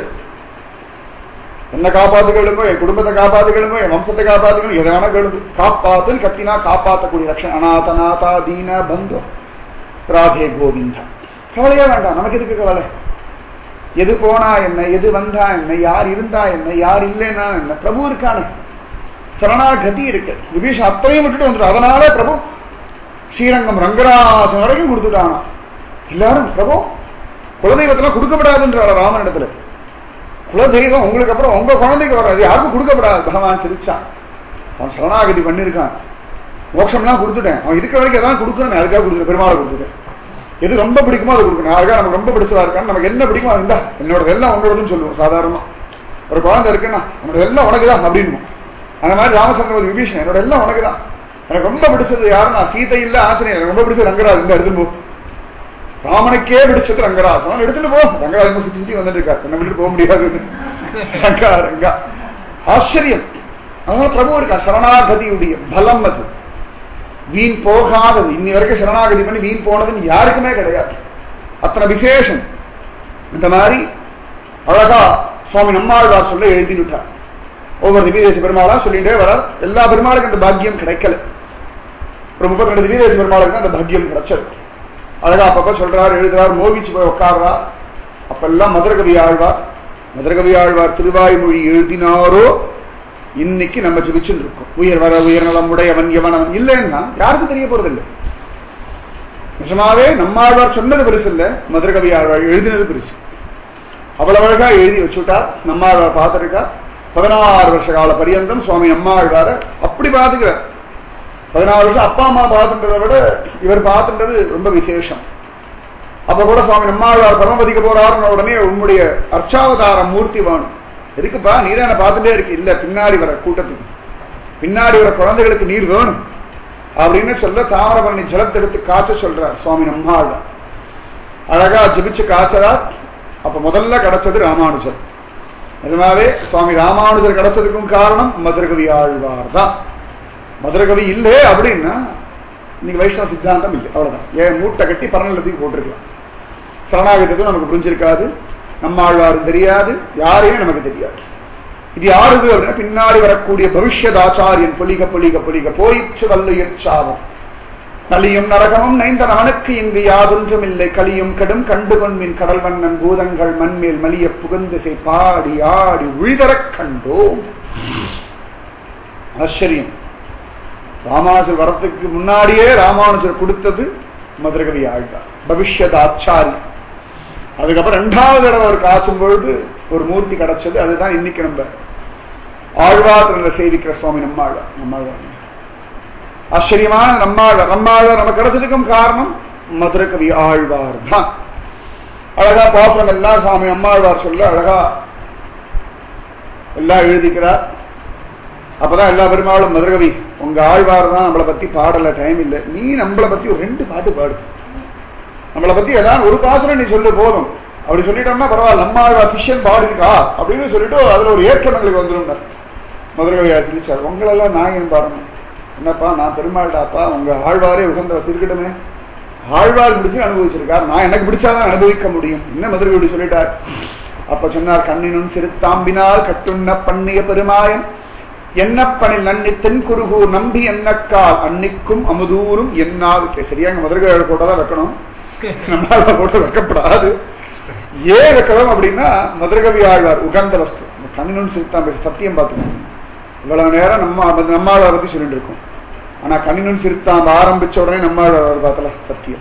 என்ன காப்பாத்துகளுங்கோ என் குடும்பத்தை காப்பாத்துகளுங்கோ என் வம்சத்தை காப்பாத்துகளும் எதை வேணா கேளுங்க காப்பாத்துன்னு கத்தினா காப்பாத்தக்கூடிய ரக்ஷன் அநாத நாதா தீன பந்தோ ராதே கோவிந்தா கவலையே வேண்டாம் நமக்கு எதுக்கு கவலை எது போனா என்ன எது வந்தா என்ன யார் இருந்தா என்ன யார் இல்லைன்னா என்ன பிரபு இருக்கானே சரணாகதி இருக்கு விபீஷன் அத்தனையும் விட்டுட்டு வந்துடும் அதனால பிரபு ஸ்ரீரங்கம் ரங்கராசன் வரைக்கும் கொடுத்துட்டானா எல்லாரும் பிரபு குலதெய்வத்தெல்லாம் கொடுக்கப்படாதுன்றார ராமனிடத்துல குலதெய்வம் உங்களுக்கு அப்புறம் உங்க குழந்தைக்கு வராது யாருக்கும் கொடுக்கப்படாது பகவான் சிரிச்சான் அவன் சரணாகதி பண்ணியிருக்கான் மோட்சம்லாம் கொடுத்துட்டேன் அவன் இருக்கிற வரைக்கும் எதாவது கொடுக்கணும் அதுக்காக கொடுத்துட்டேன் பெருமாளை கொடுத்துட்டேன் எது ரொம்ப பிடிக்குமோ அதை கொடுக்கணும் யாருக்கா நமக்கு ரொம்ப பிடிச்சதா இருக்கான்னு நமக்கு என்ன பிடிக்குமோ அது இந்தா என்னோட எல்லாம் உங்களோடதுன்னு சொல்லுவோம் சாதாரணமா ஒரு குழந்தை இருக்குன்னா நம்மளோட எல்லாம் உனக்கு தான் அப்படின்னு அந்த மாதிரி ராமச்சந்திரபதி விபீஷன் என்னோட எல்லாம் உனக்கு தான் எனக்கு ரொம்ப பிடிச்சது யாருன்னா சீதை இல்ல ஆஞ்சநேயர் எனக்கு ரொம்ப பிடிச்சது ரங்கராஜ் இந்த எடுத்துட்டு போ ராமனுக்கே பிடிச்சது ரங்கராஜ் அவன் எடுத்துட்டு போ ரங்கராஜ் இன்னும் சுத்தி சுத்தி வந்துட்டு இருக்காரு என்ன விட்டு போக முடியாது ரங்கா ரங்கா ஆச்சரியம் அதனால பிரபு இருக்கா சரணாகதியுடைய பலம் அது வீண் போகாதது இன்னி வரைக்கும் சரணாகதி பண்ணி வீண் போனதுன்னு யாருக்குமே கிடையாது அத்தனை விசேஷம் இந்த மாதிரி அழகா சுவாமி நம்மாழ்வார் சொல்ல எழுதிவிட்டார் ஒவ்வொரு திவ்யதேச பெருமாளா சொல்லிட்டே வர எல்லா பெருமாளுக்கும் அந்த பாக்கியம் கிடைக்கல ஒரு முப்பத்தி ரெண்டு திவ்யதேச பெருமாளுக்கு தான் அந்த பாக்கியம் கிடைச்சது அழகா அப்பப்ப சொல்றார் எழுதுறார் மோகிச்சு போய் உட்கார்றா அப்பெல்லாம் மதுரகவி ஆழ்வார் மதுரகவி ஆழ்வார் திருவாய்மொழி எழுதினாரோ இன்னைக்கு நம்ம ஜபிச்சுட்டு இருக்கோம் உயர் வர உயர்நலம் உடையவன் எவனவன் இல்லைன்னா யாருக்கும் தெரிய போறது இல்லை நிஜமாவே நம்மாழ்வார் சொன்னது பெருசு இல்ல மதுரகவி ஆழ்வார் எழுதினது பெருசு அவ்வளவு அழகா எழுதி வச்சுட்டார் நம்மாழ்வார் பார்த்திருக்கா பதினாறு வருஷ கால பரியந்தம் சுவாமி நம்மாழ்வார அப்படி பார்த்துக்கிறார் பதினாறு வருஷம் அப்பா அம்மா பார்த்துன்றதை விட இவர் பார்த்துன்றது ரொம்ப விசேஷம் அப்ப கூட சுவாமி நம்மாழ்வார் பரமபதிக்க போறாருன்னு உடனே உன்னுடைய அர்ச்சாவதார மூர்த்தி வேணும் எதுக்குப்பா நீ தான் பார்த்துட்டே இருக்கு இல்ல பின்னாடி வர கூட்டத்துக்கு பின்னாடி வர குழந்தைகளுக்கு நீர் வேணும் அப்படின்னு சொல்ல தாமிரபரணி ஜலத்தை எடுத்து காய்ச்ச சொல்றார் சுவாமி நம்மாழ்வார் அழகா ஜபிச்சு காய்ச்சறார் அப்ப முதல்ல கிடைச்சது ராமானுஜர் நிஜமாவே சுவாமி ராமானுஜர் கிடைச்சதுக்கும் காரணம் மதுரகவி ஆழ்வார் தான் மதுரகவி இல்லை அப்படின்னா இன்னைக்கு வைஷ்ணவ சித்தாந்தம் இல்லை அவ்வளவுதான் ஏன் மூட்டை கட்டி பரநலத்துக்கு போட்டிருக்கலாம் சரணாகத்துக்கும் நமக்கு புரிஞ்சிருக்காது நம்ம ஆழ்வாரும் தெரியாது யாரையும் நமக்கு தெரியாது இது யாருது அப்படின்னா பின்னாடி வரக்கூடிய பவிஷ்யத் ஆச்சாரியன் பொலிக பொலிக பொலிக போயிற்று வல்லுயிர் சாபம் நலியும் நரகமும் நைந்த அவனுக்கு இங்கு யாதொன்றும் இல்லை கலியும் கடும் கண்டு கொன்மின் கடல் வண்ணன் பூதங்கள் மண்மேல் மலிய புகுந்து செய் பாடி ஆடி உழிதரக் கண்டோம் ஆச்சரியம் ராமானுஜர் வரத்துக்கு முன்னாடியே ராமானுஜர் கொடுத்தது மதுரகவி ஆழ்வார் பவிஷ்யத் ஆச்சாரி அதுக்கப்புறம் ரெண்டாவது தடவை அவர் காய்ச்சும் பொழுது ஒரு மூர்த்தி கிடைச்சது அதுதான் இன்னைக்கு நம்ம ஆழ்வார் சேவிக்கிற சுவாமி நம்மாழ்வார் நம்மாழ்வார் ஆச்சரியமான நம்மாழ்வார் நம்மாழ்வார் நமக்கு கிடைச்சதுக்கும் காரணம் மதுரகவி ஆழ்வார் தான் அழகா பாசனம் எல்லாம் சுவாமி அம்மாழ்வார் சொல்ல அழகா எல்லாம் எழுதிக்கிறார் அப்பதான் எல்லா பெருமாளும் மதுரகவி உங்க ஆழ்வார் தான் நம்மளை பத்தி பாடல டைம் இல்லை நீ நம்மளை பத்தி ஒரு ரெண்டு பாட்டு பாடு நம்மளை பத்தி ஏதாவது ஒரு பாசனம் நீ சொல்லு போதும் அப்படி சொல்லிட்டோம்னா பரவாயில்ல நம்ம ஆழ்வார் சிஷ்யன் பாடிருக்கா அப்படின்னு சொல்லிட்டு அதுல ஒரு ஏற்றம் எங்களுக்கு வந்துடும் மதுரகவியார் சிரிச்சார் உங்களெல்லாம் நான் ஏன் பாடணும் என்னப்பா நான் பெருமாள்டாப்பா உங்க ஆழ்வாரே உகந்த இருக்கட்டுமே ஆழ்வார் பிடிச்சு அனுபவிச்சிருக்கார் நான் எனக்கு பிடிச்சாதான் அனுபவிக்க முடியும் என்ன மதுரை இப்படி சொல்லிட்டார் அப்ப சொன்னார் கண்ணினும் சிறுத்தாம்பினால் கட்டுண்ண பண்ணிய பெருமாயம் என்னப்பனில் நன்னி தென்குருகூர் நம்பி என்னக்கால் அன்னிக்கும் அமுதூரும் என்னாவுக்கே சரியாங்க மதுரை போட்டதான் வைக்கணும் நம்மளால போட்டு வைக்கப்படாது ஏன் வைக்கணும் அப்படின்னா மதுரகவி ஆழ்வார் உகந்த வஸ்து இந்த கண்ணினும் சிறுத்தாம்பி சத்தியம் பார்த்துக்கணும் இவ்வளவு நேரம் நம்ம நம்மாழ்வார் பத்தி சொல்லிட்டு இருக்கோம் ஆனா கண்ணினும் சிறுத்தாம்பு ஆரம்பிச்ச உடனே நம்மாழ்வார் பார்த்தல சத்தியம்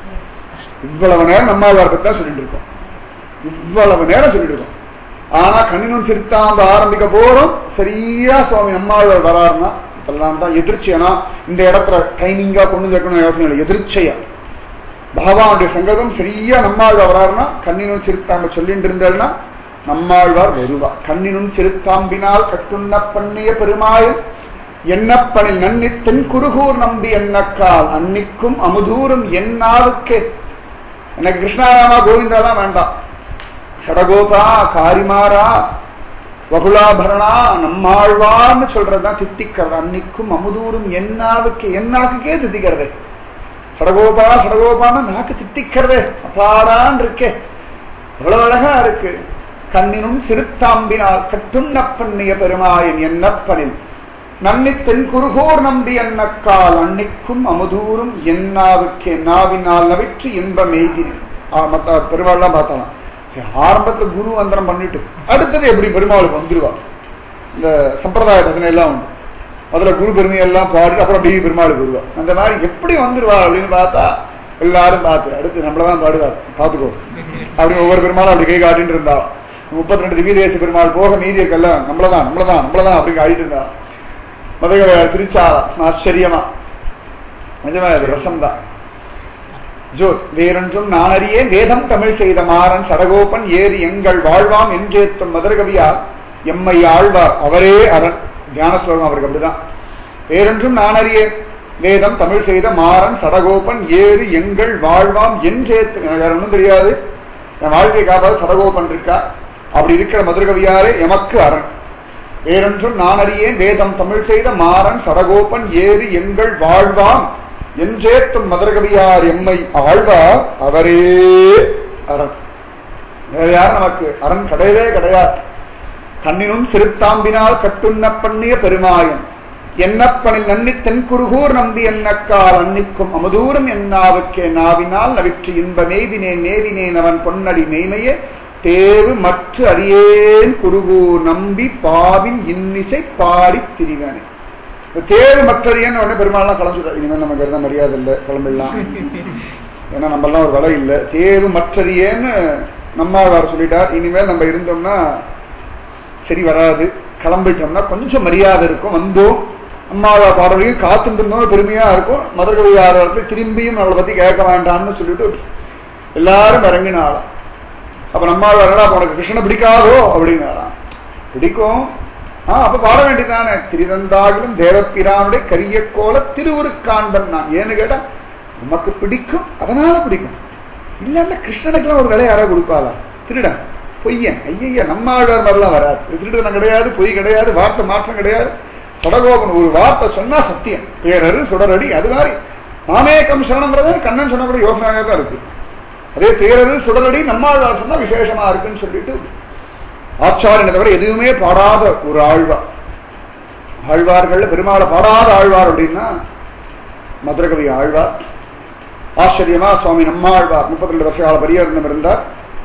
இவ்வளவு நேரம் நம்மாழ்வார் பத்தி தான் சொல்லிட்டு இருக்கோம் இவ்வளவு நேரம் சொல்லிட்டு இருக்கோம் ஆனா கண்ணினும் சிறுத்தாம்பு ஆரம்பிக்க போறோம் சரியா சுவாமி நம்மாழ்வார் வராருன்னா இதெல்லாம் தான் எதிர்ச்சியானா இந்த இடத்துல டைமிங்கா கொண்டு சேர்க்கணும் யோசனை இல்லை எதிர்ச்சையா பகவானுடைய சங்கல்பம் சரியா நம்மாழ்வார் வராருன்னா கண்ணினும் சிறுத்தாம்பு சொல்லிட்டு இருந்தாருன்னா நம்மாழ்வார் வருவா கண்ணினும் சிறுத்தாம்பினால் கட்டுண்ண பண்ணிய பெருமாயம் என்னப்பனில் நன்னி தென் குருகூர் நம்பி என்னக்கால் அன்னிக்கும் அமுதூரும் என்னாவுக்கே எனக்கு கிருஷ்ணாராமா கோவிந்தாலாம் வேண்டாம் சடகோபா காரிமாரா வகுலாபரணா நம்மாழ்வார்னு சொல்றதுதான் தித்திக்கிறது அன்னிக்கும் அமுதூரும் என்னாவுக்கு என்னாக்குக்கே தித்திக்கிறது சடகோபா சடகோபான்னு நாக்கு தித்திக்கிறதே அப்பாடான் இருக்கே எவ்வளவு அழகா இருக்கு கண்ணினும் சிறுத்தாம்பினால் கட்டுண்ண பண்ணிய பெருமாயன் என்னப்பனில் நன்னி தென் குருகோர் நம்பி என்னக்கால் அன்னிக்கும் அமுதூரும் என்னாவுக்கே நாவினால் நவிற்று இன்பம் எய்தினேன் மத்த பெருமாள்லாம் பார்த்தாலாம் சரி ஆரம்பத்துல குரு வந்தனம் பண்ணிட்டு அடுத்தது எப்படி பெருமாளுக்கு வந்துருவார் இந்த சம்பிரதாய பஜனை எல்லாம் உண்டு அதுல குரு பெருமையெல்லாம் பாடி அப்புறம் அப்படியே பெருமாளுக்கு வருவார் அந்த மாதிரி எப்படி வந்துருவா அப்படின்னு பார்த்தா எல்லாரும் பார்த்து அடுத்து நம்மளதான் பாடுவார் பார்த்துக்கோ அப்படி ஒவ்வொரு பெருமாளும் அப்படி கை காட்டிட்டு இருந்தா முப்பத்தி ரெண்டு திவ்ய தேச பெருமாள் போக மீதி இருக்கெல்லாம் நம்மளதான் நம்மளதான் நம்மளதான் அப்படின்னு ஆடிட்டு இருந்தா மதுரை திருச்சா ஆச்சரியமா நிஜமா இது ரசம் தான் ஜோர் வேறொன்றும் நான் அறியேன் வேதம் தமிழ் செய்த மாறன் சடகோபன் ஏறி எங்கள் வாழ்வாம் என்றேத்தும் மதுரகவியார் எம்மை ஆழ்வார் அவரே அரண் தியான ஸ்லோகம் அவருக்கு அப்படிதான் வேறொன்றும் நான் அறியேன் வேதம் தமிழ் செய்த மாறன் சடகோபன் ஏறு எங்கள் வாழ்வாம் என்றேத்து எனக்கு வேற ஒன்றும் தெரியாது என் வாழ்க்கையை காப்பாது சடகோபன் இருக்கா அப்படி இருக்கிற மதுரகவியாரே எமக்கு அரண் வேறொன்றும் நான் அறியேன் வேதம் தமிழ் செய்த மாறன் சடகோபன் ஏறு எங்கள் வாழ்வாம் என்றேத்தும் மதுரகவியார் எம்மை ஆழ்வார் அவரே அரண் வேற யாரும் நமக்கு அரண் கிடையவே கிடையாது கண்ணினும் சிறுத்தாம்பினால் கட்டுண்ண பண்ணிய பெருமாயம் என்னப்பனில் நன்னி தென்குருகூர் நம்பி என்னக்கால் அன்னிக்கும் அமுதூரம் என்னாவுக்கே நாவினால் நவிற்று இன்ப மேவினேன் மேவினேன் அவன் பொன்னடி மேய்மையே தேவு மற்ற அறியேன் குருகூர் நம்பி பாவின் இன்னிசை பாடி திரிவனே இந்த தேவு மற்றறியன்னு உடனே பெருமாள்லாம் கலந்துட்டார் இனிமேல் நமக்கு எதுவும் மரியாதை இல்லை கிளம்பிடலாம் ஏன்னா நம்மெல்லாம் ஒரு வலை இல்லை தேவு மற்றறியேன்னு நம்மாழ்வார் சொல்லிட்டார் இனிமேல் நம்ம இருந்தோம்னா சரி வராது கிளம்பிட்டோம்னா கொஞ்சம் மரியாதை இருக்கும் வந்தோம் அம்மாவா பாடலையும் காத்துட்டு இருந்தோம் பெருமையா இருக்கும் மதுரை இடத்துல திரும்பியும் நம்மளை பத்தி கேட்க வேண்டாம்னு சொல்லிட்டு எல்லாரும் இறங்கினாலாம் அப்ப நம்மாழ்வாரா உனக்கு கிருஷ்ணனை பிடிக்காதோ அப்படின்னாராம் பிடிக்கும் ஆ அப்ப பாட வேண்டியதானே திருதந்தாகிலும் தேவப்பிரானுடைய கரிய கோல திருவுருக்காண்பன் நான் ஏன்னு கேட்டா உமக்கு பிடிக்கும் அதனால பிடிக்கும் இல்லன்னா கிருஷ்ணனுக்கெல்லாம் ஒரு வேலையை யாராவது கொடுப்பாளா திருடன் பொய்யன் ஐயா நம்ம ஆழ்வார் மாதிரிலாம் வராது திருடனம் கிடையாது பொய் கிடையாது வார்த்தை மாற்றம் கிடையாது சடகோபன் ஒரு வார்த்தை சொன்னா சத்தியம் பேரரு சுடரடி அது மாதிரி நாமேக்கம் சரணங்கிறது கண்ணன் சொன்ன கூட யோசனையாக தான் இருக்கு அதே தேரரு சுடரடி நம்மாழ்வார் சொன்னா விசேஷமா இருக்குன்னு சொல்லிட்டு ஆச்சாரியனை தவிர எதுவுமே பாடாத ஒரு ஆழ்வார் ஆழ்வார்கள் பெருமாளை பாடாத ஆழ்வார் அப்படின்னா மதுரகவி ஆழ்வார் ஆச்சரியமா சுவாமி நம்மாழ்வார் முப்பத்தி ரெண்டு வருஷ கால பரியர்ந்தம் இருந்தார்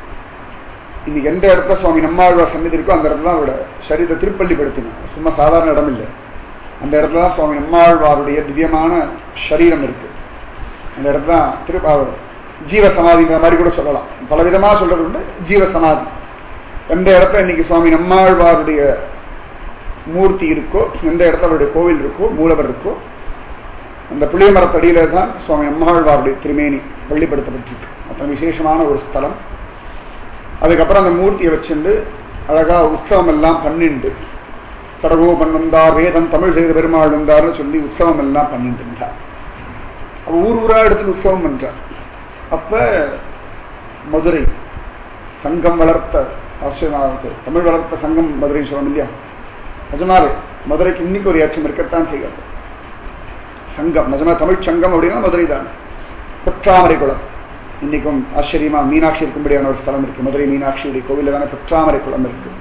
இன்னைக்கு எந்த இடத்துல சுவாமி நம்மாழ்வார் சன்னிதி இருக்கோ அந்த இடத்துல தான் அவரோட சரீரத்தை திருப்பள்ளிப்படுத்தினார் சும்மா சாதாரண இடம் இல்லை அந்த இடத்துல தான் சுவாமி நம்மாழ்வாருடைய திவ்யமான சரீரம் இருக்கு அந்த இடத்துல தான் திரு அவர் ஜீவ சமாதிங்கிற மாதிரி கூட சொல்லலாம் பல விதமா சொல்றது உண்டு ஜீவ சமாதி எந்த இடத்துல இன்னைக்கு சுவாமி நம்மாழ்வாருடைய மூர்த்தி இருக்கோ எந்த இடத்துல அவருடைய கோவில் இருக்கோ மூலவர் இருக்கோ அந்த புளிய மரத்தடியில தான் சுவாமி அம்மாழ்வாருடைய திருமேனி பள்ளிப்படுத்தப்பட்டிருக்கு அத்தனை விசேஷமான ஒரு ஸ்தலம் அதுக்கப்புறம் அந்த மூர்த்தியை வச்சுண்டு அழகா உற்சவம் எல்லாம் பண்ணிண்டு சடகோபன் வந்தார் வேதம் தமிழ் செய்த பெருமாள் வந்தார்னு சொல்லி உற்சவம் எல்லாம் பண்ணிட்டு இருந்தார் அப்ப ஊர் ஊரா இடத்துல உற்சவம் பண்றார் அப்ப மதுரை சங்கம் வளர்த்த ஆசிரியர் தமிழ் வளர்த்த சங்கம் மதுரை சொல்லணும் இல்லையா நிஜமாவே மதுரைக்கு இன்னைக்கு ஒரு ஏற்றம் இருக்கத்தான் செய்யாது சங்கம் நிஜமா தமிழ் சங்கம் அப்படின்னா மதுரை தான் பொற்றாமரை குளம் இன்னைக்கும் ஆச்சரியமா மீனாட்சி இருக்கும்படியான ஒரு ஸ்தலம் இருக்கு மதுரை மீனாட்சியுடைய கோவில தானே பொற்றாமரை குளம் இருக்கு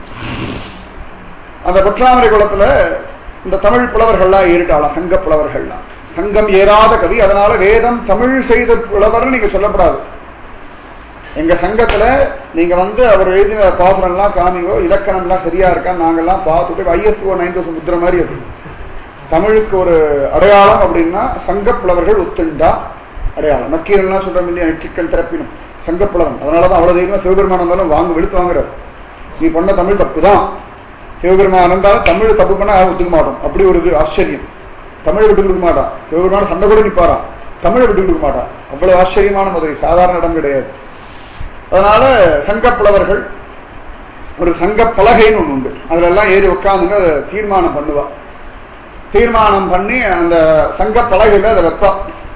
அந்த பொற்றாமரை குளத்துல இந்த தமிழ் புலவர்கள்லாம் ஏறிட்டாலாம் சங்க புலவர்கள்லாம் சங்கம் ஏறாத கவி அதனால வேதம் தமிழ் செய்த புலவர்னு நீங்க சொல்லப்படாது எங்க சங்கத்துல நீங்க வந்து அவர் எழுதின பாசுரம்லாம் காமியோ இலக்கணம் எல்லாம் சரியா இருக்கா நாங்கெல்லாம் பார்த்துட்டு ஐஎஸ்ஓ நைன் தௌசண்ட் முத்திர மாதிரி அது தமிழுக்கு ஒரு அடையாளம் அப்படின்னா சங்கப்புலவர்கள் ஒத்துண்டா அடையாளம் நக்கீரன்லாம் சொல்றோம் இல்லையா நெற்றிக்கண் திறப்பினும் சங்கப்புலவன் அதனாலதான் அவ்வளவு தைரியமா சிவபெருமான் இருந்தாலும் வாங்க வெளுத்து வாங்குறாரு நீ பண்ண தமிழ் தப்பு தான் சிவபெருமான் இருந்தாலும் தமிழ் தப்பு பண்ணா யாரும் ஒத்துக்க மாட்டோம் அப்படி ஒரு இது ஆச்சரியம் தமிழை விட்டு கொடுக்க மாட்டான் சிவபெருமான சண்டை கூட நிப்பாரான் தமிழை விட்டு கொடுக்க மாட்டான் அவ்வளவு ஆச்சரியமான மதுரை சாதாரண இடம் கிடையாது அதனால சங்கப்புலவர்கள் ஒரு சங்க பலகைன்னு ஒண்ணு உண்டு அதுல எல்லாம் ஏறி உட்காந்துன்னு அதை தீர்மானம் பண்ணுவா தீர்மானம் பண்ணி அந்த சங்க பலகையில அதை வைப்பா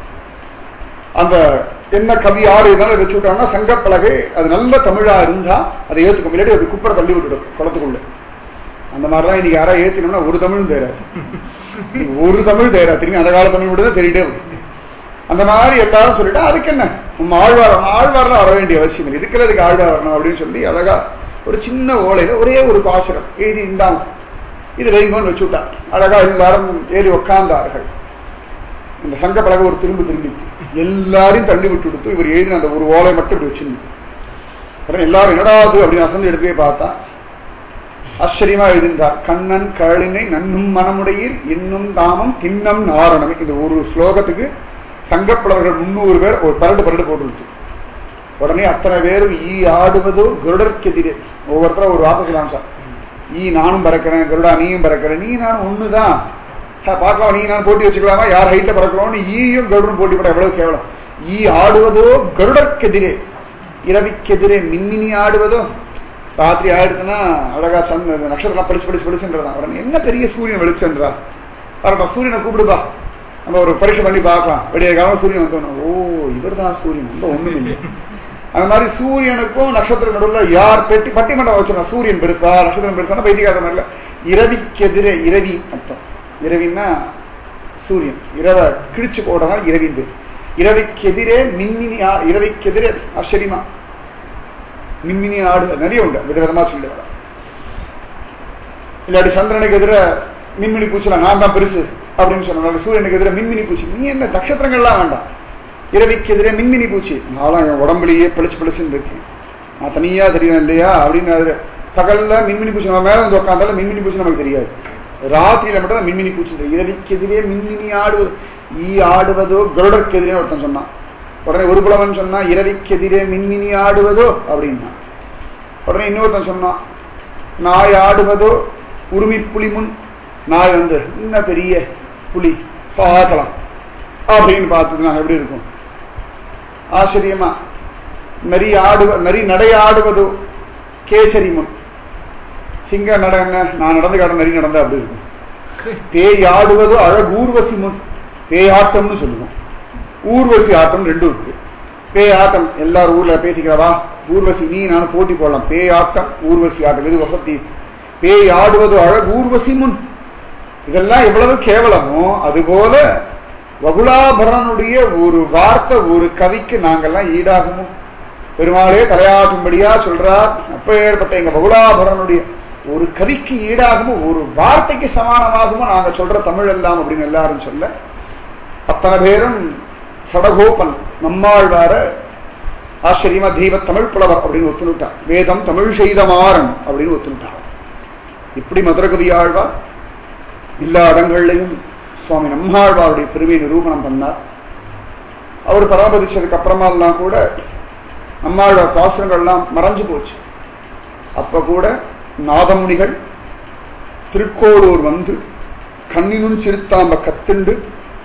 அந்த என்ன கவி யாரு இருந்தாலும் வச்சு விட்டாங்கன்னா சங்கப்பலகை அது நல்ல தமிழா இருந்தா அதை ஏத்துக்கும் இல்லாட்டி அது குப்பரை தள்ளி விட்டுடும் குளத்துக்குள்ள அந்த மாதிரிலாம் இன்னைக்கு யாரா ஏத்தினோம்னா ஒரு தமிழும் தேராது ஒரு தமிழ் தேரா திரும்பி அந்த கால தமிழ் மட்டும் தான் தெரியிட்டே வரும் அந்த மாதிரி எல்லாரும் சொல்லிட்டா அதுக்கு என்ன நம்ம ஆழ்வார் ஆழ்வார்லாம் வர வேண்டிய அவசியம் இல்லை இருக்கிறதுக்கு ஆழ்வார் வரணும் அப்படின்னு சொல்லி அழகா ஒரு சின்ன ஓலையில ஒரே ஒரு பாசுரம் எழுதி இந்தாங்க இது வைங்கோன்னு வச்சுட்டா அழகா எல்லாரும் ஏறி உட்கார்ந்தார்கள் இந்த சங்க பலகை ஒரு திரும்பி திரும்பிச்சு எல்லாரையும் தள்ளி விட்டு கொடுத்து இவர் எழுதின அந்த ஒரு ஓலை மட்டும் இப்படி வச்சிருந்து உடனே எல்லாரும் என்னடாது அப்படின்னு அசந்து எடுத்து போய் பார்த்தா ஆச்சரியமா எழுதிந்தார் கண்ணன் கழினை நன்னும் மனமுடையீர் இன்னும் தாமம் தின்னம் நாரணமே இந்த ஒரு ஸ்லோகத்துக்கு சங்கப்புலவர்கள் முன்னூறு பேர் ஒரு பரடு பரடு போட்டு உடனே அத்தனை பேரும் ஈ ஆடுவதோ கருடற்கெதிரே ஒவ்வொருத்தரும் ஒரு வார்த்தை சொல்லலாம் சார் ஈ நானும் பறக்கிறேன் கருடா நீயும் பறக்கிற நீ நான் ஒண்ணுதான் பார்க்கலாம் நீ நான் போட்டி வச்சுக்கலாமா யார் ஹைட்ல பறக்கிறோம்னு ஈயும் கருடனும் போட்டி போட எவ்வளவு கேவலம் ஈ ஆடுவதோ கருடற்கெதிரே இரவிக்கெதிரே மின்மினி ஆடுவதோ ராத்திரி ஆயிடுச்சுன்னா அழகா சந்த நட்சத்திரம் படிச்சு படிச்சு படிச்சுன்றதான் உடனே என்ன பெரிய சூரியன் வெளிச்சன்றா வரட்டும் சூரியனை கூப்பிடுப்பா நம்ம ஒரு பரீட்சை பண்ணி பார்க்கலாம் விடிய காலம் சூரியன் வந்தோம் ஓ இவர் தான் சூரியன் ரொம்ப ஒண்ணும் இல்லை அந்த மாதிரி சூரியனுக்கும் நட்சத்திரம் நடுவில் யார் பெட்டி பட்டிமன்றம் வச்சிருந்தா சூரியன் பெருசா நட்சத்திரம் பெருசா பைத்தியக்கார மாதிரில இரவிக்கெதிரே இரவி அர்த்தம் இரவின்னா சூரியன் இரவை கிழிச்சு போட்டதான் இரவின் பேர் இரவிக்கெதிரே மின்மினி ஆ- இரவிக்கெதிரே ஆச்சரியமா மின்மினி ஆடு நிறைய உண்டு விதவிதமா சொல்லி வர இல்லாட்டி சந்திரனுக்கு எதிர மின்மினி பூச்சலாம் நான் தான் பெருசு அப்படின்னு சொன்னாங்க சூரியனுக்கு எதிர மின்மினி பூச்சி நீ என்ன நட்சத்திரங்கள்லாம் வேண்டாம் இரவிக்கு எதிரே மின்மினி பூச்சி நான்லாம் என் உடம்புலயே பிடிச்சு பிடிச்சுன்னு இருக்கு நான் தனியா தெரியும் இல்லையா அப்படின்னு அது பகல்ல மின்மினி பூச்சி நம்ம மேல வந்து உட்காந்தாலும் மின்மினி பூச்சி நமக்கு தெரியாது ராத்திரியில மட்டும் தான் மின்மினி பூச்சி தெரியும் இரவிக்கு எதிரே மின்மினி ஆடுவது ஈ ஆடுவதோ கருடற்கு எதிரே ஒருத்தன் சொன்னான் உடனே ஒரு புலவன் சொன்னா இரவிக்கு எதிரே மின்மினி ஆடுவதோ அப்படின்னா உடனே இன்னொருத்தன் சொன்னான் நாய் ஆடுவதோ உரிமை புலி முன் நாய் வந்து என்ன பெரிய புலி பார்க்கலாம் அப்படின்னு பார்த்ததுனா எப்படி இருக்கும் ஆச்சரியமா நரி ஆடுவ நரி நடை ஆடுவதோ கேசரி முன் சிங்க நட என்ன நான் நடந்து காட்ட நரி நடந்தா அப்படி இருக்கும் பேய் ஆடுவதோ அழகு ஊர்வசி முன் பேயாட்டம்னு சொல்லுவோம் ஊர்வசி ஆட்டம் ரெண்டும் இருக்கு பேய் ஆட்டம் எல்லாரும் ஊர்ல பேசிக்கிறவா ஊர்வசி நீ நானும் போட்டி போடலாம் பேய் ஆட்டம் ஊர்வசி ஆட்டம் இது வசதி பேய் ஆடுவது அழகு ஊர்வசி முன் இதெல்லாம் எவ்வளவு கேவலமோ அதுபோல வகுலாபரனுடைய ஒரு வார்த்தை ஒரு கவிக்கு நாங்கெல்லாம் ஈடாகுமோ பெருமாளே தலையாட்டும்படியா சொல்றார் அப்ப ஏற்பட்ட எங்க வகுலாபரனுடைய ஒரு கவிக்கு ஈடாகுமோ ஒரு வார்த்தைக்கு சமானமாகுமோ நாங்க சொல்ற தமிழ் எல்லாம் அப்படின்னு எல்லாரும் சொல்ல அத்தனை பேரும் சடகோபன் நம்மாழ்வார ஆச்சரியமா தெய்வ தமிழ் புலவர் அப்படின்னு ஒத்துனுட்டான் வேதம் தமிழ் செய்த மாறன் அப்படின்னு ஒத்துனுட்டான் இப்படி மதுரகவி ஆழ்வார் எல்லா இடங்கள்லையும் சுவாமி நம்மாழ்வாருடைய பெருமையை நிரூபணம் பண்ணார் அவர் பராமரிச்சதுக்கு அப்புறமாலாம் கூட நம்மாழ்வார் பாசுரங்கள்லாம் மறைஞ்சு போச்சு அப்ப கூட நாதமுனிகள் திருக்கோளூர் வந்து கண்ணினும் சிறுத்தாம்ப கத்துண்டு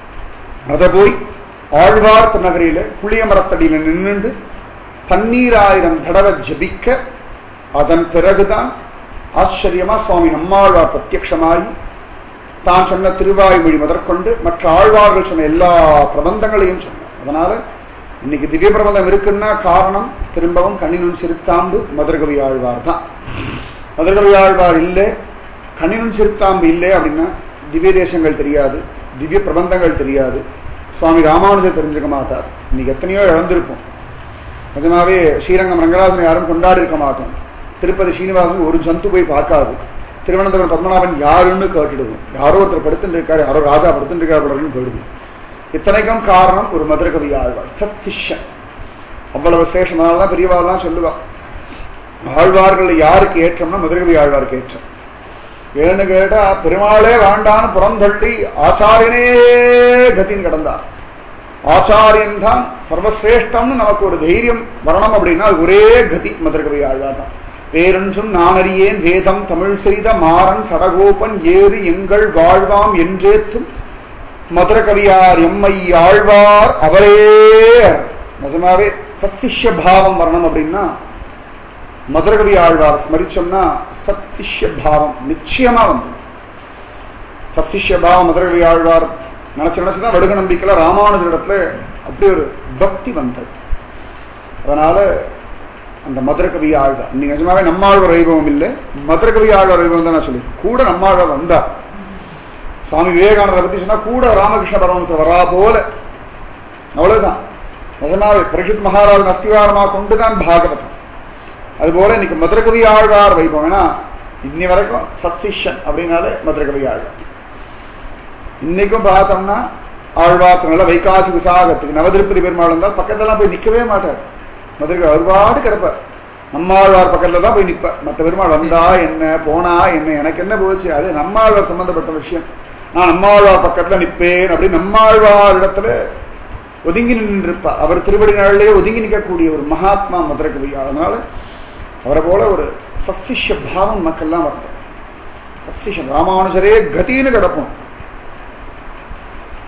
அதை போய் ஆழ்வார் நகரில புளிய மரத்தடியில நின்னுண்டு பன்னீராயிரம் தடவை ஜபிக்க அதன் பிறகுதான் ஆச்சரியமா சுவாமி நம்மாழ்வார் பிரத்யக்ஷமாயி தான் சொன்ன திருவாய்மொழி முதற்கொண்டு மற்ற ஆழ்வார்கள் சொன்ன எல்லா பிரபந்தங்களையும் சொன்னார் அதனால இன்னைக்கு திவ்ய பிரபந்தம் இருக்குன்னா காரணம் திரும்பவும் கண்ணினும் சிறுத்தாம்பு மதுரகவி ஆழ்வார் தான் மதுரகவி ஆழ்வார் இல்லை கண்ணினும் சிறுத்தாம்பு இல்லை அப்படின்னா திவ்ய தேசங்கள் தெரியாது திவ்ய பிரபந்தங்கள் தெரியாது சுவாமி ராமானுஜர் தெரிஞ்சுக்க மாட்டார் இன்னைக்கு எத்தனையோ இழந்திருப்போம் நிஜமாவே ஸ்ரீரங்கம் ரங்கராஜன் யாரும் கொண்டாடி இருக்க மாட்டோம் திருப்பதி ஸ்ரீனிவாசன் ஒரு ஜந்து போய் பார்க்காது திருவனந்தபுரம் பத்மநாபன் யாருன்னு கேட்டுடுவோம் யாரோ ஒருத்தர் படுத்துட்டு இருக்காரு யாரோ ராஜா படுத்துட்டு இருக்காரு அப்படின்னு போயிடுது இத்தனைக்கும் காரணம் ஒரு மதுரகவி ஆழ்வார் சத் சிஷ்யன் அவ்வளவு சேஷம் அதனாலதான் பெரியவாள்லாம் சொல்லுவா ஆழ்வார்கள் யாருக்கு ஏற்றம்னா மதுரகவி ஆழ்வாருக்கு ஏற்றம் ஏன்னு கேட்டா பெருமாளே வேண்டான்னு புறந்தள்ளி ஆச்சாரியனே கத்தின்னு கிடந்தார் ஆச்சாரியன் தான் சர்வசிரேஷ்டம்னு நமக்கு ஒரு தைரியம் வரணும் அப்படின்னா அது ஒரே கதி மதுரகவி ஆழ்வார் தான் பேரன்றும் நானறியேன் வேதம் தமிழ் செய்த மாறன் சடகோபன் ஏறு எங்கள் வாழ்வாம் என்றேத்தும் மதுரகவியார் எம்மை ஆழ்வார் அவரே நிஜமாவே சத்திஷ்ய பாவம் வரணும் அப்படின்னா மதுரகவி ஆழ்வார் ஸ்மரிச்சோம்னா சத்திஷ்ய பாவம் நிச்சயமா வந்து சத்திஷ்ய பாவம் மதுரகவி ஆழ்வார் நினைச்சு நினைச்சுதான் வடுக நம்பிக்கையில ராமானுஜரிடத்துல அப்படி ஒரு பக்தி வந்தது அதனால அந்த மதுரகவி ஆழ்வார் நீங்க நிஜமாவே நம்மாழ்வார் வைபவம் இல்லை மதுரகவி ஆழ்வார் வைபவம் தான் நான் சொல்லி கூட நம்மாழ்வார் வந்தா சுவாமி விவேகானந்தரை பத்தி சொன்னா கூட ராமகிருஷ்ண பரமஹம்சர் வரா போல அவ்வளவுதான் நிஜமாவே பரிஷத் மகாராஜன் அஸ்திவாரமா கொண்டுதான் பாகவதம் அதுபோல இன்னைக்கு மதுரகவி ஆழ்வார் வைபவம் ஏன்னா இன்னி வரைக்கும் சத்திஷன் அப்படின்னாலே மதுரகவி ஆழ்வார் இன்னைக்கும் பார்த்தோம்னா ஆழ்வார் நல்ல வைகாசி விசாகத்துக்கு நவதிருப்பதி பெருமாள் இருந்தால் பக்கத்துலாம் போய் நிக்கவே மாட்டார் மதுரை ஒருபாடு கிடப்பார் நம்மாழ்வார் பக்கத்துல தான் போய் நிற்பார் மற்ற பெருமாள் வந்தா என்ன போனா என்ன எனக்கு என்ன போச்சு அது நம்மாழ்வார் சம்பந்தப்பட்ட விஷயம் நான் நம்மாழ்வார் பக்கத்துல நிற்பேன் அப்படின்னு நம்மாழ்வார் இடத்துல ஒதுங்கி நின்றிருப்பார் அவர் திருவடி நாளிலேயே ஒதுங்கி நிற்கக்கூடிய ஒரு மகாத்மா மதுரை கவி அதனால அவரை போல ஒரு சசிஷ்ய பாவம் மக்கள்லாம் வரட்டும் சசிஷம் ராமானுஜரே கதின்னு கிடப்போம்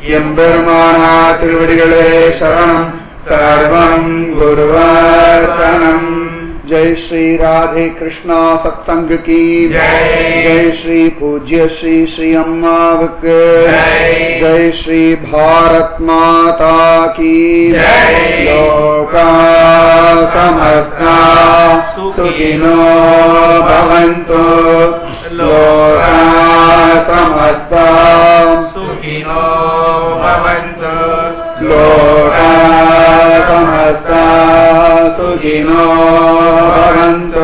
எம்பெருமானா திருவடிகளே சரணம் சர்வம் குருவர்த்தனம் जय श्री राधे कृष्णा सत्संग की जय। जय श्री पूज्य श्री श्री अम्मावक जय। जय श्री भारत माता की जय। लोका समस्ता सुखिनो भवन्तु लोका समस्ता सुखिनो भवन्तु लोका समस्ता सुखिनो भवन्तु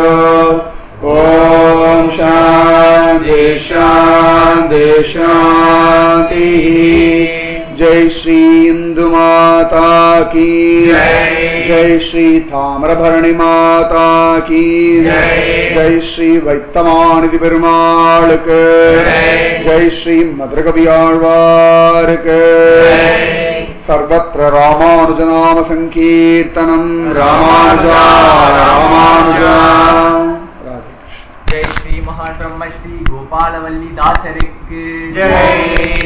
ॐ शान्ति शान्ति शान्तिः जय श्री इंदु माता की जय। जय श्री ताम्रभरणि माता की जय। जय श्री வைத்தமாநிதி பெருமாளுக்கு जय। जय श्री மதுரகவியாழ்வாருக்கு जय। सर्वत्र रामानुजनाम सङ्कीर्तनम् रामानुजा रामानुजा राधे कृष्ण जय श्री महान ब्रह्म श्री गोपाल वल्ली दासरिक जय